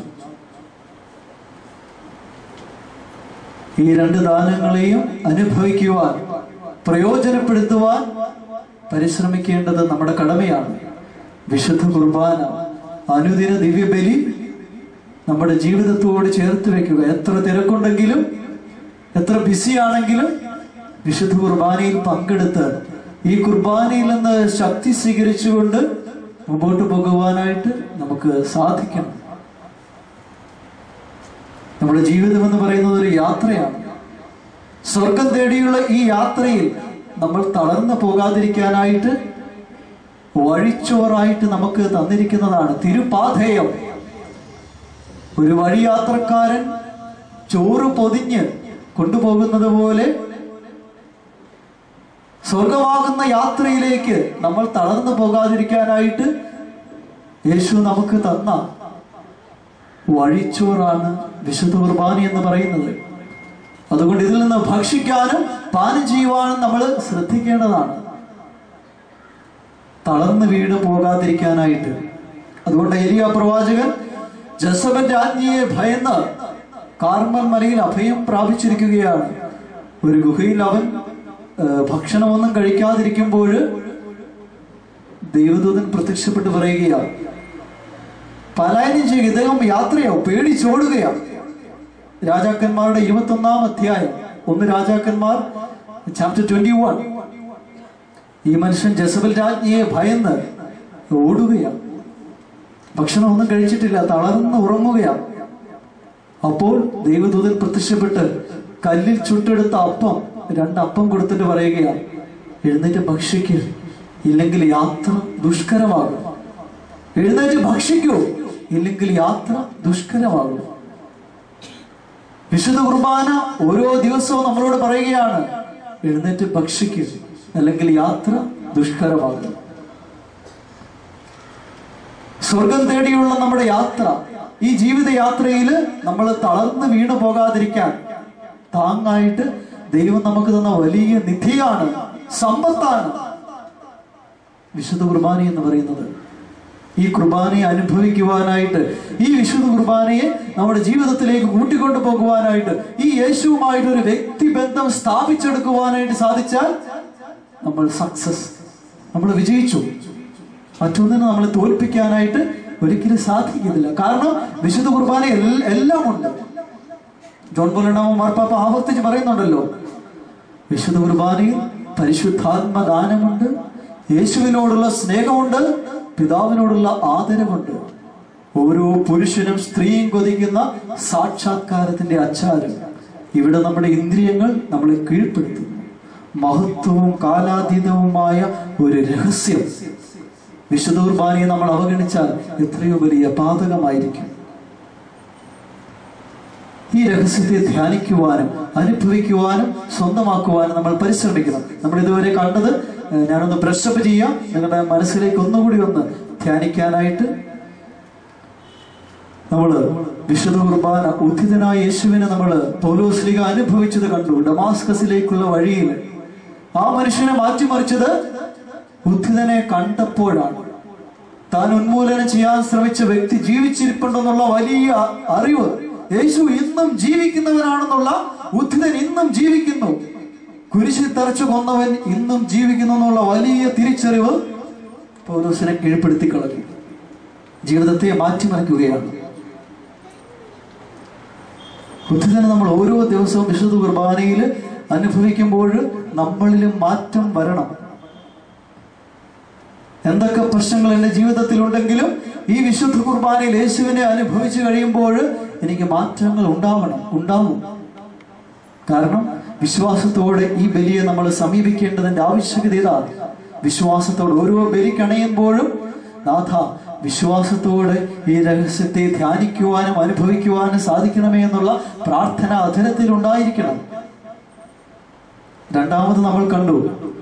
ഈ രണ്ട് ദാനങ്ങളെയും അനുഭവിക്കുവാൻ പ്രയോജനപ്പെടുത്തുവാൻ പരിശ്രമിക്കേണ്ടത് നമ്മുടെ കടമയാണ് വിശുദ്ധ കുർബാന അനുദിന ദിവ്യബലി നമ്മുടെ ജീവിതത്തോട് ചേർത്ത് വെക്കുക എത്ര തിരക്കുണ്ടെങ്കിലും എത്ര ബിസിയാണെങ്കിലും വിശുദ്ധ കുർബാനയിൽ പങ്കെടുത്ത് ഈ കുർബാനയിൽ നിന്ന് ശക്തി സ്വീകരിച്ചുകൊണ്ട് മുമ്പോട്ട് പോകുവാനായിട്ട് നമുക്ക് സാധിക്കണം നമ്മുടെ ജീവിതം എന്ന് പറയുന്നത് ഒരു യാത്രയാണ് സ്വർഗം തേടിയുള്ള ഈ യാത്രയിൽ നമ്മൾ തളർന്നു പോകാതിരിക്കാനായിട്ട് വഴിച്ചോറായിട്ട് നമുക്ക് തന്നിരിക്കുന്നതാണ് തിരുപാധേയം ഒരു വഴിയാത്രക്കാരൻ ചോറ് പൊതിഞ്ഞ് കൊണ്ടുപോകുന്നത് പോലെ സ്വർഗമാകുന്ന യാത്രയിലേക്ക് നമ്മൾ തളർന്നു പോകാതിരിക്കാനായിട്ട് യേശു നമുക്ക് തന്ന വഴിച്ചോറാണ് വിശുദ്ധ കുർബാന എന്ന് പറയുന്നത് അതുകൊണ്ട് ഇതിൽ നിന്ന് ഭക്ഷിക്കാനും പാനം ചെയ്യുവാനും നമ്മൾ ശ്രദ്ധിക്കേണ്ടതാണ് തളർന്ന് വീട് പോകാതിരിക്കാനായിട്ട് അതുകൊണ്ട് ഏരിയ പ്രവാചകൻ ജസബൻ രാജ്ഞിയെ ഭയന്ന് കാർമൽ മലയിൽ അഭയം പ്രാപിച്ചിരിക്കുകയാണ് ഒരു ഗുഹയിൽ അവൻ ആ, ഭക്ഷണമൊന്നും കഴിക്കാതിരിക്കുമ്പോൾ ദൈവദൂതൻ പ്രത്യക്ഷപ്പെട്ട് പറയുകയാണ് പലായനം ചെയ്യുക ഇദ്ദേഹം യാത്രയാവും പേടിച്ചോടുകയാണ് രാജാക്കന്മാരുടെ ഇരുപത്തൊന്നാം അധ്യായം ഒന്ന് രാജാക്കന്മാർ ചാപ്റ്റർ ട്വന്റി വൺ ഈ മനുഷ്യൻ ജസബൽ രാജ്ഞിയെ ഭയന്ന് ഓടുകയാണ് ഭക്ഷണം ഒന്നും കഴിച്ചിട്ടില്ല തളർന്ന് ഉറങ്ങുകയാണ് അപ്പോൾ ദൈവദൂതൻ പ്രത്യക്ഷപ്പെട്ട് കല്ലിൽ ചുട്ടെടുത്ത അപ്പം രണ്ട് അപ്പം കൊടുത്തിട്ട് പറയുകയാണ് എഴുന്നേറ്റ് ഭക്ഷിക്കുക ഇല്ലെങ്കിൽ യാത്ര ദുഷ്കരമാകും എഴുന്നേറ്റ് ഭക്ഷിക്കൂ ഇല്ലെങ്കിൽ യാത്ര ദുഷ്കരമാകും വിശുദ്ധ കുർബാന ഓരോ ദിവസവും നമ്മളോട് പറയുകയാണ് എഴുന്നേറ്റ് ഭക്ഷിക്കുക അല്ലെങ്കിൽ യാത്ര ദുഷ്കരമാകും സ്വർഗം തേടിയുള്ള നമ്മുടെ യാത്ര ഈ ജീവിത യാത്രയിൽ നമ്മൾ തളർന്നു വീണു പോകാതിരിക്കാൻ താങ്ങായിട്ട് ദൈവം നമുക്ക് തന്ന വലിയ നിധിയാണ് സമ്പത്താണ് വിശുദ്ധ കുർബാന എന്ന് പറയുന്നത് ഈ കുർബാനയെ അനുഭവിക്കുവാനായിട്ട് ഈ വിശുദ്ധ കുർബാനയെ നമ്മുടെ ജീവിതത്തിലേക്ക് കൂട്ടിക്കൊണ്ടു പോകുവാനായിട്ട് ഈ യേശുവുമായിട്ട് ഒരു വ്യക്തിബന്ധം സ്ഥാപിച്ചെടുക്കുവാനായിട്ട് സാധിച്ചാൽ നമ്മൾ സക്സസ് നമ്മൾ വിജയിച്ചു മറ്റൊന്നിനെ നമ്മളെ തോൽപ്പിക്കാനായിട്ട് ഒരിക്കലും സാധിക്കുന്നില്ല കാരണം വിശുദ്ധ കുർബാന എൽ- എല്ലാം ഉണ്ട് ജോൺ പോലണ്ടാവും മാർപ്പാപ്പ ആവർത്തിച്ച് പറയുന്നുണ്ടല്ലോ വിശുദ്ധ കുർബാനയിൽ പരിശുദ്ധാത്മദാനമുണ്ട് യേശുവിനോടുള്ള സ്നേഹമുണ്ട് പിതാവിനോടുള്ള ആദരവുണ്ട് ഓരോ പുരുഷനും സ്ത്രീയും കൊതിക്കുന്ന സാക്ഷാത്കാരത്തിന്റെ അച്ചാരം ഇവിടെ നമ്മുടെ ഇന്ദ്രിയങ്ങൾ നമ്മളെ കീഴ്പ്പെടുത്തുന്നു മഹത്വവും കാലാതീതവുമായ ഒരു രഹസ്യം വിശുദ്ധ കുർബാനയെ നമ്മൾ അവഗണിച്ചാൽ എത്രയോ വലിയ പാതകമായിരിക്കും ഈ രഹസ്യത്തെ ധ്യാനിക്കുവാനും അനുഭവിക്കുവാനും സ്വന്തമാക്കുവാനും നമ്മൾ പരിശ്രമിക്കണം നമ്മൾ ഇതുവരെ കണ്ടത് ഏഹ്, ഞാനൊന്ന് ബ്രഷപ്പ് ചെയ്യാം നിങ്ങളുടെ മനസ്സിലേക്ക് ഒന്നുകൂടി ഒന്ന് ധ്യാനിക്കാനായിട്ട് നമ്മള് വിശുദ്ധ കുർബാന ഉദ്ധിതനായ യേശുവിനെ നമ്മൾ പൗലോസ്ലിക അനുഭവിച്ചത് കണ്ടു ഡമാസ്കസിലേക്കുള്ള വഴിയിൽ ആ മനുഷ്യനെ മാറ്റിമറിച്ചത് ഉദ്ധിതനെ കണ്ടപ്പോഴാണ് താൻ ഉന്മൂലനം ചെയ്യാൻ ശ്രമിച്ച വ്യക്തി ജീവിച്ചിരിപ്പുണ്ടെന്നുള്ള വലിയ അറിവ് യേശു ഇന്നും ജീവിക്കുന്നവനാണെന്നുള്ള ഉദ്ധിതൻ ഇന്നും ജീവിക്കുന്നു കുരിശിൽ തറച്ചു കൊന്നവൻ ഇന്നും ജീവിക്കുന്നു എന്നുള്ള വലിയ തിരിച്ചറിവ് പൗലോസിനെ കീഴ്പ്പെടുത്തി കളഞ്ഞു ജീവിതത്തെ മാറ്റിമറിക്കുകയാണ് ബുദ്ധിതനെ നമ്മൾ ഓരോ ദിവസവും വിശുദ്ധ കുർബാനയിൽ അനുഭവിക്കുമ്പോൾ നമ്മളിലും മാറ്റം വരണം എന്തൊക്കെ പ്രശ്നങ്ങൾ എൻ്റെ ജീവിതത്തിൽ ഉണ്ടെങ്കിലും ഈ വിശുദ്ധ കുർബാനയിൽ യേശുവിനെ അനുഭവിച്ചു കഴിയുമ്പോൾ എനിക്ക് മാറ്റങ്ങൾ ഉണ്ടാവണം ഉണ്ടാവും കാരണം വിശ്വാസത്തോടെ ഈ ബലിയെ നമ്മൾ സമീപിക്കേണ്ടതിന്റെ ആവശ്യകത ഇതാണ് വിശ്വാസത്തോടെ ഓരോ ബലി കണയുമ്പോഴും നാഥ വിശ്വാസത്തോടെ ഈ രഹസ്യത്തെ ധ്യാനിക്കുവാനും അനുഭവിക്കുവാനും സാധിക്കണമേ എന്നുള്ള പ്രാർത്ഥന അധരത്തിൽ ഉണ്ടായിരിക്കണം രണ്ടാമത് നമ്മൾ കണ്ടു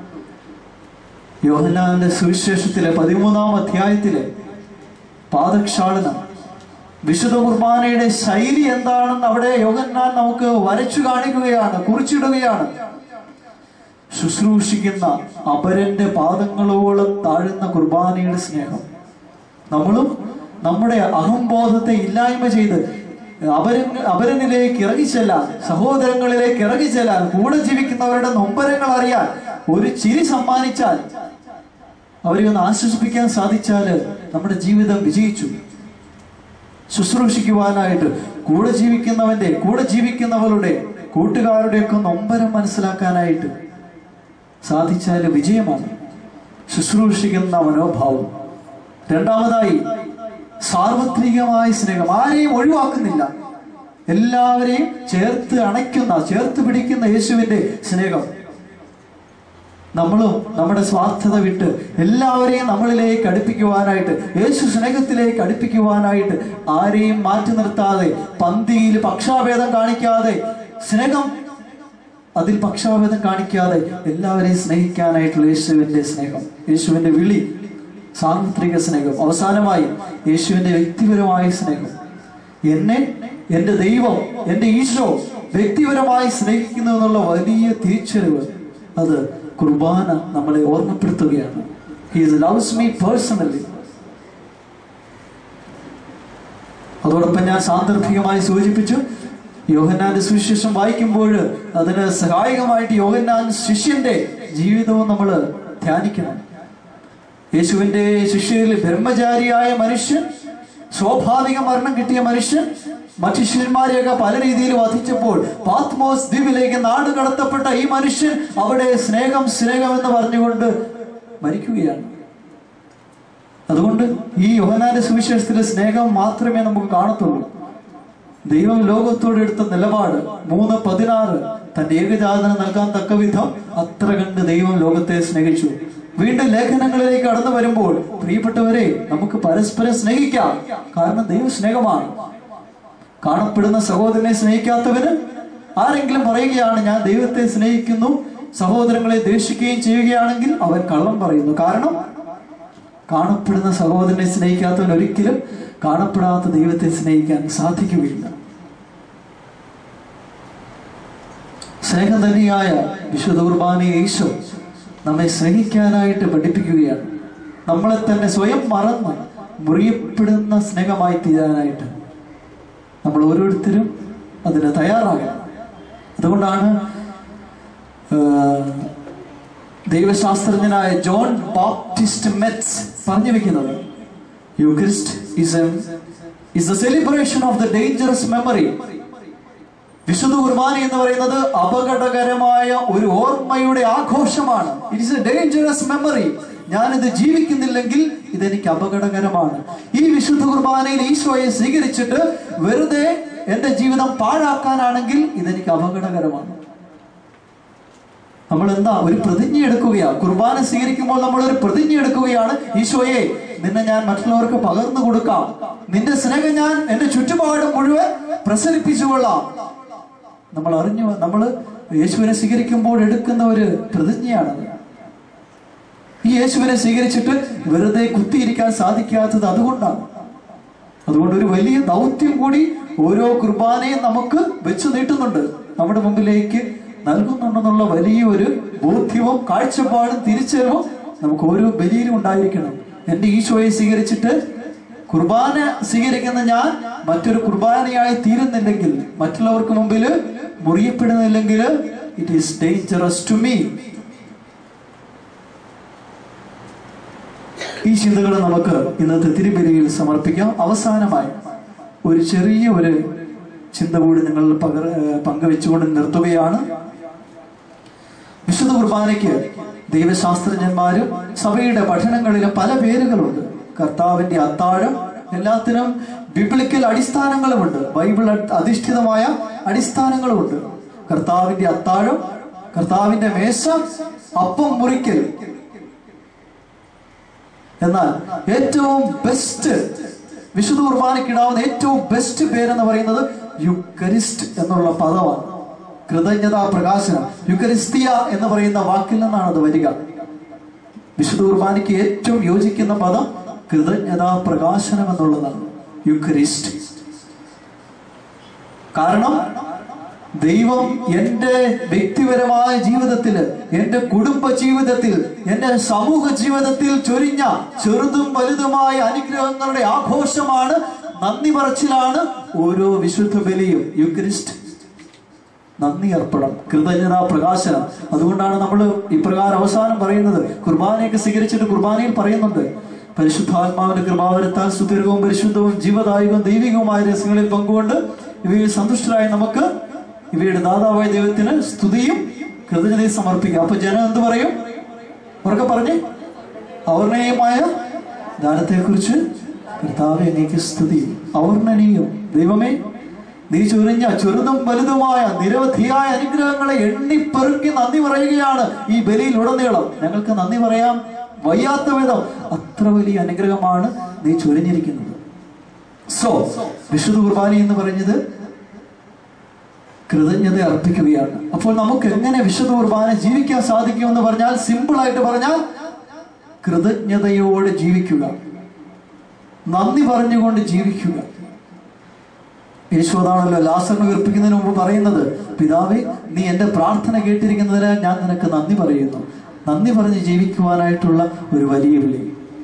യോഹന്നാന്റെ സുവിശേഷത്തിലെ പതിമൂന്നാം അധ്യായത്തിലെ പാദക്ഷാളനം വിശുദ്ധ കുർബാനയുടെ ശൈലി എന്താണെന്ന് അവിടെ യോഹന്നാൻ നമുക്ക് വരച്ചു കാണിക്കുകയാണ് കുറിച്ചിടുകയാണ് ശുശ്രൂഷിക്കുന്ന അപരന്റെ പാദങ്ങളോളം താഴുന്ന കുർബാനയുടെ സ്നേഹം നമ്മളും നമ്മുടെ അഹംബോധത്തെ ഇല്ലായ്മ ചെയ്ത് അപരൻ അപരനിലേക്ക് ഇറങ്ങിച്ചെല്ലാൻ സഹോദരങ്ങളിലേക്ക് ഇറങ്ങിച്ചെല്ലാൻ കൂടെ ജീവിക്കുന്നവരുടെ നൊമ്പരങ്ങൾ അറിയാൻ ഒരു ചിരി സമ്മാനിച്ചാൽ അവരെ ഒന്ന് ആശ്വസിപ്പിക്കാൻ സാധിച്ചാല് നമ്മുടെ ജീവിതം വിജയിച്ചു ശുശ്രൂഷിക്കുവാനായിട്ട് കൂടെ ജീവിക്കുന്നവന്റെ കൂടെ ജീവിക്കുന്നവരുടെ കൂട്ടുകാരുടെയൊക്കെ നൊമ്പരം മനസ്സിലാക്കാനായിട്ട് സാധിച്ചാല് വിജയമാണ് ശുശ്രൂഷിക്കുന്ന മനോഭാവം രണ്ടാമതായി സാർവത്രികമായ സ്നേഹം ആരെയും ഒഴിവാക്കുന്നില്ല എല്ലാവരെയും ചേർത്ത് അണയ്ക്കുന്ന ചേർത്ത് പിടിക്കുന്ന യേശുവിന്റെ സ്നേഹം നമ്മളും നമ്മുടെ സ്വാർത്ഥത വിട്ട് എല്ലാവരെയും നമ്മളിലേക്ക് അടുപ്പിക്കുവാനായിട്ട് യേശു സ്നേഹത്തിലേക്ക് അടുപ്പിക്കുവാനായിട്ട് ആരെയും മാറ്റി നിർത്താതെ പന്തിയിൽ പക്ഷാഭേദം കാണിക്കാതെ സ്നേഹം അതിൽ പക്ഷാഭേദം കാണിക്കാതെ എല്ലാവരെയും സ്നേഹിക്കാനായിട്ടുള്ള യേശുവിന്റെ സ്നേഹം യേശുവിന്റെ വിളി സാർവത്രിക സ്നേഹം അവസാനമായി യേശുവിന്റെ വ്യക്തിപരമായ സ്നേഹം എന്നെ എന്റെ ദൈവം എന്റെ ഈശോ വ്യക്തിപരമായി സ്നേഹിക്കുന്നു എന്നുള്ള വലിയ തിരിച്ചറിവ് അത് കുർബാന നമ്മളെ ഓർമ്മപ്പെടുത്തുകയാണ് ഹീസ് ലവ്സ് മീ പേഴ്സണലി അതോടൊപ്പം ഞാൻ സാന്ദർഭികമായി സൂചിപ്പിച്ചു യോഹന്നാന്റെ സുവിശേഷം വായിക്കുമ്പോൾ അതിന് സഹായകമായിട്ട് യോഹന്നാൻ ശിഷ്യന്റെ ജീവിതവും നമ്മൾ ധ്യാനിക്കണം യേശുവിന്റെ ശിഷ്യരിൽ ബ്രഹ്മചാരിയായ മനുഷ്യൻ സ്വാഭാവിക മരണം കിട്ടിയ മനുഷ്യൻ മറ്റു ശിഷ്യന്മാരെയൊക്കെ പല രീതിയിൽ വധിച്ചപ്പോൾ പാത്മോസ് ദ്വീപിലേക്ക് നാട് കടത്തപ്പെട്ട ഈ മനുഷ്യൻ അവിടെ സ്നേഹം സ്നേഹം എന്ന് പറഞ്ഞുകൊണ്ട് മരിക്കുകയാണ് അതുകൊണ്ട് ഈ യോഹനാന്റെ സുവിശേഷത്തിലെ സ്നേഹം മാത്രമേ നമുക്ക് കാണത്തുള്ളൂ ദൈവം ലോകത്തോട് എടുത്ത നിലപാട് മൂന്ന് പതിനാറ് തന്റെ ഏകജാതനം നൽകാൻ തക്ക വിധം അത്ര കണ്ട് ദൈവം ലോകത്തെ സ്നേഹിച്ചു വീണ്ടും ലേഖനങ്ങളിലേക്ക് കടന്നു വരുമ്പോൾ പ്രിയപ്പെട്ടവരെ നമുക്ക് പരസ്പരം സ്നേഹിക്കാം കാരണം ദൈവം സ്നേഹമാണ് കാണപ്പെടുന്ന സഹോദരനെ സ്നേഹിക്കാത്തവന് ആരെങ്കിലും പറയുകയാണ് ഞാൻ ദൈവത്തെ സ്നേഹിക്കുന്നു സഹോദരങ്ങളെ ദ്വേഷിക്കുകയും ചെയ്യുകയാണെങ്കിൽ അവൻ കള്ളം പറയുന്നു കാരണം കാണപ്പെടുന്ന സഹോദരനെ സ്നേഹിക്കാത്തവൻ ഒരിക്കലും കാണപ്പെടാത്ത ദൈവത്തെ സ്നേഹിക്കാൻ സാധിക്കുകയില്ല സ്നേഹധനിയായ വിശുദ്ധ കുർബാനയെ ഈശോ നമ്മെ സ്നേഹിക്കാനായിട്ട് പഠിപ്പിക്കുകയാണ് നമ്മളെ തന്നെ സ്വയം മറന്ന് മുറിയപ്പെടുന്ന സ്നേഹമായി തീരാനായിട്ട് നമ്മൾ ഓരോരുത്തരും അതിന് തയ്യാറാകണം അതുകൊണ്ടാണ് ആഹ്, ദൈവശാസ്ത്രജ്ഞനായ ജോൺ ബാപ്റ്റിസ്റ്റ് മെറ്റ്സ് പറഞ്ഞു വെക്കുന്നത് Eucharist is a is the celebration of the dangerous memory വിശുദ്ധ കുർബാന എന്ന് പറയുന്നത് അപകടകരമായ ഒരു ഓർമ്മയുടെ ആഘോഷമാണ് it is a dangerous memory ഞാനിത് ജീവിക്കുന്നില്ലെങ്കിൽ ഇതെനിക്ക് അപകടകരമാണ് ഈ വിശുദ്ധ കുർബാനയിൽ ഈശോയെ സ്വീകരിച്ചിട്ട് വെറുതെ എന്റെ ജീവിതം പാഴാക്കാനാണെങ്കിൽ ഇതെനിക്ക് അപകടകരമാണ് നമ്മൾ എന്താ ഒരു പ്രതിജ്ഞ എടുക്കുകയാണ് കുർബാന സ്വീകരിക്കുമ്പോൾ നമ്മൾ ഒരു പ്രതിജ്ഞ എടുക്കുകയാണ് ഈശോയെ നിന്നെ ഞാൻ മറ്റുള്ളവർക്ക് പകർന്നു കൊടുക്കാം നിന്റെ സ്നേഹം ഞാൻ എന്റെ ചുറ്റുപാടും മുഴുവൻ പ്രസരിപ്പിച്ചുകൊള്ളാം നമ്മൾ അറിഞ്ഞു നമ്മൾ യേശുവിനെ സ്വീകരിക്കുമ്പോൾ എടുക്കുന്ന ഒരു പ്രതിജ്ഞയാണത് ഈ യേശുവിനെ സ്വീകരിച്ചിട്ട് വെറുതെ കുത്തിയിരിക്കാൻ സാധിക്കാത്തത് അതുകൊണ്ടാണ് അതുകൊണ്ട് ഒരു വലിയ ദൗത്യം കൂടി ഓരോ കുർബാനയും നമുക്ക് വെച്ചു നീട്ടുന്നുണ്ട് നമ്മുടെ മുമ്പിലേക്ക് നൽകുന്നുണ്ടെന്നുള്ള വലിയൊരു ബോധ്യവും കാഴ്ചപ്പാടും തിരിച്ചറിവും നമുക്ക് ഓരോ ബലിയിലും ഉണ്ടായിരിക്കണം എന്റെ ഈശോയെ സ്വീകരിച്ചിട്ട് കുർബാന സ്വീകരിക്കുന്ന ഞാൻ മറ്റൊരു കുർബാനയായി തീരുന്നില്ലെങ്കിൽ മറ്റുള്ളവർക്ക് മുമ്പിൽ മുറിയപ്പെടുന്നില്ലെങ്കിൽ it is dangerous to me ഈ ചിന്തകൾ നമുക്ക് ഇന്നത്തെ തിരുബലിയിൽ സമർപ്പിക്കാം അവസാനമായി ഒരു ചെറിയ ഒരു ചിന്ത കൂടി നിങ്ങൾ പകർ ഏഹ് പങ്കുവെച്ചുകൊണ്ട് നിർത്തുകയാണ് വിശുദ്ധ കുർബാനയ്ക്ക് ദൈവശാസ്ത്രജ്ഞന്മാരും സഭയുടെ പഠനങ്ങളിലും പല പേരുകളുണ്ട് കർത്താവിന്റെ അത്താഴം എല്ലാത്തിനും ബിബ്ലിക്കൽ അടിസ്ഥാനങ്ങളുമുണ്ട് ബൈബിൾ അ- അധിഷ്ഠിതമായ അടിസ്ഥാനങ്ങളുമുണ്ട് കർത്താവിന്റെ അത്താഴം കർത്താവിന്റെ മേശ അപ്പം മുറിക്കൽ എന്നാൽ ഏറ്റവും ബെസ്റ്റ് വിശുദ്ധ കുർബാനയ്ക്കിടാവുന്ന ഏറ്റവും ബെസ്റ്റ് പേരെന്ന് പറയുന്നത് യുക്കരിസ്റ്റ് എന്നുള്ള പദമാണ് കൃതജ്ഞതാ പ്രകാശനം യുക്കരിസ്തിയ എന്ന് പറയുന്ന വാക്കിൽ നിന്നാണ് അത് വരിക വിശുദ്ധ കുർബാനയ്ക്ക് ഏറ്റവും യോജിക്കുന്ന പദം കൃതജ്ഞതാ പ്രകാശനം എന്നുള്ളതാണ് യുക്രിസ്റ്റ് കാരണം ദൈവം എന്റെ വ്യക്തിപരമായ ജീവിതത്തില് എന്റെ കുടുംബ ജീവിതത്തിൽ എന്റെ സമൂഹ ജീവിതത്തിൽ ചൊരിഞ്ഞ ചെറുതും വലുതുമായ അനുഗ്രഹങ്ങളുടെ ആഘോഷമാണ് നന്ദി പറച്ചിലാണ് ഓരോ വിശുദ്ധ ബലിയും യുക്രിസ്റ്റ് നന്ദി അർപ്പണം കൃതജ്ഞതാ പ്രകാശനം അതുകൊണ്ടാണ് നമ്മൾ ഇപ്രകാരം അവസാനം പറയുന്നത് കുർബാനയൊക്കെ സ്വീകരിച്ചിട്ട് കുർബാനയിൽ പറയുന്നുണ്ട് പരിശുദ്ധാത്മാവിന്റെ കൃപാവരത്താൽ സുദീർഘവും പരിശുദ്ധവും ജീവദായകവും ദൈവികവുമായ രസങ്ങളിൽ പങ്കുകൊണ്ട് ഇവയിൽ സന്തുഷ്ടരായ നമുക്ക് ഇവയുടെ ദാതാവായ ദൈവത്തിന് സ്തുതിയും കൃതജ്ഞതയും സമർപ്പിക്കാം അപ്പൊ ജനം എന്ത് പറയും ഉറക്കെ പറഞ്ഞേ അവർണീയമായ ദാനത്തെ കുറിച്ച് കർത്താവ് എനിക്ക് സ്തുതി അവർണനീയം ദൈവമേ നീ ചൊരിഞ്ഞ ചെറുതും വലുതുമായ നിരവധിയായ അനുഗ്രഹങ്ങളെ എണ്ണിപ്പെറുക്കി നന്ദി പറയുകയാണ് ഈ ബലിയിൽ ഉടനീളം ഞങ്ങൾക്ക് നന്ദി പറയാം വയ്യാത്ത വിധം അത്ര വലിയ അനുഗ്രഹമാണ് നീ ചൊരിഞ്ഞിരിക്കുന്നത് സോ വിശുദ്ധ കുർബാന എന്ന് പറഞ്ഞത് കൃതജ്ഞത അർപ്പിക്കുകയാണ് അപ്പോൾ നമുക്ക് എങ്ങനെ വിശുദ്ധ കുർബാന ജീവിക്കാൻ സാധിക്കുമെന്ന് പറഞ്ഞാൽ സിമ്പിൾ ആയിട്ട് പറഞ്ഞാൽ കൃതജ്ഞതയോടെ ജീവിക്കുക നന്ദി പറഞ്ഞുകൊണ്ട് ജീവിക്കുക യേശുവതാണല്ലോ ലാസറിനെ ഉയർപ്പിക്കുന്നതിന് മുമ്പ് പറയുന്നത് പിതാവേ നീ എന്റെ പ്രാർത്ഥന കേട്ടിരിക്കുന്നതിനാൽ ഞാൻ നിനക്ക് നന്ദി പറയുന്നു നന്ദി പറഞ്ഞ് ജീവിക്കുവാനായിട്ടുള്ള ഒരു വലിയ വിളി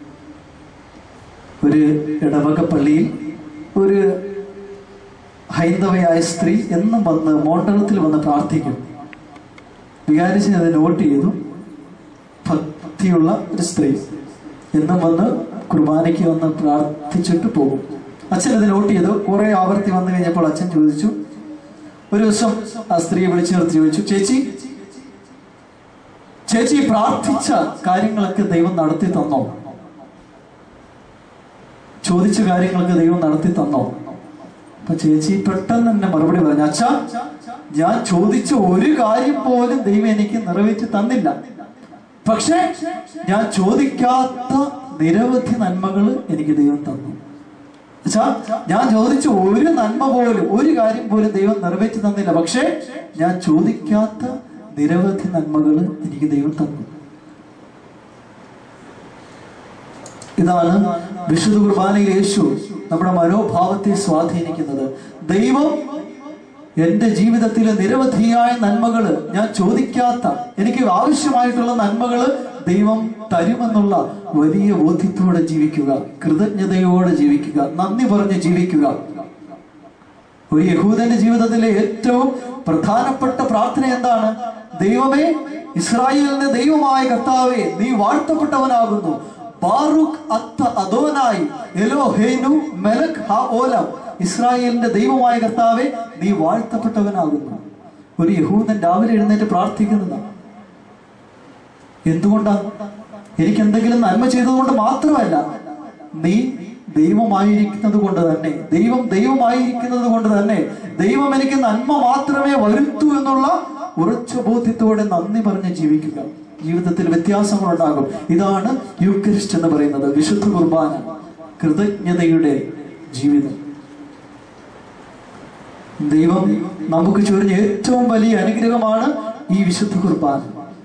ഒരു ഇടവക പള്ളിയിൽ ഒരു ഹൈന്ദവയായ സ്ത്രീ എന്നും വന്ന് മോണ്ടലത്തിൽ വന്ന് പ്രാർത്ഥിക്കും വികാരിച്ച് അത് നോട്ട് ചെയ്തു ഭക്തിയുള്ള ഒരു സ്ത്രീ എന്നും വന്ന് കുർബാനയ്ക്ക് വന്ന് പ്രാർത്ഥിച്ചിട്ട് പോകും അച്ഛൻ ഇത് നോട്ട് ചെയ്തു കുറെ ആവർത്തി വന്നു കഴിഞ്ഞപ്പോൾ അച്ഛൻ ചോദിച്ചു ഒരു ദിവസം ആ സ്ത്രീയെ വിളിച്ചു നിർത്തി ചോദിച്ചു ചേച്ചി ചേച്ചി പ്രാർത്ഥിച്ച കാര്യങ്ങളൊക്കെ ദൈവം നടത്തി തന്നോ ചോദിച്ച കാര്യങ്ങൾക്ക് ദൈവം നടത്തി തന്നോ അപ്പൊ ചേച്ചി പെട്ടെന്ന് തന്നെ മറുപടി പറഞ്ഞു അച്ഛാ ഞാൻ ചോദിച്ച ഒരു കാര്യം പോലും ദൈവം എനിക്ക് നിറവേറ്റി തന്നില്ല പക്ഷേ ഞാൻ ചോദിക്കാത്ത നിരവധി നന്മകൾ എനിക്ക് ദൈവം തന്നു അച്ഛാ ഞാൻ ചോദിച്ച ഒരു നന്മ പോലും ഒരു കാര്യം പോലും ദൈവം നിറവേറ്റി തന്നില്ല പക്ഷേ ഞാൻ ചോദിക്കാത്ത നിരവധി നന്മകൾ എനിക്ക് ദൈവം തന്നു ഇതാണ് വിശുദ്ധ കുർബാനയിൽ യേശു നമ്മുടെ മനോഭാവത്തെ സ്വാധീനിക്കുന്നത് ദൈവം എന്റെ ജീവിതത്തിലെ നിരവധിയായ നന്മകള് ഞാൻ ചോദിക്കാത്ത എനിക്ക് ആവശ്യമായിട്ടുള്ള നന്മകള് ദൈവം തരുമെന്നുള്ള വലിയ ബോധ്യത്തോടെ ജീവിക്കുക കൃതജ്ഞതയോടെ ജീവിക്കുക നന്ദി പറഞ്ഞ് ജീവിക്കുക ഒരു യഹൂദന്റെ ജീവിതത്തിലെ ഏറ്റവും പ്രധാനപ്പെട്ട പ്രാർത്ഥന എന്താണ് ദൈവമേ ഇസ്രായേലിന്റെ ദൈവമായ കർത്താവേ നീ വാഴ്ത്തപ്പെട്ടവനാകുന്നു ബാറുഖ് അത്ത അദോനായി എലോഹേനു മെലക് ഹ ഓലം ഇസ്രായേലിന്റെ ദൈവമായ കർത്താവെ നീ വാഴ്ത്തപ്പെട്ടവനാകുന്നു ഒരു യഹൂദൻ രാവിലെ എഴുന്നേറ്റ് പ്രാർത്ഥിക്കുന്നതാണ് എന്തുകൊണ്ടാ എനിക്ക് എന്തെങ്കിലും നന്മ ചെയ്തതുകൊണ്ട് മാത്രമല്ല നീ ദൈവമായിരിക്കുന്നത് കൊണ്ട് തന്നെ ദൈവം ദൈവമായിരിക്കുന്നത് കൊണ്ട് തന്നെ ദൈവം എനിക്ക് നന്മ മാത്രമേ വരുത്തൂ എന്നുള്ള ഉറച്ച ബോധ്യത്തോടെ നന്ദി പറഞ്ഞ് ജീവിക്കുക ജീവിതത്തിൽ വ്യത്യാസങ്ങൾ ഉണ്ടാകും ഇതാണ് യൂക്കരിസ്റ്റ് എന്ന് പറയുന്നത് വിശുദ്ധ കുർബാന കൃതജ്ഞതയുടെ ജീവിതം ദൈവം നമുക്ക് ചൊരിഞ്ഞ ഏറ്റവും വലിയ അനുഗ്രഹമാണ് ഈ വിശുദ്ധ കുർബാന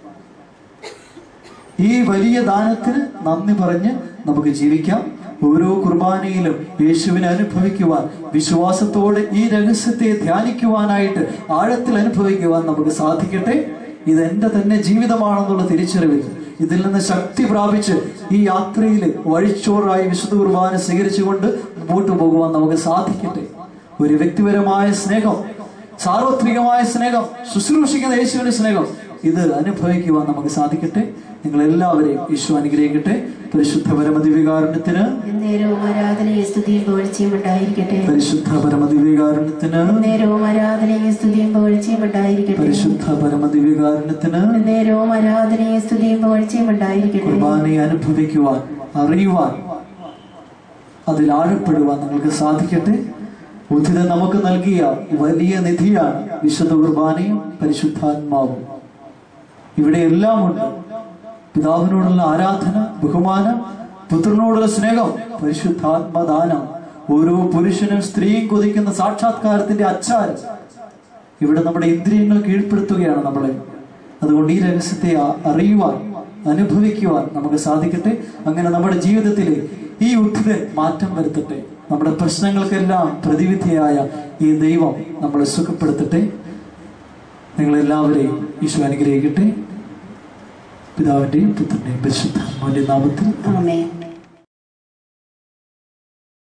ഈ വലിയ ദാനത്തിന് നന്ദി പറഞ്ഞ് നമുക്ക് ജീവിക്കാം ഓരോ കുർബാനയിലും യേശുവിനെ അനുഭവിക്കുവാൻ വിശ്വാസത്തോടെ ഈ രഹസ്യത്തെ ധ്യാനിക്കുവാനായിട്ട് ആഴത്തിൽ അനുഭവിക്കുവാൻ നമുക്ക് സാധിക്കട്ടെ ഇത് എന്റെ തന്നെ ജീവിതമാണെന്നുള്ള തിരിച്ചറിവിൽ ഇതിൽ നിന്ന് ശക്തി പ്രാപിച്ച് ഈ യാത്രയിൽ വഴിച്ചോറായി വിശുദ്ധ കുർബാന സ്വീകരിച്ചുകൊണ്ട് മുമ്പോട്ട് പോകുവാൻ നമുക്ക് സാധിക്കട്ടെ ഒരു വ്യക്തിപരമായ സ്നേഹം സാർവത്രികമായ സ്നേഹം ശുശ്രൂഷിക്കുന്ന യേശുവിന്റെ സ്നേഹം ഇത് അനുഭവിക്കുവാൻ നമുക്ക് സാധിക്കട്ടെ നിങ്ങൾ എല്ലാവരെയും ഈശോ അനുഗ്രഹിക്കട്ടെ പരിശുദ്ധ പരമദിവികാരുണ്യത്തിന് നേരവും ആരാധനയും സ്തുതിയും പുകഴ്ചയും ഉണ്ടായിരിക്കട്ടെ പരിശുദ്ധ പരമദിവികാരുണ്യത്തിന് നേരവും ആരാധനയും സ്തുതിയും പുകഴ്ചയും ഉണ്ടായിരിക്കട്ടെ പരിശുദ്ധ പരമദിവികാരുണ്യത്തിന് നേരവും ആരാധനയും സ്തുതിയും പുകഴ്ചയും ഉണ്ടായിരിക്കട്ടെ കുർബാനയെ അനുഭവിക്കുവാൻ അറിയുവാൻ അതിൽ ആഴപ്പെടുവാൻ നിങ്ങൾക്ക് സാധിക്കട്ടെ ഉചിതൻ നമുക്ക് നൽകിയ വലിയ നിധിയാണ് വിശുദ്ധ കുർബാനയും പരിശുദ്ധാത്മാവും ഇവിടെ എല്ലാം ഉണ്ട് പിതാവിനോടുള്ള ആരാധന ബഹുമാനം പുത്രനോടുള്ള സ്നേഹം പരിശുദ്ധാത്മദാനം ഓരോ പുരുഷനും സ്ത്രീയും കൊതിക്കുന്ന സാക്ഷാത്കാരത്തിന്റെ അച്ചാരം ഇവിടെ നമ്മുടെ ഇന്ദ്രിയങ്ങൾ കീഴ്പ്പെടുത്തുകയാണ് നമ്മളെ അതുകൊണ്ട് ഈ രഹസ്യത്തെ അ- അറിയുവാൻ അനുഭവിക്കുവാൻ നമുക്ക് സാധിക്കട്ടെ അങ്ങനെ നമ്മുടെ ജീവിതത്തിലെ ഈ ഉദ്ധിതൻ മാറ്റം വരുത്തട്ടെ നമ്മുടെ പ്രശ്നങ്ങൾക്കെല്ലാം പ്രതിവിധിയായ ഈ ദൈവം നമ്മളെ സുഖപ്പെടുത്തട്ടെ നിങ്ങളെല്ലാവരെയും ഈശോ അനുഗ്രഹിക്കട്ടെ പിതാവിന്റെയും പുത്രന്റെയും പരിശുദ്ധ നാമത്തിൽ ആമേൻ